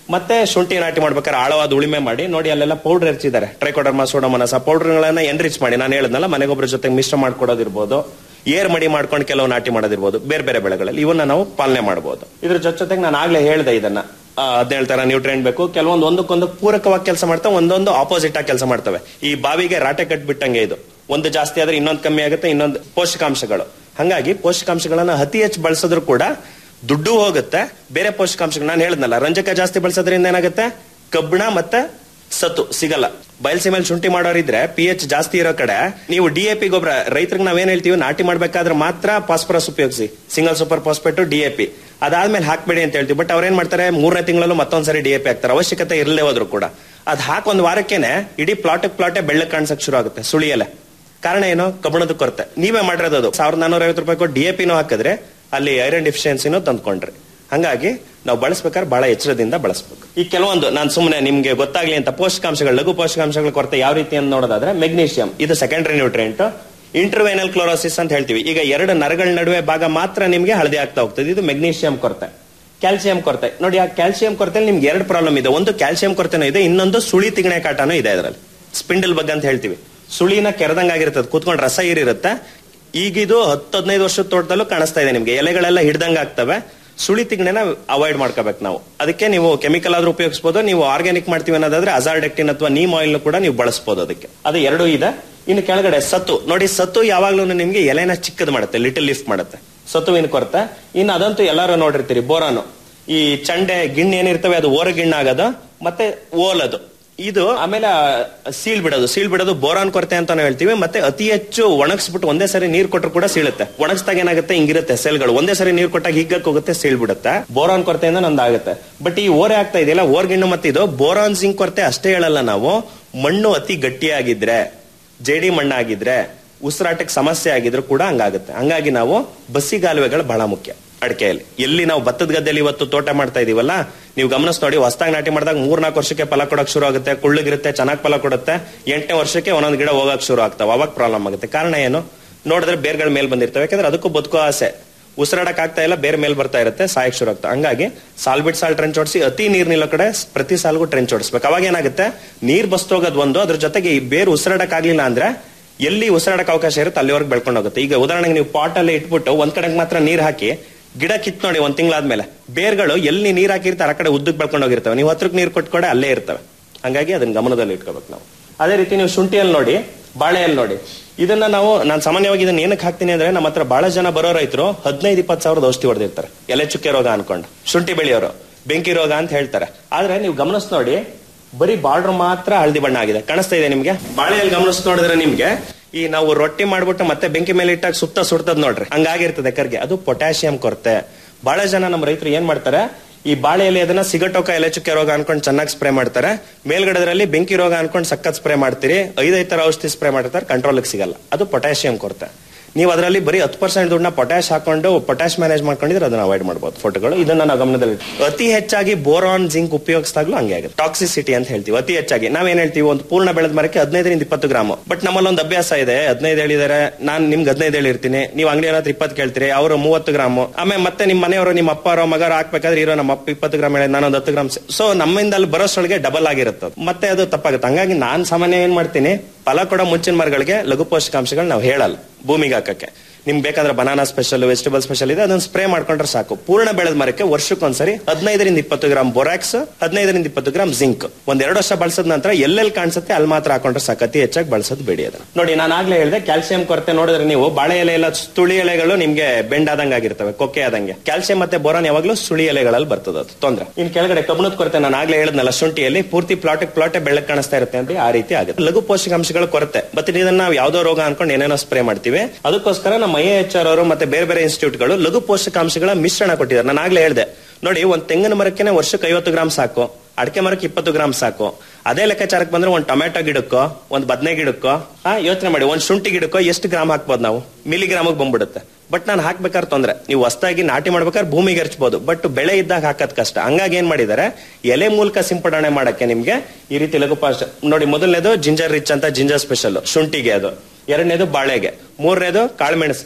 ಮತ್ತೆ ಶುಂಠಿ ನಾಟಿ ಮಾಡ್ಬೇಕಾದ್ರೆ ಆಳವಾದ ಉಳಿಮೆ ಮಾಡಿ ನೋಡಿ ಅಲ್ಲೆಲ್ಲ ಪೌಡರ್ ಎರ್ಚಿದ್ದಾರೆ ಟ್ರೈಕೋಡರ್ಮಾ ಸೋಡೋಮನಸ್ ಆ ಪೌಡರ್ಗಳನ್ನ ಎನ್ರಿಚ್ ಮಾಡಿ ನಾನು ಹೇಳಿದ್ನಲ್ಲ ಮನೆಗೊಬ್ಬರ ಜೊತೆ ಮಿಶ್ರ ಮಾಡ್ಕೊಡೋದಿರ್ಬೋದು ಏರ್ ಮಡಿ ಮಾಡ್ಕೊಂಡು ಕೆಲವು ನಾಟಿ ಮಾಡೋದಿರ್ಬೋದು ಬೇರೆ ಬೇರೆ ಬೆಳೆಗಳಲ್ಲಿ ಇವನ್ನ ನಾವು ಪಾಲನೆ ಮಾಡಬಹುದು ಇದ್ರ ಜೊತೆ ಜೊತೆಗೆ ನಾನು ಆಗ್ಲೇ ಹೇಳ್ದೆ ಇದನ್ನ ಆ, ಹದಿನೇಳು ತರ ನ್ಯೂಟ್ರಿಯೆಂಟ್ ಬೇಕು ಕೆಲವೊಂದು ಒಂದಕ್ಕೊಂದು ಪೂರಕವಾಗಿ ಕೆಲಸ ಮಾಡ್ತವೆ ಒಂದೊಂದು ಆಪೋಸಿಟ್ ಆಗಿ ಕೆಲಸ ಮಾಡ್ತವೆ ಈ ಬಾವಿಗೆ ರಾಟೆ ಕಟ್ಬಿಟ್ಟಂಗೆ ಇದು ಒಂದು ಜಾಸ್ತಿ ಆದ್ರೆ ಇನ್ನೊಂದು ಕಮ್ಮಿ ಆಗುತ್ತೆ ಇನ್ನೊಂದು ಪೋಷಕಾಂಶಗಳು ಹಂಗಾಗಿ ಪೋಷಕಾಂಶಗಳನ್ನ ಅತಿ ಹೆಚ್ಚು ಬಳಸಿದ್ರು ಕೂಡ ದುಡ್ಡು ಹೋಗುತ್ತೆ ಬೇರೆ ಪೋಷಕಾಂಶಗಳು ನಾನು ಹೇಳಿದ್ನಲ್ಲ ರಂಜಕ ಜಾಸ್ತಿ ಬಳಸೋದ್ರಿಂದ ಏನಾಗುತ್ತೆ ಕಬ್ಬಿಣ ಮತ್ತೆ ಸತ್ತು ಸಿಗಲ್ಲ ಬಯಲ್ಸೀಮೆಲ್ ಶುಂಠಿ ಮಾಡೋರಿದ್ರೆ ಪಿ ಎಚ್ ಜಾಸ್ತಿ ಇರೋ ಕಡೆ ನೀವು ಡಿ ಎ ಪಿ ಗೊಬ್ಬರ ರೈತರಿಗೆ ನಾವೇನ್ ಹೇಳ್ತೀವಿ ನಾಟಿ ಮಾಡ್ಬೇಕಾದ್ರೆ ಮಾತ್ರ ಫಾಸ್ಫರಸ್ ಉಪಯೋಗಿಸಿ single super phosphate D A P ಅದಾದ್ಮೇಲೆ ಹಾಕ್ಬೇಡಿ ಅಂತ ಹೇಳ್ತೀವಿ ಬಟ್ ಅವ್ರೇನ್ ಮಾಡ್ತಾರೆ ಮೂರನೇ ತಿಂಗಳಲ್ಲೂ ಮತ್ತೊಂದ್ಸರಿ ಡಿ ಎ ಪಿ ಹಾಕ್ತಾರೆ ಅವಶ್ಯಕತೆ ಇರಲೇ ಹೋದ್ರು ಕೂಡ ಅದ್ ಹಾಕ್ ಒಂದ್ ವಾರಕ್ಕೇನೆ ಇಡೀ ಪ್ಲಾಟ್ ಪ್ಲಾಟೆ ಬೆಳ್ಳಕ್ ಕಾಣಿಸಕ್ ಶುರು ಆಗುತ್ತೆ ಸುಳಿಯಲೆ ಕಾರಣ ಏನು ಕಬ್ಬಣದ ಕೊರತೆ ನೀವೇ ಮಾಡಿರೋದು ಅದು ಸಾವಿರದ ನಾನೂರ ಐವತ್ತು ರೂಪಾಯಿ ಕೊಟ್ಟು ಡಿ ಎ ಪಿನೂ ಹಾಕಿದ್ರೆ ಅಲ್ಲಿ ಐರನ್ ಡಿಫಿಷಿಯನ್ಸಿನೂ ತಂದ್ಕೊಂಡ್ರಿ ಹಂಗಾಗಿ ನಾವು ಬಳಸ್ಬೇಕಾದ್ರೆ ಬಹಳ ಎಚ್ಚರದಿಂದ ಬಳಸ್ಬೇಕು ಈ ಕೆಲವೊಂದು ನಾನು ಸುಮ್ಮನೆ ನಿಮ್ಗೆ ಗೊತ್ತಾಗ್ಲಿ ಅಂತ ಪೋಷಕಾಂಶಗಳು ಲಘು ಪೋಷಕಾಂಶಗಳ ಕೊರತೆ ಯಾವ ರೀತಿ ಅಂತ ನೋಡೋದಾದ್ರೆ ಮೆಗ್ನೀಷಿಯಂ ಇದು ಸೆಕೆಂಡರಿ ನ್ಯೂಟ್ರಿಯೆಂಟ್ ಇಂಟರ್ವೇನಲ್ ಕ್ಲೋರೋಸಿಸ್ ಅಂತ ಹೇಳ್ತೀವಿ ಈಗ ಎರಡು ನರಗಳ ನಡುವೆ ಭಾಗ ಮಾತ್ರ ನಿಮ್ಗೆ ಹಳದಿ ಆಗ್ತಾ ಹೋಗ್ತದೆ ಇದು ಮೆಗ್ನೀಷಿಯಂ ಕೊರತೆ ಕ್ಯಾಲ್ಸಿಯಂ ಕೊರತೆ ನೋಡಿ ಆ ಕ್ಯಾಲ್ಸಿಯಂ ಕೊರತೆಯಲ್ಲಿ ನಿಮ್ಗೆ ಎರಡು ಪ್ರಾಬ್ಲಮ್ ಇದೆ ಒಂದು ಕ್ಯಾಲ್ಸಿಯಂ ಕೊರತೆನೂ ಇದೆ ಇನ್ನೊಂದು ಸುಳಿ ತಿಗಣೆ ಕಾಟನೂ ಇದೆ ಅದರಲ್ಲಿ ಸ್ಪಿಂಡಲ್ ಬಗ್ಗೆ ಅಂತ ಹೇಳ್ತೀವಿ ಸುಳಿನ ಕೆರೆದಂಗಾಗಿರ್ತದೆ ಕೂತ್ಕೊಂಡು ರಸ ಇರಿರುತ್ತೆ ಈಗ ಇದು ಹತ್ತು ಹದಿನೈದು ವರ್ಷದ ತೋಟದಲ್ಲೂ ಕಾಣಿಸ್ತಾ ಇದೆ ನಿಮ್ಗೆ ಎಲೆಗಳೆಲ್ಲ ಹಿಡ್ದಂಗ ಆಗ್ತವೆ ಸುಳಿ ತಿಗಣೆನ ಅವಾಯ್ಡ್ ಮಾಡ್ಕೋಬೇಕು ನಾವು ಅದಕ್ಕೆ ನೀವು ಕೆಮಿಕಲ್ ಆದ್ರೂ ಉಪಯೋಗಿಸಬಹುದು ನೀವು ಆರ್ಗ್ಯಾನಿಕ್ ಮಾಡ್ತೀವಿ ಅನ್ನೋದಾದ್ರೆ ಅಜಾರ್ಡೆಕ್ಟಿನ್ ಅಥವಾ ನೀಮ್ ಆಯಿಲ್ ಕೂಡ ನೀವು ಬಳಸಬಹುದು ಅದಕ್ಕೆ ಅದು ಎರಡೂ ಇದೆ ಇನ್ನು ಕೆಳಗಡೆ ಸತ್ತು ನೋಡಿ ಸತ್ತು ಯಾವಾಗ್ಲೂ ನಿಮ್ಗೆ ಎಲೆನ ಚಿಕ್ಕದ್ ಮಾಡುತ್ತೆ ಲಿಟಲ್ ಲಿಫ್ಟ್ ಮಾಡುತ್ತೆ ಸತ್ತುವಿನ ಕೊರತೆ ಇನ್ನು ಅದಂತೂ ಎಲ್ಲರೂ ನೋಡಿರ್ತೀರಿ ಬೋರಾನು ಈ ಚಂಡೆ ಗಿಣ್ಣು ಏನಿರ್ತವೆ ಅದು ಓರ ಗಿಣ್ಣು ಆಗೋದು ಮತ್ತೆ ಓಲದು ಇದು ಆಮೇಲೆ ಸೀಳ್ ಬಿಡೋದು ಸೀಳ್ ಬಿಡೋದು ಬೋರಾನ್ ಕೊರತೆ ಅಂತ ನಾವು ಹೇಳ್ತೀವಿ ಮತ್ತೆ ಅತಿ ಹೆಚ್ಚು ಒಣಗಿಸ್ಬಿಟ್ಟು ಒಂದೇ ಸರಿ ನೀರ್ ಕೊಟ್ಟರು ಕೂಡ ಸೀಳುತ್ತೆ ಒಣಗಿಸ್ದಾಗ ಏನಾಗುತ್ತೆ ಹಿಂಗಿರುತ್ತೆ ಸೆಲ್ಗಳು ಒಂದೇ ಸರಿ ನೀರ್ ಕೊಟ್ಟಾಗ ಹಿಗ್ಗಕ್ಕೆ ಹೋಗುತ್ತೆ ಸೀಳ್ ಬಿಡುತ್ತೆ ಬೋರಾನ್ ಕೊರತೆಯಿಂದ ನಂದಾಗುತ್ತೆ ಬಟ್ ಈ ಓರೆ ಆಗ್ತಾ ಇದೆಯಲ್ಲ ಓರ್ಗಿಣ್ಣು ಮತ್ತೆ ಇದು ಬೋರಾನ್ ಜಿಂಕ್ ಕೊರತೆ ಅಷ್ಟೇ ಹೇಳಲ್ಲ ನಾವು ಮಣ್ಣು ಅತಿ ಗಟ್ಟಿಯಾಗಿದ್ರೆ ಜೇಡಿ ಮಣ್ಣಾಗಿದ್ರೆ ಉಸಿರಾಟಕ್ಕೆ ಸಮಸ್ಯೆ ಆಗಿದ್ರು ಕೂಡ ಹಂಗಾಗುತ್ತೆ ಹಂಗಾಗಿ ನಾವು ಬಸ್ಸಿಗಾಲುವೆಗಳು ಬಹಳ ಮುಖ್ಯ ಅಡಿಕೆಯಲ್ಲಿ ಎಲ್ಲಿ ನಾವು ಭತ್ತದ ಗದ್ದೆಯಲ್ಲಿ ಇವತ್ತು ತೋಟ ಮಾಡ್ತಾ ಇದೀವಲ್ಲ ನೀವು ಗಮನಿಸ್ ನೋಡಿ ಹೊಸದಾಗಿ ನಾಟಿ ಮಾಡಿದಾಗ ಮೂರ್ನಾಲ್ಕು ವರ್ಷಕ್ಕೆ ಫಲ ಕೊಡಕ್ ಶುರು ಆಗುತ್ತೆ ಕುಳ್ಳಗಿರುತ್ತೆ ಚೆನ್ನಾಗಿ ಫಲ ಕೊಡುತ್ತೆ ಎಂಟನೇ ವರ್ಷಕ್ಕೆ ಒಂದೊಂದು ಗಿಡ ಹೋಗಕ್ ಶುರು ಆಗ್ತಾವ ಅವಾಗ ಪ್ರಾಬ್ಲಮ್ ಆಗುತ್ತೆ ಕಾರಣ ಏನು ನೋಡಿದ್ರೆ ಬೇರ್ಗಳ ಮೇಲೆ ಬಂದಿರ್ತವೆ ಯಾಕಂದ್ರೆ ಅದಕ್ಕೂ ಬದುಕೋ ಆಸೆ ಉಸಿರಾಡಕ್ ಆಗ್ತಾ ಇಲ್ಲ ಬೇರೆ ಮೇಲೆ ಬರ್ತಾ ಇರುತ್ತೆ ಸಾಯಕ್ ಶುರು ಆಗ್ತಾ ಹಂಗಾಗಿ ಸಾಲ್ಬಿಟ್ ಸಾಲ್ ಟ್ರೆಂಚ್ ಹೊಡಿಸಿ ಅತಿ ನೀರ್ ನಿಲ್ಲೋ ಕಡೆ ಪ್ರತಿ ಸಾಲ್ಗೂ ಟ್ರೆಂಚ್ ಹೊಡಿಸ್ಬೇಕು ಅವಾಗ ಏನಾಗುತ್ತೆ ನೀರ್ ಬಸ್ತೋಗೋದ್ ಒಂದು ಅದ್ರ ಜೊತೆಗೆ ಈ ಬೇರು ಉಸಿರಾಡಕ್ ಆಗ್ಲಿಲ್ಲ ಅಂದ್ರೆ ಎಲ್ಲಿ ಉಸಿರಾಡಕ್ ಅವಕಾಶ ಇರುತ್ತೆ ಅಲ್ಲಿವರೆಗೆ ಬೆಳ್ಕೊಂಡು ಹೋಗುತ್ತೆ ಈಗ ಉದಾಹರಣೆಗೆ ನೀವು ಪಾಟ್ ಅಲ್ಲಿ ಇಟ್ಬಿಟ್ಟು ಒಂದ್ ಕಡೆಗೆ ಮಾತ್ರ ನೀರ್ ಹಾಕಿ ಗಿಡ ಕಿತ್ ನೋಡಿ ಒಂದ್ ತಿಂಗಳಾದ್ಮೇಲೆ ಬೇರ್ಗಳು ಎಲ್ಲಿ ನೀರ್ ಹಾಕಿರ್ತಾರೆ ಆ ಕಡೆ ಉದ್ದಕ್ಕೆ ಬೆಳ್ಕೊಂಡು ಹೋಗಿರ್ತವೆ ನೀವು ಹತ್ರಕ್ಕೆ ನೀರ್ ಕೊಟ್ಕೊಡೆ ಅಲ್ಲೇ ಇರ್ತವೆ ಹಂಗಾಗಿ ಅದನ್ನ ಗಮನದಲ್ಲಿ ಇಟ್ಕೋಬೇಕು ನಾವು ಅದೇ ರೀತಿ ನೀವು ಶುಂಠಿಯಲ್ಲಿ ನೋಡಿ ಬಾಳೆಯಲ್ಲಿ ನೋಡಿ ಇದನ್ನ ನಾವು ನಾನು ಸಾಮಾನ್ಯವಾಗಿ ಇದನ್ನ ಏನಕ್ಕೆ ಹಾಕ್ತೀನಿ ಅಂದ್ರೆ ನಮ್ಮ ಹತ್ರ ಬಹಳ ಜನ ಬರೋ ರೈತರು ಹದಿನೈದು ಇಪ್ಪತ್ತು ಸಾವಿರದ ಔಷಧಿ ಹೊಡೆದಿರ್ತಾರೆ ಎಲೆ ಚುಕ್ಕೆ ರೋಗ ಅನ್ಕೊಂಡು ಶುಂಠಿ ಬೆಳೆಯೋರು ಬೆಂಕಿ ರೋಗ ಅಂತ ಹೇಳ್ತಾರೆ ಆದ್ರೆ ನೀವು ಗಮನಿಸ್ ನೋಡಿ ಬರೀ ಬಾರ್ಡರ್ ಮಾತ್ರ ಹಳದಿ ಬಣ್ಣ ಆಗಿದೆ ಕಾಣಿಸ್ತಾ ಇದೆ ನಿಮ್ಗೆ ಬಾಳೆಯಲ್ಲಿ ಗಮನಿಸ್ ನೋಡಿದ್ರೆ ನಿಮ್ಗೆ ಈ ನಾವು ರೊಟ್ಟಿ ಮಾಡ್ಬಿಟ್ಟು ಮತ್ತೆ ಬೆಂಕಿ ಮೇಲೆ ಇಟ್ಟಾಗ ಸುತ್ತ ಸುಡ್ತದ್ ನೋಡ್ರಿ ಹಂಗಾಗಿರ್ತದೆ ಕರ್ಗೆ ಅದು ಪೊಟ್ಯಾಷಿಯಂ ಕೊರತೆ ಬಹಳ ಜನ ನಮ್ಮ ರೈತರು ಏನ್ ಮಾಡ್ತಾರೆ ಈ ಬಾಳೆ ಎಲೆ ಅದನ್ನ ಸಿಗಟೋಕ ಎಲೆ ಚುಕ್ಕೆ ರೋಗ ಅನ್ಕೊಂಡು ಚೆನ್ನಾಗಿ ಸ್ಪ್ರೇ ಮಾಡ್ತಾರೆ ಮೇಲ್ಗಡೆದ್ರಲ್ಲಿ ಬೆಂಕಿ ರೋಗ ಅನ್ಕೊಂಡು ಸಖತ್ ಸ್ಪ್ರೇ ಮಾಡ್ತೀರಿ ಐದೈದು ತರ ಔಷಧಿ ಸ್ಪ್ರೇ ಮಾಡಿರ್ತಾರೆ ಕಂಟ್ರೋಲ್ ಸಿಗಲ್ಲ ಅದು ಪೊಟ್ಯಾಷಿಯಂ ಕೊರತೆ ನೀವು ಅದರಲ್ಲಿ ಬರೀ ಹತ್ತು ಪರ್ಸೆಂಟ್ ದುಡ್ಡನ್ನ ಪೊಟ್ಯಾಶ್ ಹಾಕೊಂಡು ಪೊಟ್ಯಾಶ್ ಮ್ಯಾನೇಜ್ ಮಾಡ್ಕೊಂಡಿದ್ರೆ ಅದನ್ನ ಅವಾಯ್ಡ್ ಮಾಡಬಹುದು ಫೋಟೋಗಳು ಇದನ್ನ ನಾವು ಗಮನದಲ್ಲಿ ಅತಿ ಹೆಚ್ಚಾಗಿ ಬೋರಾನ್ ಜಿಂಕ್ ಉಪಯೋಗಿಸಿದಾಗ್ಲೂ ಹಂಗೆ ಆಗುತ್ತೆ ಟಾಕ್ಸಿಸಿಟಿ ಅಂತ ಹೇಳ್ತೀವಿ ಅತಿ ಹೆಚ್ಚಾಗಿ ನಾವೇನ್ ಹೇಳ್ತೀವಿ ಒಂದು ಪೂರ್ಣ ಬೆಳೆದ ಮರಕ್ಕೆ ಹದಿನೈದರಿಂದ ಇಪ್ಪತ್ತು ಗ್ರಾಮ್ ಬಟ್ ನಮ್ಮಲ್ಲಿ ಒಂದು ಅಭ್ಯಾಸ ಇದೆ ಹದಿನೈದು ಹೇಳಿದಾರೆ ನಾನು ನಿಮ್ಗೆ ಹದಿನೈದು ಹೇಳಿರ್ತೀನಿ ನೀವು ಅಂಗಡಿ ಹತ್ರ ಇಪ್ಪತ್ತು ಕೇಳ್ತೀರಿ ಅವರು ಮೂವತ್ತು ಗ್ರಾಮ್ ಆಮೇಲೆ ಮತ್ತೆ ನಿಮ್ಮ ಮನೆಯವರು ನಿಮ್ಮ ಅಪ್ಪ ಅವರ ಮಗರ ಹಾಕ್ಬೇಕಾದ್ರೆ ಇರೋ ನಮ್ಮ ಅಪ್ಪ ಇಪ್ಪತ್ತು ಗ್ರಾಮ್ ಹೇಳಿ ನಾನೊಂದು ಹತ್ತು ಗ್ರಾಮ್ ಸೊ ನಮ್ಮಿಂದ ಅಲ್ಲಿ ಬರೋಷ್ಟೊಳಗೆ ಡಬಲ್ ಆಗಿರುತ್ತೆ ಅದು. ಮತ್ತೆ ಅದು ತಪ್ಪಾಗುತ್ತೆ ಹಂಗಾಗಿ ನಾನ್ ಸಾಮಾನ್ಯ ಏನ್ ಮಾಡ್ತೀನಿ ಫಲ ಕೊಡೋ ಮುಂಚಿನ ಮರಗಳಿಗೆ ಲಘು ಪೋಷಕಾಂಶಗಳು ನಾವು ಹೇಳಲ್ಲ ಭೂಮಿಗೆ ಹಾಕಕ್ಕೆ ನಿಮ್ಗೆ ಬೇಕಾದ್ರೆ ಬನಾನಾ ಸ್ಪೆಷಲ್ ವೆಜಿಟಬಲ್ ಸ್ಪೆಷಲ್ ಇದೆ ಅದನ್ನ ಸ್ಪ್ರೇ ಮಾಡ್ಕೊಂಡ್ರೆ ಸಾಕು ಪೂರ್ಣ ಬೆಳೆದ ಮರಕ್ಕೆ ವರ್ಷಕ್ಕೊಂದ್ಸರಿ ಹದಿನೈದರಿಂದ ಇಪ್ಪತ್ತು ಗ್ರಾಮ್ ಬೊರಾಕ್ಸ್ ಹದಿನೈದರಿಂದ ಇಪ್ಪತ್ತು ಗ್ರಾಮ್ ಜಿಂಕ್ ಒಂದ್ ಎರಡು ವರ್ಷ ಬಳಸಿದ ನಂತರ ಎಲ್ಲೆಲ್ಲಿ ಕಾಣಿಸುತ್ತೆ ಅಲ್ಲಿ ಮಾತ್ರ ಹಾಕೊಂಡ್ರೆ ಸಾಕು ಅತಿ ಹೆಚ್ಚಾಗಿ ಬಳಸೋದು ಬೇಡಿ ಅದನ್ನ ನೋಡಿ ನಾನು ಆಗ್ಲೇ ಹೇಳಿದೆ ಕ್ಯಾಲ್ಸಿಯಂ ಕೊರತೆ ನೋಡಿದ್ರೆ ನೀವು ಬಾಳೆ ಎಲೆ ಎಲ್ಲ ತುಳಿ ಎಲೆಗಳು ನಿಮ್ಗೆ ಬೆಂಡ್ ಆದಂಗೆ ಆಗಿರ್ತವೆ ಕೊಕ್ಕೆ ಆದಂಗೆ ಕ್ಯಾಲ್ಸಿಯಂ ಮತ್ತೆ ಬೋರಾನ್ ಯಾವಾಗ್ಲೂ ಸುಳಿ ಎಲೆಗಳಲ್ಲಿ ಬರ್ತದೆ ಅದು ತೊಂದ್ರೆ ಇನ್ ಕೆಳಗಡೆ ಕಬ್ಬಣದ ಕೊರತೆ ನಾನು ಆಗ್ಲೇ ಹೇಳಿದ್ನಲ್ಲ ಶುಂಠಿಯಲ್ಲಿ ಪೂರ್ತಿ ಪ್ಲಾಟ್ ಪ್ಲಾಟೆ ಬೆಳ್ಳಕ್ ಕಾಣಿಸ್ತಾ ಇರುತ್ತೆ ಅಂತ ಆ ರೀತಿ ಆಗುತ್ತೆ ಲಘು ಪೋಷಕಾಂಶಗಳ ಕೊರತೆ ಮತ್ತೆ ಇದನ್ನ ನಾವು ಯಾವ್ದೋ ರೋಗ ಅನ್ಕೊಂಡು ಏನೇನೋ ಸ್ಪ್ರೇ ಮಾಡ್ತೀವಿ ಅದಕ್ಕೋಸ್ಕರ ನಮ್ಮ ಐ ಎಚ್ ಆರ್ ಅವರು ಮತ್ತೆ ಬೇರೆ ಬೇರೆ ಇನ್ಸ್ಟಿಟ್ಯೂಟ್ಗಳು ಲಘು ಪೋಷಕಾಂಶಗಳ ಮಿಶ್ರಣ ಕೊಟ್ಟಿದ್ದಾರೆ ನಾನು ಆಗ್ಲೇ ಹೇಳಿದೆ ನೋಡಿ ಒಂದ್ ತೆಂಗಿನ ಮರಕ್ಕೆ ವರ್ಷಕ್ಕೆ ಐವತ್ತು ಗ್ರಾಮ್ ಸಾಕು ಅಡಕೆ ಮರಕ್ಕೆ ಇಪ್ಪತ್ತು ಗ್ರಾಮ್ ಸಾಕು ಅದೇ ಲೆಕ್ಕಾಚಾರಕ್ಕೆ ಬಂದ್ರೆ ಒಂದ್ ಟೊಮೆಟೊ ಗಿಡಕ್ಕೋ ಒಂದ್ ಬದನೆ ಗಿಡಕ್ಕೋ ಆ ಯೋಚನೆ ಮಾಡಿ ಒಂದ್ ಶುಂಠಿ ಗಿಡಕ್ಕೋ ಎಷ್ಟು ಗ್ರಾಮ್ ಹಾಕ್ಬೋದು ನಾವು ಮಿಲಿಗ್ರಾಮಿಗೆ ಬಂದ್ಬಿಡುತ್ತೆ ಬಟ್ ನಾನು ಹಾಕ್ಬೇಕಾದ್ರೆ ತೊಂದ್ರೆ ನೀವು ಹೊಸದಾಗಿ ನಾಟಿ ಮಾಡ್ಬೇಕಾದ್ರೆ ಭೂಮಿಗೆ ಹರ್ಚ್ಬೋದು ಬಟ್ ಬೆಳೆ ಇದ್ದಾಗ ಹಾಕೋದ್ ಕಷ್ಟ ಹಂಗಾಗಿ ಏನ್ ಮಾಡಿದ್ದಾರೆ ಎಲೆ ಮೂಲಕ ಸಿಂಪಡಣೆ ಮಾಡಕ್ಕೆ ನಿಮ್ಗೆ ಈ ರೀತಿ ಲಘು ಪಾಶ ನೋಡಿ ಮೊದಲನೇದು ಜಿಂಜರ್ ರಿಚ್ ಅಂತ ಜಿಂಜರ್ ಸ್ಪೆಷಲ್ ಶುಂಠಿಗೆ ಅದು ಎರಡನೇದು ಬಾಳೆಗೆ ಮೂರನೇದು ಕಾಳುಮೆಣಸಿಗೆ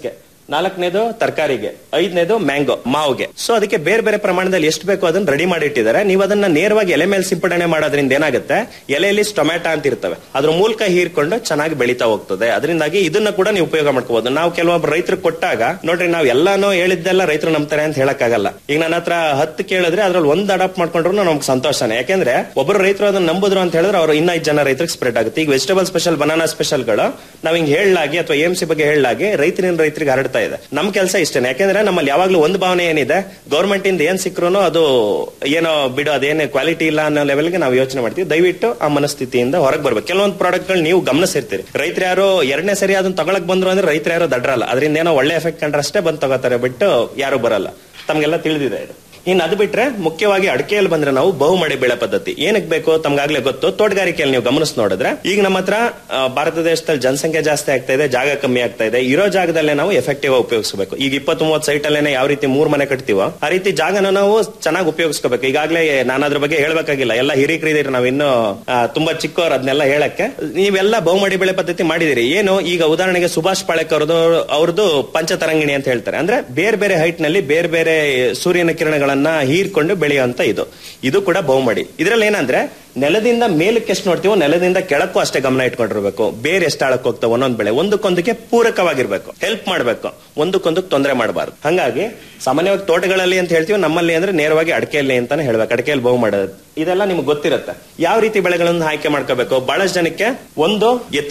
ನಾಲ್ಕನೇದು ತರಕಾರಿಗೆ ಐದನೇದು ಮ್ಯಾಂಗೋ ಮಾವ್ಗೆ ಸೊ ಅದಕ್ಕೆ ಬೇರೆ ಬೇರೆ ಪ್ರಮಾಣದಲ್ಲಿ ಎಷ್ಟು ಬೇಕೋ ಅದನ್ನ ರೆಡಿ ಮಾಡಿ ಇಟ್ಟಿದ್ದಾರೆ ನೀವು ಅದನ್ನ ನೇರವಾಗಿ ಎಲೆ ಮೇಲೆ ಸಿಂಪಡಣೆ ಮಾಡೋದ್ರಿಂದ ಏನಾಗುತ್ತೆ ಎಲೆಯಲ್ಲಿ ಟೊಮ್ಯಾಟೊ ಅಂತ ಇರ್ತವೆ ಅದ್ರ ಮೂಲಕ ಹೀರ್ಕೊಂಡು ಚೆನ್ನಾಗಿ ಬೆಳೀತಾ ಹೋಗ್ತದೆ ಅದರಿಂದಾಗಿ ಇದನ್ನ ಕೂಡ ನೀವು ಉಪಯೋಗ ಮಾಡ್ಕೋಬಹುದು ನಾವು ಕೆಲವೊಬ್ಬರು ರೈತರು ಕೊಟ್ಟಾಗ ನೋಡ್ರಿ ನಾವು ಎಲ್ಲಾನು ಹೇಳಿದ್ದೆಲ್ಲ ರೈತರು ನಂಬ್ತಾರೆ ಅಂತ ಹೇಳಕ್ಕಾಗಲ್ಲ ಈಗ ನನ್ನ ಹತ್ರ ಹತ್ತು ಕೇಳಿದ್ರೆ ಅದ್ರಲ್ಲಿ ಒಂದ್ ಅಡಾಪ್ಟ್ ಮಾಡ್ಕೊಂಡ್ರು ನಮ್ಗೆ ಸಂತೋಷನೇ ಯಾಕೆಂದ್ರೆ ಒಬ್ಬರು ರೈತರು ಅದನ್ನ ನಂಬುದ್ರು ಅಂತ ಹೇಳಿದ್ರೆ ಅವ್ರು ಇನ್ನ ಐದು ಜನ ರೈತರಿಗೆ ಸ್ಪ್ರೆಡ್ ಆಗುತ್ತೆ ಈಗ ವೆಜಿಟೇಬಲ್ ಸ್ಪೆಷಲ್ ಬನಾನಾ ಸ್ಪೆಷಲ್ಗಳು ನಾವ್ ಹಿಂಗ್ ಹೇಳಲಾಗಿ ಅಥವಾ ಎಂ ಸಿ ಬಗ್ಗೆ ಹೇಳಲಾಗಿ ರೈತರಿನ ರೈತರಿಗೆ ಹರಡ್ತಾ ಇದೆ ನಮ್ ಕೆಲಸ ಇಷ್ಟೇನೆ ಯಾಕೆಂದ್ರೆ ನಮ್ಮಲ್ಲಿ ಯಾವಾಗ್ಲೂ ಒಂದು ಭಾವನೆ ಏನಿದೆ ಗೌರ್ಮೆಂಟ್ ಇಂದ ಏನ್ ಸಿಕ್ರು ಅದು ಏನೋ ಬಿಡು ಅದೇನು ಕ್ವಾಲಿಟಿ ಇಲ್ಲ ಅನ್ನೋ ಲೆವೆಲ್ಗೆ ನಾವು ಯೋಚನೆ ಮಾಡ್ತೀವಿ ದಯವಿಟ್ಟು ಆ ಮನಸ್ಥಿತಿಯಿಂದ ಹೊರಗೆ ಬರ್ಬೇಕು ಕೆಲವೊಂದು ಪ್ರಾಡಕ್ಟ್ಗಳು ನೀವು ಗಮನಿಸಿರ್ತೀರಿ ರೈತರು ಯಾರು ಎರಡನೇ ಸರಿ ಅದನ್ನ ತಗೊಳಕ್ ಬಂದ್ರು ಅಂದ್ರೆ ರೈತರು ಯಾರು ದಡ್ರಲ್ಲ ಅದರಿಂದ ಏನೋ ಒಳ್ಳೆ ಎಫೆಕ್ಟ್ ಕಂಡ್ರೆ ಅಷ್ಟೇ ಬಂದು ತಗೋತಾರೆ ಬಿಟ್ಟು ಯಾರು ಬರಲ್ಲ ತಮ್ಗೆಲ್ಲ ತಿಳಿದಿದೆ ಇದು ಇನ್ನು ಅದು ಬಿಟ್ರೆ ಮುಖ್ಯವಾಗಿ ಅಡಿಕೆಯಲ್ಲಿ ಬಂದ್ರೆ ನಾವು ಬಹುಮಡಿ ಬೆಳೆ ಪದ್ಧತಿ ಏನಕ್ಕೆ ಬೇಕು ತಮ್ಗಾಗ್ಲೇ ಗೊತ್ತು ತೋಟಗಾರಿಕೆಯಲ್ಲಿ ನೀವು ಗಮನಿಸಿ ನೋಡಿದ್ರೆ ಈಗ ನಮ್ಮ ಹತ್ರ ಆ, ಭಾರತ ದೇಶದಲ್ಲಿ ಜನಸಂಖ್ಯೆ ಜಾಸ್ತಿ ಆಗ್ತಾ ಇದೆ ಜಾಗ ಕಮ್ಮಿ ಆಗ್ತಾ ಇದೆ ಇರೋ ಜಾಗದಲ್ಲೇ ನಾವು ಎಫೆಕ್ಟಿವ್ ಆಗಿ ಉಪಯೋಗಿಸಬೇಕು ಈಗ ಇಪ್ಪತ್ತ್ ಮೂವತ್ತು ಸೈಟ್ ಅಲ್ಲೇನೆ ಯಾವ ರೀತಿ ಮೂರ್ ಮನೆ ಕಟ್ತೀವೋ ಆ ರೀತಿ ಜಾಗನ ನಾವು ಚೆನ್ನಾಗಿ ಉಪಯೋಗಿಸ್ಕೋಬೇಕು ಈಗಾಗಲೇ ನಾನು ಅದ್ರ ಬಗ್ಗೆ ಹೇಳ್ಬೇಕಾಗಿಲ್ಲ ಎಲ್ಲ ಹಿರಿಕರಿದ್ದೀರಿ ನಾವು ಇನ್ನು ಆ, ತುಂಬಾ ಚಿಕ್ಕವರು ಅದನ್ನೆಲ್ಲ ಹೇಳಕ್ಕೆ ನೀವೆಲ್ಲ ಬಹುಮಡಿ ಬೆಳೆ ಪದ್ಧತಿ ಮಾಡಿದಿರಿ ಏನು ಈಗ ಉದಾಹರಣೆಗೆ ಸುಭಾಷ್ ಪಾಳೆಕ್ ಅವ್ರದ್ದು ಅವ್ರದ್ದು ಪಂಚತರಂಗಿಣಿ ಅಂತ ಹೇಳ್ತಾರೆ ಅಂದ್ರೆ ಬೇರೆ ಬೇರೆ ಹೈಟ್ ನಲ್ಲಿ ಬೇರೆ ಬೇರೆ ಸೂರ್ಯನ ಕಿರಣಗಳನ್ನ ಹೀರ್ಕೊಂಡು ಬೆಳೆಯುವಂತ ಇದು ಇದು ಕೂಡ ಬಹುಮಡಿ ಇದ್ರಲ್ಲಿ ಏನಂದ್ರೆ ನೆಲದಿಂದ ಮೇಲಕ್ಕೆ ಎಷ್ಟು ನೋಡ್ತೀವೋ ನೆಲದಿಂದ ಕೆಳಕ್ಕೂ ಅಷ್ಟೇ ಗಮನ ಇಟ್ಕೊಂಡಿರ್ಬೇಕು ಬೇರೆ ಎಷ್ಟು ಆಳಕ್ಕೆ ಹೋಗ್ತಾವ ಒಂದೊಂದ್ ಬೆಳೆ ಒಂದಕ್ಕೊಂದಕ್ಕೆ ಪೂರಕವಾಗಿರ್ಬೇಕು ಹೆಲ್ಪ್ ಮಾಡ್ಬೇಕು ಒಂದಕ್ಕೊಂದಕ್ಕೆ ತೊಂದರೆ ಮಾಡಬಾರ್ದು ಹಂಗಾಗಿ ಸಾಮಾನ್ಯವಾಗಿ ತೋಟಗಳಲ್ಲಿ ಅಂತ ಹೇಳ್ತೀವಿ ನಮ್ಮಲ್ಲಿ ಅಂದ್ರೆ ನೇರವಾಗಿ ಅಡಿಕೆಯಲ್ಲಿ ಅಂತಾನೆ ಹೇಳ್ಬೇಕು ಅಡಿಕೆಯಲ್ಲಿ ಬಹು ಮಾಡೋದು ಇದೆಲ್ಲ ನಿಮ್ಗೆ ಗೊತ್ತಿರುತ್ತೆ ಯಾವ ರೀತಿ ಬೆಳೆಗಳನ್ನು ಆಯ್ಕೆ ಮಾಡ್ಕೋಬೇಕು ಬಹಳಷ್ಟು ಜನಕ್ಕೆ ಒಂದು ಎತ್ತಿನ